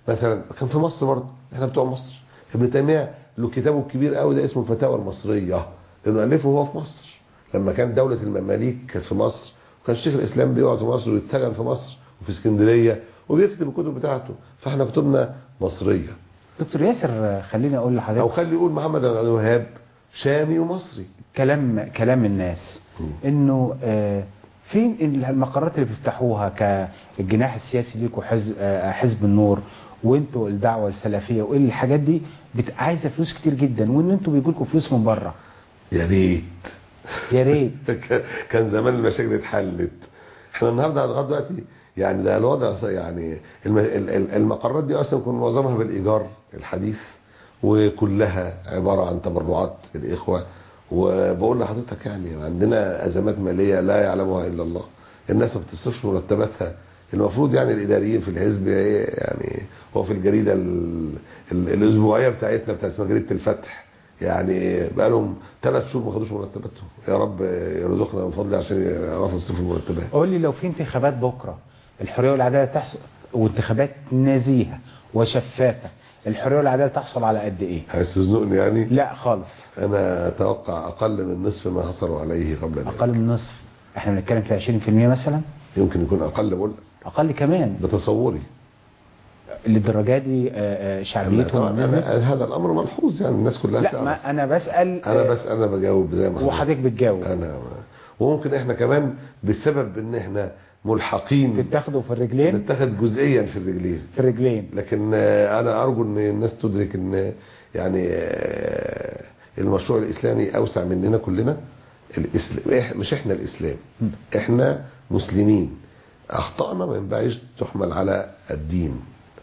مثلا كان في مصر برضه احنا بتوع مصر ابن تيميه له كتابه الكبير قوي ده اسمه الفتاوى المصريه لانه الفه هو في مصر لما كان دوله المماليك كانت في مصر وكان شيخ الاسلام بيقعد في مصر ويتسجن في مصر وفي اسكندريه وبيكتب الكتب بتاعته فاحنا كتبنا مصريه دكتور ياسر خليني اقول او لحضرتك خلي يقول محمد بن عبد الوهاب شامي ومصري كلام كلام الناس انه آه، فين المقرات اللي بتفتحوها كالجناح السياسي ليكوا حزب آه، حزب النور وانتوا الدعوه السلفيه وايه الحاجات دي بت- عايزه فلوس كتير جدا وان انتوا بيجوا لكم فلوس من بره يا ريت يا ريت كان زمان المشاكل اتحلت احنا النهارده لغايه دلوقتي يعني ده الوضع ص- يعني الم- ال- ال- المقرات دي اصلا كان معظمها بالايجار الحديث وكلها عباره عن تبرعات الاخوه وبقول لحضرتك يعني عندنا ازمات ماليه لا يعلمها الا الله الناس ما بتصرفش مرتباتها المفروض يعني الاداريين في الحزب يعني هو في الجريده ال- ال- الاسبوعيه بتاعتنا بتاعت اسمها جريده الفتح يعني بقى لهم ثلاث شهور ما خدوش مرتباتهم يا رب يرزقنا من فضله عشان يعرفوا يصرفوا المرتبات قول لي لو في انتخابات بكره الحريه والعداله تحصل وانتخابات نزيهه وشفافه الحريه والعداله تحصل على قد ايه؟ عايز تزنقني يعني لا خالص انا اتوقع اقل من نصف ما حصلوا عليه قبل ذلك اقل من نصف احنا بنتكلم في 20% مثلا يمكن يكون اقل بقول اقل كمان ده تصوري للدرجه دي آه، آه، أنا شعبيتهم طبعا نزلت؟ أنا هذا الامر ملحوظ يعني الناس كلها لا تعرف. ما انا بسال انا آه، بس انا بجاوب زي ما وحضرتك بتجاوب انا وممكن احنا كمان بسبب ان احنا ملحقين تتاخدوا في الرجلين نتخذ جزئيا في الرجلين في الرجلين لكن آه، انا ارجو ان الناس تدرك ان يعني آه، المشروع الاسلامي اوسع مننا كلنا الاسلام إح- مش احنا الاسلام احنا مسلمين اخطائنا ما ينبغيش تحمل على الدين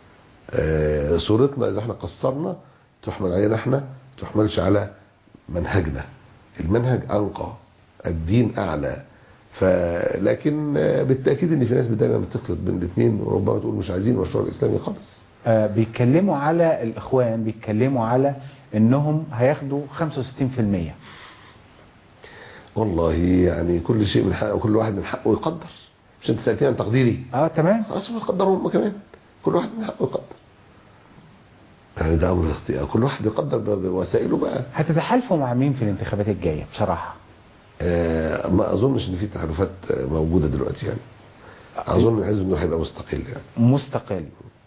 آه، صورتنا اذا احنا قصرنا تحمل علينا احنا ما تحملش على منهجنا المنهج انقى الدين اعلى فلكن آه، بالتاكيد ان في ناس دايما بتخلط بين الاثنين وربما تقول مش عايزين المشروع الاسلامي خالص آه، بيتكلموا على الاخوان بيتكلموا على انهم هياخدوا 65% والله يعني كل شيء من حقه كل واحد من حقه يقدر مش انت سالتني عن تقديري اه تمام خلاص هم يقدروا هم كمان كل واحد من حقه يقدر يعني ده امر اختيار كل واحد يقدر ب- بوسائله بقى هتتحالفوا مع مين في الانتخابات الجايه بصراحه آه ما اظنش ان في تحالفات آه، موجوده دلوقتي يعني اظن الحزب انه هيبقى مستقل يعني مستقل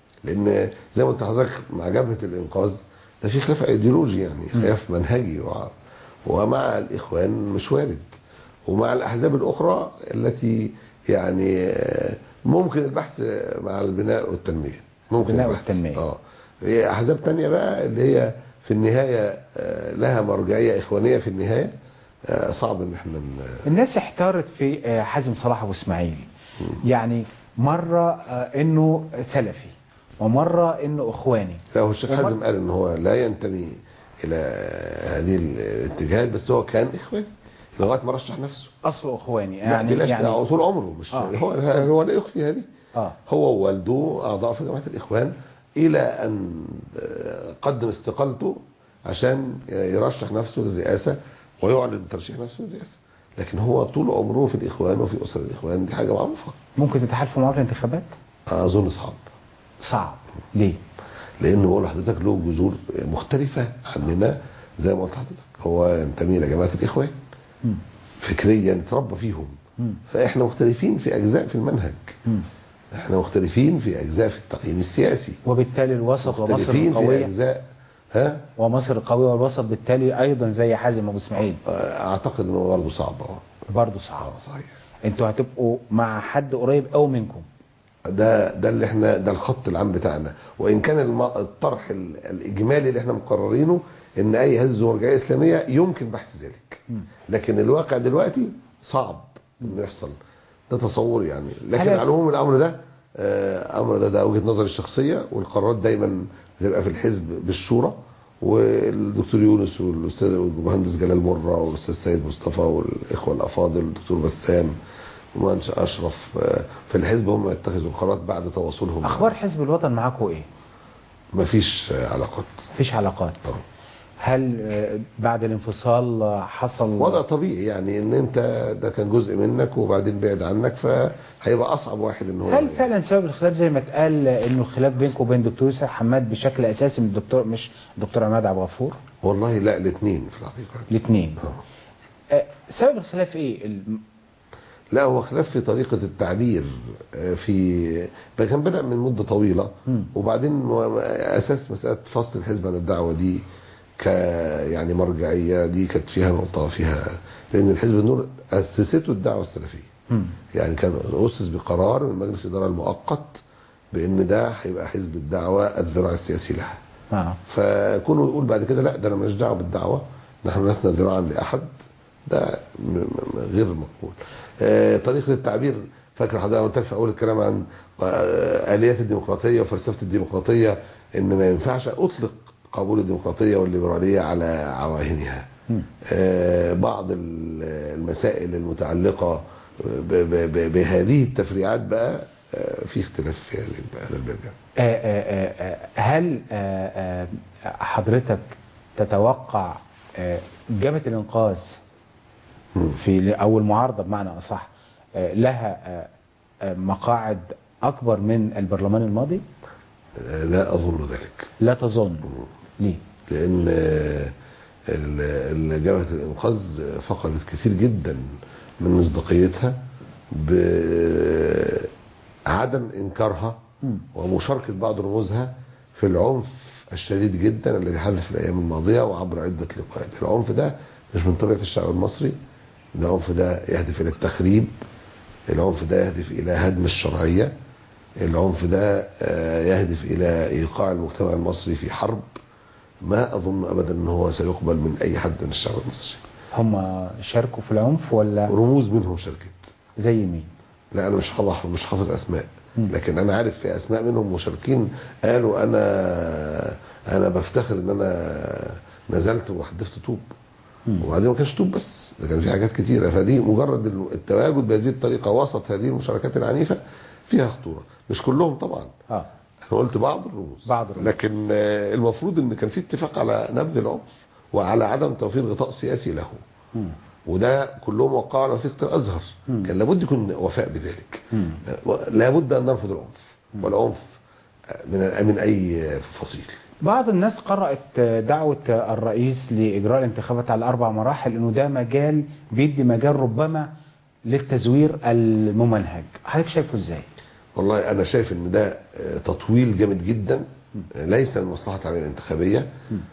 لان زي ما قلت لحضرتك مع جبهه الانقاذ ده في خلاف ايديولوجي يعني خلاف منهجي وع- ومع الاخوان مش وارد ومع الاحزاب الاخرى التي يعني آه، ممكن البحث مع البناء والتنميه ممكن البناء البحث. والتنمية. اه هي احزاب تانية بقى اللي هي في النهايه آه، لها مرجعيه اخوانيه في النهايه آه، صعب ان احنا ن- الناس احتارت في آه، حازم صلاح ابو اسماعيل يعني مره آه، انه سلفي ومره انه اخواني لا هو الشيخ ومر- حازم قال ان هو لا ينتمي الى هذه الاتجاهات بس هو كان اخواني لغايه ما رشح نفسه اصله اخواني يعني يعني بلاش يعني يعني طول عمره مش آه. هو هو لا يخفي هذه اه هو ووالده اعضاء في جماعه الاخوان الى ان آه، قدم استقالته عشان يرشح نفسه للرئاسه ويعلن ترشيح نفسه للرئاسه لكن هو طول عمره في الاخوان وفي اسر الاخوان دي حاجه معروفه ممكن تتحالفوا معاه في الانتخابات اظن صعب صعب ليه لان بقول لحضرتك له جذور مختلفه عننا زي ما قلت لحضرتك هو ينتمي لجماعه الاخوان مم. فكريا اتربى فيهم مم. فاحنا مختلفين في اجزاء في المنهج مم. احنا مختلفين في اجزاء في التقييم السياسي وبالتالي الوسط ومصر مختلفين في القويه اجزاء ها ومصر القويه والوسط بالتالي ايضا زي حازم ابو اسماعيل اعتقد انه برضه صعب اه برضه صعب آه، صحيح انتوا هتبقوا مع حد قريب قوي منكم ده ده اللي احنا ده الخط العام بتاعنا وان كان الم- الطرح ال- الاجمالي اللي احنا مقررينه ان اي هز مرجعيه اسلاميه يمكن بحث ذلك مم. لكن الواقع دلوقتي صعب انه يحصل ده تصور يعني لكن هل- على العموم الامر ده آه، امر ده ده وجهه نظري الشخصيه والقرارات دايما بتبقى في الحزب بالشورى والدكتور يونس والاستاذ المهندس جلال مره والاستاذ سيد مصطفى والاخوه الافاضل الدكتور بسام ومهندس اشرف آه، في الحزب هم يتخذوا القرارات بعد تواصلهم اخبار حزب الوطن معاكم ايه مفيش آه، علاقات مفيش علاقات طبعا هل آه، بعد الانفصال آه، حصل وضع طبيعي يعني ان انت ده كان جزء منك وبعدين بعد عنك فهيبقى اصعب واحد ان هو هل فعلا سبب الخلاف زي ما اتقال آه، انه الخلاف بينكم وبين دكتور يوسف حماد بشكل اساسي من الدكتور مش دكتور عماد عبد الغفور والله لا الاثنين في الحقيقه الاثنين آه. سبب الخلاف ايه ال- لا هو خلاف في طريقة التعبير آه، في ده كان بدأ من مدة طويلة مم. وبعدين هو أساس مسألة فصل الحزب عن الدعوة دي ك يعني مرجعية دي كانت فيها نقطة فيها لأن الحزب النور أسسته الدعوة السلفية مم. يعني كان أسس بقرار من مجلس الإدارة المؤقت بأن ده هيبقى حزب الدعوة الذراع السياسي لها اه فكونه يقول بعد كده لا ده انا ماليش دعوه بالدعوه نحن لسنا ذراعا لاحد ده م- م- غير مقبول آه، طريقه التعبير فاكر حضرتك قلت لك في اول الكلام عن آه، اليات الديمقراطيه وفلسفه الديمقراطيه ان ما ينفعش اطلق قبول الديمقراطيه والليبراليه على عواهنها مم. آه، بعض ال- المسائل المتعلقه ب- ب- ب- بهذه التفريعات بقى آه، في اختلاف في هذه هذا البرنامج آه، آه، آه، هل آه، آه، حضرتك تتوقع آه، جبهة الإنقاذ مم. في أو المعارضة بمعنى أصح آه، لها آه، آه، مقاعد أكبر من البرلمان الماضي؟ آه، لا اظن ذلك لا تظن ليه؟ لان ال- ال- جبهه الانقاذ فقدت كثير جدا من مصداقيتها بعدم انكارها مم. ومشاركه بعض رموزها في العنف الشديد جدا الذي حدث في الايام الماضيه وعبر عده لقاءات العنف ده مش من طبيعه الشعب المصري العنف ده يهدف الى التخريب العنف ده يهدف الى هدم الشرعيه العنف ده آه، يهدف الى ايقاع المجتمع المصري في حرب ما اظن ابدا ان هو سيقبل من اي حد من الشعب المصري هم شاركوا في العنف ولا رموز منهم شاركت زي مين؟ لا انا مش حافظ مش حافظ اسماء مم. لكن انا عارف في اسماء منهم مشاركين قالوا انا انا بفتخر ان انا نزلت وحدفت طوب مم. وبعدين ما كانش طوب بس ده كان في حاجات كتيره فدي مجرد التواجد بهذه الطريقه وسط هذه المشاركات العنيفه فيها خطوره مش كلهم طبعا اه انا قلت بعض الرموز بعض الرموز. لكن آه، المفروض ان كان في اتفاق على نبذ العنف وعلى عدم توفير غطاء سياسي له مم. وده كلهم وقعوا على وثيقه الازهر مم. كان لابد يكون وفاء بذلك مم. لابد ان نرفض العنف والعنف من من اي فصيل بعض الناس قرأت دعوة الرئيس لإجراء الانتخابات على أربع مراحل إنه ده مجال بيدي مجال ربما للتزوير الممنهج حضرتك شايفه إزاي؟ والله انا شايف ان ده آه، تطويل جامد جدا آه، ليس من مصلحه العمليه الانتخابيه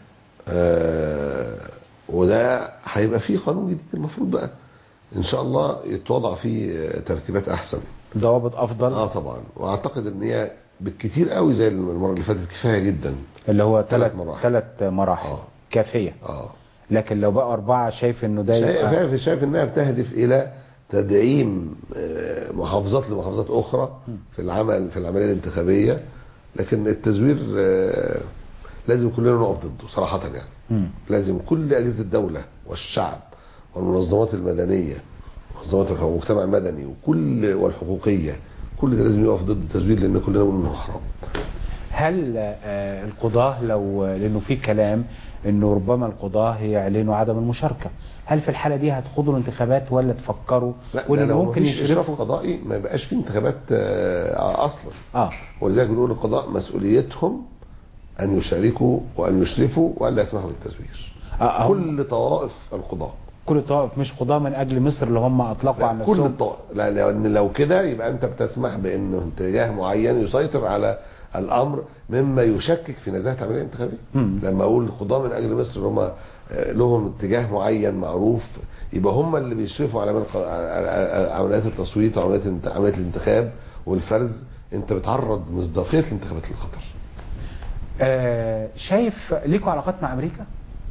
آه، وده هيبقى فيه قانون جديد المفروض بقى ان شاء الله يتوضع فيه آه، ترتيبات احسن ضوابط أفضل اه طبعا واعتقد ان هي بالكتير قوي زي المره اللي فاتت كفايه جدا اللي هو ثلاث ثلاث مراحل. ثلاث مراحل آه. كافية اه لكن لو بقى أربعة شايف إنه ده شايف يبقى شايف, شايف انها بتهدف الى تدعيم آه، محافظات لمحافظات اخرى في العمل في العمليه الانتخابيه لكن التزوير آه، لازم كلنا نقف ضده صراحه يعني مم. لازم كل اجهزه الدوله والشعب والمنظمات المدنيه منظمات المجتمع المدني وكل والحقوقيه كل ده لازم يقف ضد التزوير لان كلنا بنقول انه حرام هل آه، القضاة لو لأنه في كلام إنه ربما القضاة يعلنوا عدم المشاركة هل في الحالة دي هتخوضوا الانتخابات ولا تفكروا لا ده وإن لو ممكن مفيش اشراف يشرفوا قضائي ما يبقاش في انتخابات آه، اصلا اه ولذلك بنقول القضاء مسؤوليتهم ان يشاركوا وان يشرفوا والا يسمحوا بالتزوير آه، هم- كل طوائف القضاء كل الطوائف مش قضاة من أجل مصر اللي هم أطلقوا على لا كل نفسهم الطوائف لا لان لو كده يبقى انت بتسمح بانه اتجاه معين يسيطر على الامر مما يشكك في نزاهه العمليه الانتخابيه مم. لما اقول القضاء من اجل مصر هم آه، لهم اتجاه معين معروف يبقى هم اللي بيشرفوا على من- على عمليات التصويت وعمليات الانت- عمليات الانتخاب والفرز انت بتعرض مصداقيه الانتخابات للخطر آه شايف ليكوا علاقات مع أمريكا؟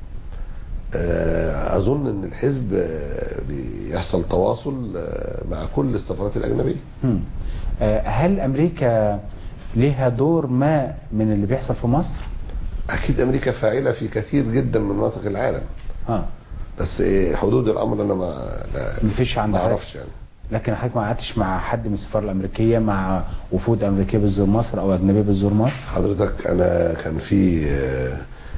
آه، اظن ان الحزب آه، بيحصل تواصل آه، مع كل السفارات الاجنبيه مم. آه هل أمريكا ليها دور ما من اللي بيحصل في مصر؟ اكيد امريكا فاعله في كثير جدا من مناطق العالم اه بس إيه حدود الامر انا ما لا- مفيش عند ما حضرتك. اعرفش يعني لكن حضرتك ما قعدتش مع حد من السفاره الامريكيه مع وفود امريكيه بتزور مصر او اجنبيه بتزور مصر؟ حضرتك انا كان في آه،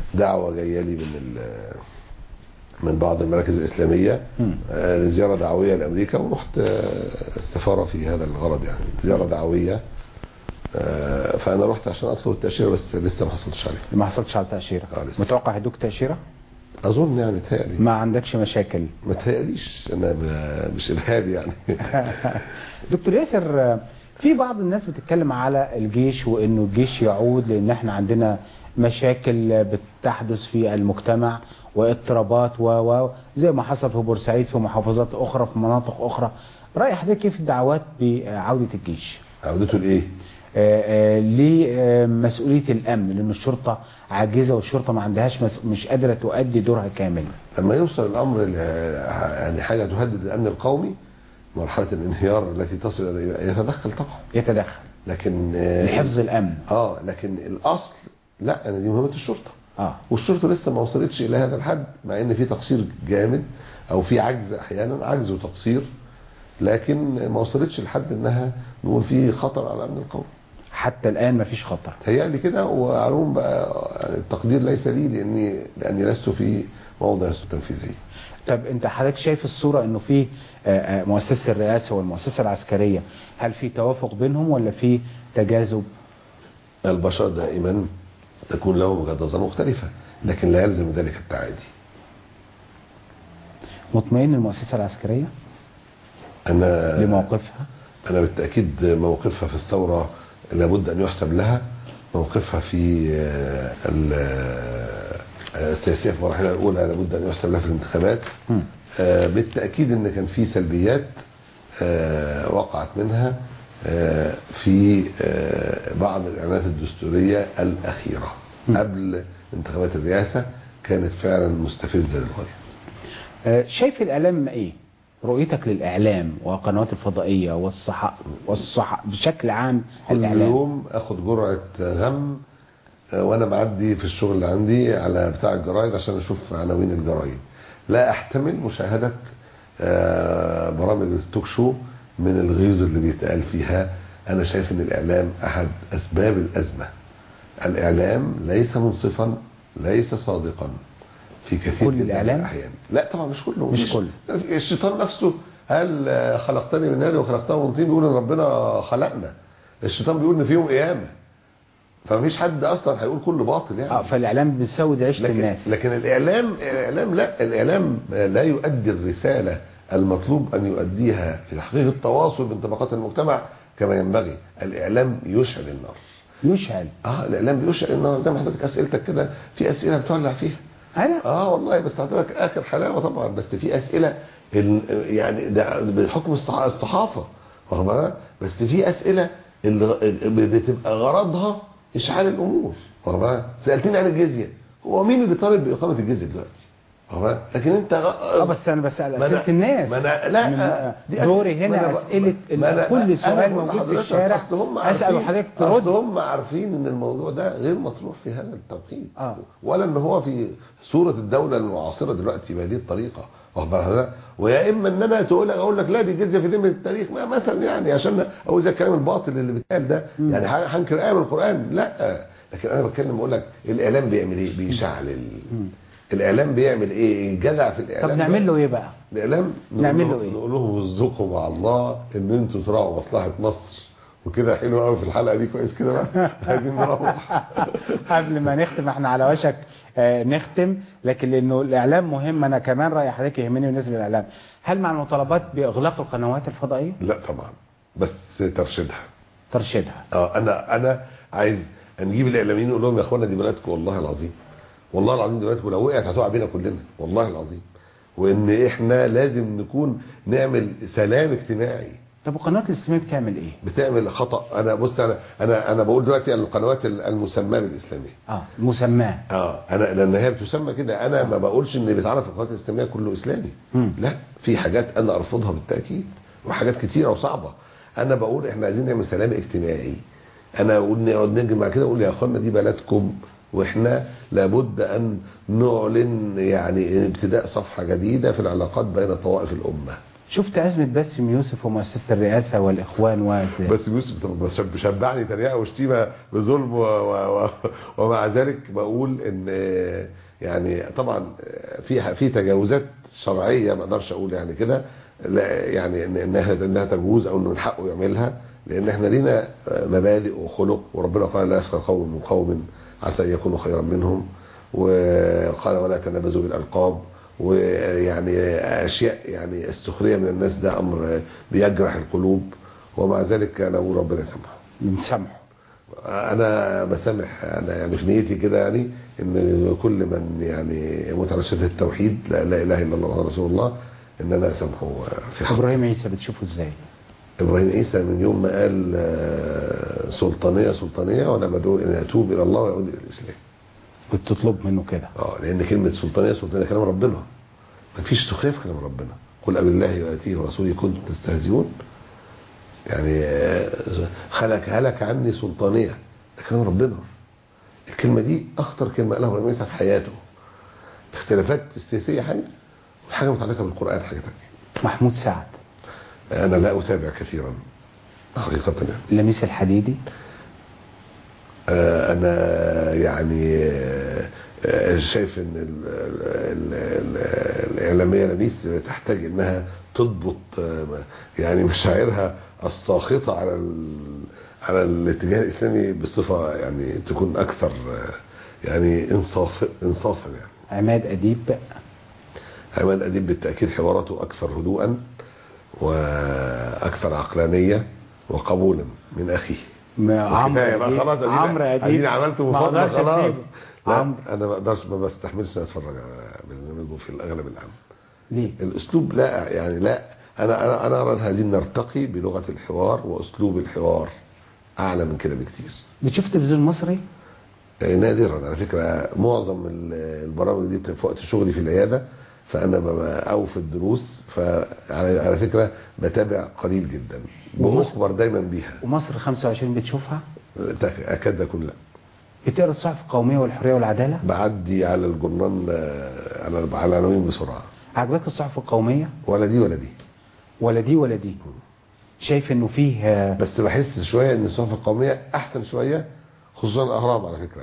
دعوه جايه لي من ال- من بعض المراكز الاسلاميه مم. آه، لزياره دعويه لامريكا ورحت آه، السفاره في هذا الغرض يعني زياره دعويه آه، فانا رحت عشان اطلب التاشيره بس لسه ما حصلتش عليها ما حصلتش على تاشيره آه، لسه. متوقع هيدوك تاشيره اظن يعني تهيألي ما عندكش مشاكل ما تهيأليش انا ب- مش ارهابي يعني دكتور ياسر في بعض الناس بتتكلم على الجيش وانه الجيش يعود لان احنا عندنا مشاكل بتحدث في المجتمع واضطرابات و و زي ما حصل في بورسعيد في محافظات اخرى في مناطق اخرى راي حضرتك كيف الدعوات بعوده الجيش عودته لايه؟ آه، آه، لمسؤوليه الامن لان الشرطه عاجزه والشرطه ما عندهاش مس... مش قادره تؤدي دورها كامل لما يوصل الامر ل- يعني حاجه تهدد الامن القومي مرحله الانهيار التي تصل الى يتدخل طبعا يتدخل لكن آه، لحفظ الامن اه لكن الاصل لا انا دي مهمه الشرطه اه والشرطه لسه ما وصلتش الى هذا الحد مع ان في تقصير جامد او في عجز احيانا عجز وتقصير لكن ما وصلتش لحد انها نقول في خطر على الامن القومي حتى الان ما فيش خطر تهيألي كده وعلوم بقى يعني التقدير ليس لي لاني لاني لست في موضع التنفيذيه طب انت حضرتك شايف الصوره انه في آه، آه، مؤسسه الرئاسه والمؤسسه العسكريه هل في توافق بينهم ولا في تجاذب؟ البشر دائما تكون له وجهات نظر مختلفه لكن لا يلزم ذلك التعادي مطمئن المؤسسه العسكريه انا لموقفها؟ انا بالتاكيد موقفها في الثوره لابد ان يحسب لها موقفها في آه، ال- آه، السياسيه في مراحلها الاولى لابد ان يحسب لها في الانتخابات مم. آه، بالتاكيد ان كان في سلبيات آه، وقعت منها آه، في آه، بعض الاعلانات الدستوريه الاخيره مم. قبل انتخابات الرئاسه كانت فعلا مستفزه للغايه آه، شايف الاعلام ايه؟ رؤيتك للاعلام والقنوات الفضائيه والصح والصح بشكل عام كل الاعلام يوم اخد جرعه غم آه، وانا معدي في الشغل اللي عندي على بتاع الجرايد عشان اشوف عناوين الجرايد لا احتمل مشاهده آه، برامج التوك شو من الغيظ اللي بيتقال فيها انا شايف ان الاعلام احد اسباب الازمه الاعلام ليس منصفا ليس صادقا في كثير كل جداً من الإعلام؟ الاحيان لا طبعا مش كله مش كله. الشيطان نفسه هل آه، خلقتني من نار وخلقته من طين بيقول ان ربنا خلقنا الشيطان بيقول ان في يوم قيامه فمفيش حد اصلا هيقول كله باطل يعني اه فالاعلام بيسود عيشه لكن الناس لكن الاعلام الاعلام لا الاعلام لا يؤدي الرساله المطلوب ان يؤديها في تحقيق التواصل بين طبقات المجتمع كما ينبغي الاعلام يشعل النار يشعل اه الاعلام بيشعل النار زي ما حضرتك اسئلتك كده في اسئله بتولع فيها انا اه والله بس حضرتك اخر حلاوه طبعا بس في اسئله ال- يعني ده بحكم الصح- الصحافه واخد بالك؟ بس في اسئله اللي بتبقى غرضها اشعال الامور واخد بالك؟ سالتني عن الجزيه هو مين اللي طالب باقامه الجزيه دلوقتي واخد بالك؟ لكن انت اه بس انا بسال ما اسئله أنا- الناس ما أنا لا من- دي دوري ما هنا أنا ب- اسئله ما أنا- كل أنا سؤال بقول موجود في لحضرتك الشارع أصل هم اسال عارفين- وحضرتك أصل ترد هم عارفين ان الموضوع ده غير مطروح في هذا التوقيت آه. ولا ان هو في صوره الدوله المعاصره دلوقتي بهذه الطريقه واخد بالك حضرتك؟ ويا اما ان انا تقول لك اقول لك لا دي الجزيه في ذمه التاريخ ما مثلا يعني عشان اقول زي الكلام الباطل اللي بيتقال ده يعني ح- هنكر ايه من القران لا لكن انا بتكلم بقول لك الاعلام بيعمل ايه؟ بيشعل الاعلام بيعمل ايه؟ الجدع في الاعلام طب ده- نعمل له ايه بقى؟ الاعلام نقول نعمل له- له إيه؟ نقول لهم اصدقوا مع الله ان انتوا تراعوا مصلحه مصر وكده حلو قوي في الحلقه دي كويس كده بقى عايزين نروح قبل ما نختم احنا على وشك آه، نختم لكن لانه الاعلام مهم انا كمان راي حضرتك يهمني بالنسبه للاعلام هل مع المطالبات باغلاق القنوات الفضائيه لا طبعا بس ترشيدها ترشيدها اه انا انا عايز نجيب الاعلاميين نقول لهم يا اخوانا دي بلدكم والله العظيم والله العظيم دي بلدكم لو وقعت هتقع بينا كلنا والله العظيم وان احنا لازم نكون نعمل سلام اجتماعي طب وقناه الاسلاميه بتعمل ايه؟ بتعمل خطا انا بص انا انا انا بقول دلوقتي عن القنوات المسماه بالاسلاميه اه مسماه اه انا لان هي بتسمى كده انا ما بقولش ان بيتعرف القنوات الاسلاميه كله اسلامي مم. لا في حاجات انا ارفضها بالتاكيد وحاجات كتيره وصعبه انا بقول احنا عايزين نعمل سلام اجتماعي انا اقول نقعد نجمع كده اقول يا اخوانا دي بلدكم واحنا لابد ان نعلن يعني ابتداء صفحه جديده في العلاقات بين طوائف الامه شفت أزمة باسم يوسف ومؤسسة الرئاسة والإخوان و بس يوسف طب بس بشبعني تريقه وشتيمه بظلم و... و... و... ومع ذلك بقول ان آه، يعني طبعا آه، في في تجاوزات شرعيه ما اقدرش اقول يعني كده لا يعني إن- انها انها تجوز او انه من حقه يعملها لان احنا لينا آه، مبادئ وخلق وربنا قال لا يسخر قوم من قوم عسى ان يكونوا خيرا منهم وقال ولا تنابزوا بالالقاب ويعني اشياء يعني السخريه من الناس ده امر بيجرح القلوب ومع ذلك انا بقول ربنا يسامحه بنسامحه انا بسامح انا يعني في نيتي كده يعني ان كل من يعني يموت على شهاده التوحيد لا, لا اله الا الله محمد رسول الله ان انا اسامحه في حقه إبراهيم عيسى بتشوفه إزاي ابراهيم عيسى من يوم ما قال آه، سلطانيه سلطانيه وانا بدعو ان اتوب الى الله ويعود الى الاسلام كنت تطلب منه كده اه لان كلمه سلطانيه سلطانيه كلام ربنا ما فيش سخريه في كلام ربنا قل ابي الله واتيه ورسوله كنتم تستهزئون يعني آه، خلك هلك عني سلطانيه ده كلام ربنا الكلمه دي اخطر كلمه قالها ابراهيم عيسى في حياته الاختلافات السياسيه حاجه والحاجه متعلقه بالقران حاجه ثانيه محمود سعد انا لا اتابع كثيرا حقيقه يعني لميس الحديدي آه، انا يعني آه، آه، شايف ان ال- ال- ال- الاعلاميه لميس تحتاج انها تضبط آه، يعني مشاعرها الساخطه على ال- على الاتجاه الاسلامي بصفه يعني تكون اكثر آه، يعني انصاف انصافا يعني عماد أديب عماد اديب بالتاكيد حواراته اكثر هدوءا واكثر عقلانيه وقبولا من اخيه ما- عمرو كفاية بقى أديب خلاص أدينا- عمرو أديب اديني عملت ما مفاضله أقدرش خلاص أسيبه. لا عمرو انا ما اقدرش ما بستحملش إني اتفرج على برنامجه في الاغلب العام ليه؟ الاسلوب لا يعني لا انا انا انا ارى ان عايزين نرتقي بلغه الحوار واسلوب الحوار اعلى من كده بكتير بتشوف التلفزيون المصري؟ آه، نادرا على فكره معظم ال- البرامج دي بتبقى في وقت شغلي في العياده فانا ببقى او في الدروس فعلى على فكره بتابع قليل جدا بأخبر دايما بيها ومصر 25 بتشوفها؟ تك- اكاد اكون لا بتقرا الصحف القومية والحرية والعدالة؟ بعدي على الجرنان آه، على على العناوين بسرعه عجبك الصحف القومية؟ ولا دي ولا دي ولا دي ولا دي؟ شايف انه فيه آه، بس بحس شويه ان الصحف القوميه احسن شويه خصوصا الاهرام على فكره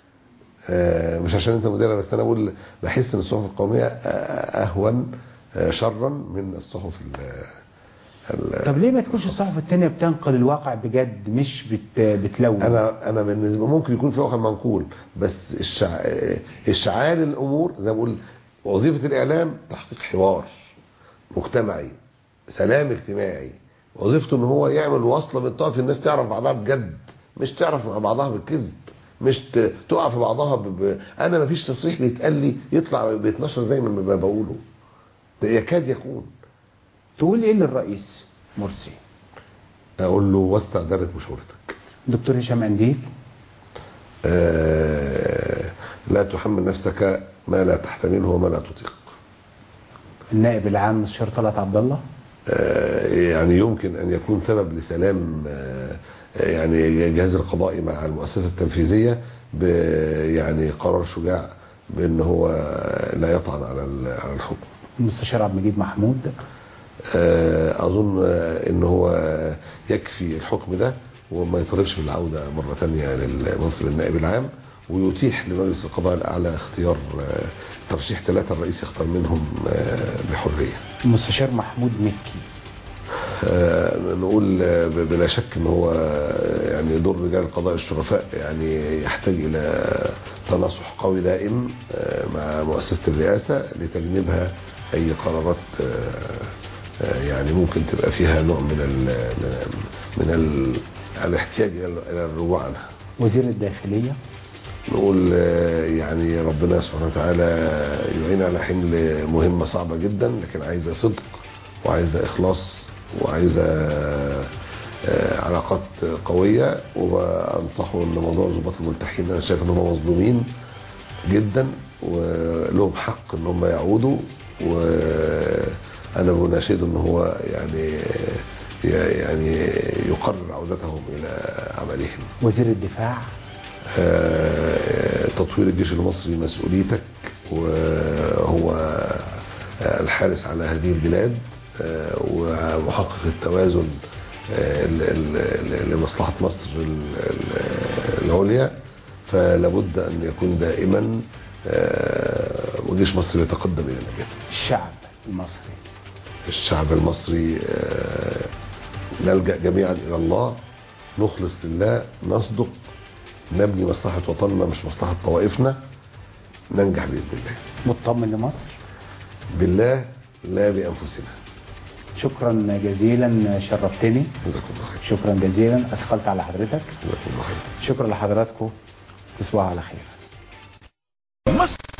آه، مش عشان انت مدير بس انا بقول بحس ان الصحف القوميه آه، اهون آه، شرا من الصحف ال- ال- طب ليه ما تكونش الصحف التانية بتنقل الواقع بجد مش بت... بتلون؟ انا انا بالنسبه ممكن يكون في واقع منقول بس الشع... آه، اشعال الامور زي ما بقول وظيفه الاعلام تحقيق حوار مجتمعي سلام اجتماعي وظيفته ان هو يعمل وصله من طرف الناس تعرف بعضها بجد مش تعرف مع بعضها بالكذب مش ت- تقع في بعضها ب... ب... انا ما فيش تصريح بيتقال لي يطلع بيتنشر زي ما ب- بقوله ده يكاد يكون تقول ايه للرئيس مرسي؟ اقول له وسع دائره مشورتك دكتور هشام انديل آه، لا تحمل نفسك ما لا تحتمله وما لا تطيق النائب العام مستشار طلعت عبد الله آه، يعني يمكن ان يكون سبب لسلام آه، يعني الجهاز القضائي مع المؤسسه التنفيذيه ب يعني قرار شجاع بان هو لا يطعن على ال- على الحكم المستشار عبد المجيد محمود آه، اظن آه، ان هو يكفي الحكم ده وما يطالبش بالعوده مره ثانيه لمنصب النائب العام ويتيح لمجلس القضاء الاعلى اختيار آه، ترشيح ثلاثه الرئيس يختار منهم آه، بحريه المستشار محمود مكي آه، نقول آه، ب- بلا شك ان هو آه، يعني دور رجال القضاء الشرفاء يعني يحتاج الى تناصح قوي دائم آه، مع مؤسسه الرئاسه لتجنبها اي قرارات آه، آه، يعني ممكن تبقى فيها نوع من ال من ال الاحتياج الى إلى الرجوع عنها وزير الداخلية نقول آه، يعني ربنا سبحانه وتعالى يعين على حمل مهمة صعبة جدا لكن عايزة صدق وعايزة إخلاص وعايزة آه، علاقات قوية وبنصحه ان موضوع ضباط الملتحين انا شايف ان هم مظلومين جدا ولهم حق ان هم يعودوا وانا بناشده ان هو يعني يعني يقرر عودتهم الى عملهم وزير الدفاع آه، تطوير الجيش المصري مسؤوليتك وهو الحارس على هذه البلاد آه، ومحقق التوازن آه، ال- ال- ال- لمصلحة مصر ال- ال- العليا فلابد أن يكون دائما آه، وجيش مصر يتقدم إلى الأمام الشعب المصري الشعب المصري آه، نلجأ جميعا إلى الله نخلص لله نصدق نبني مصلحة وطننا مش مصلحة طوائفنا ننجح بإذن الله مطمن لمصر بالله لا بأنفسنا شكرا جزيلا شرفتني جزاكم الله خير شكرا جزيلا اثقلت على حضرتك جزاكم الله خير شكرا لحضراتكم تصبحوا على خير مصر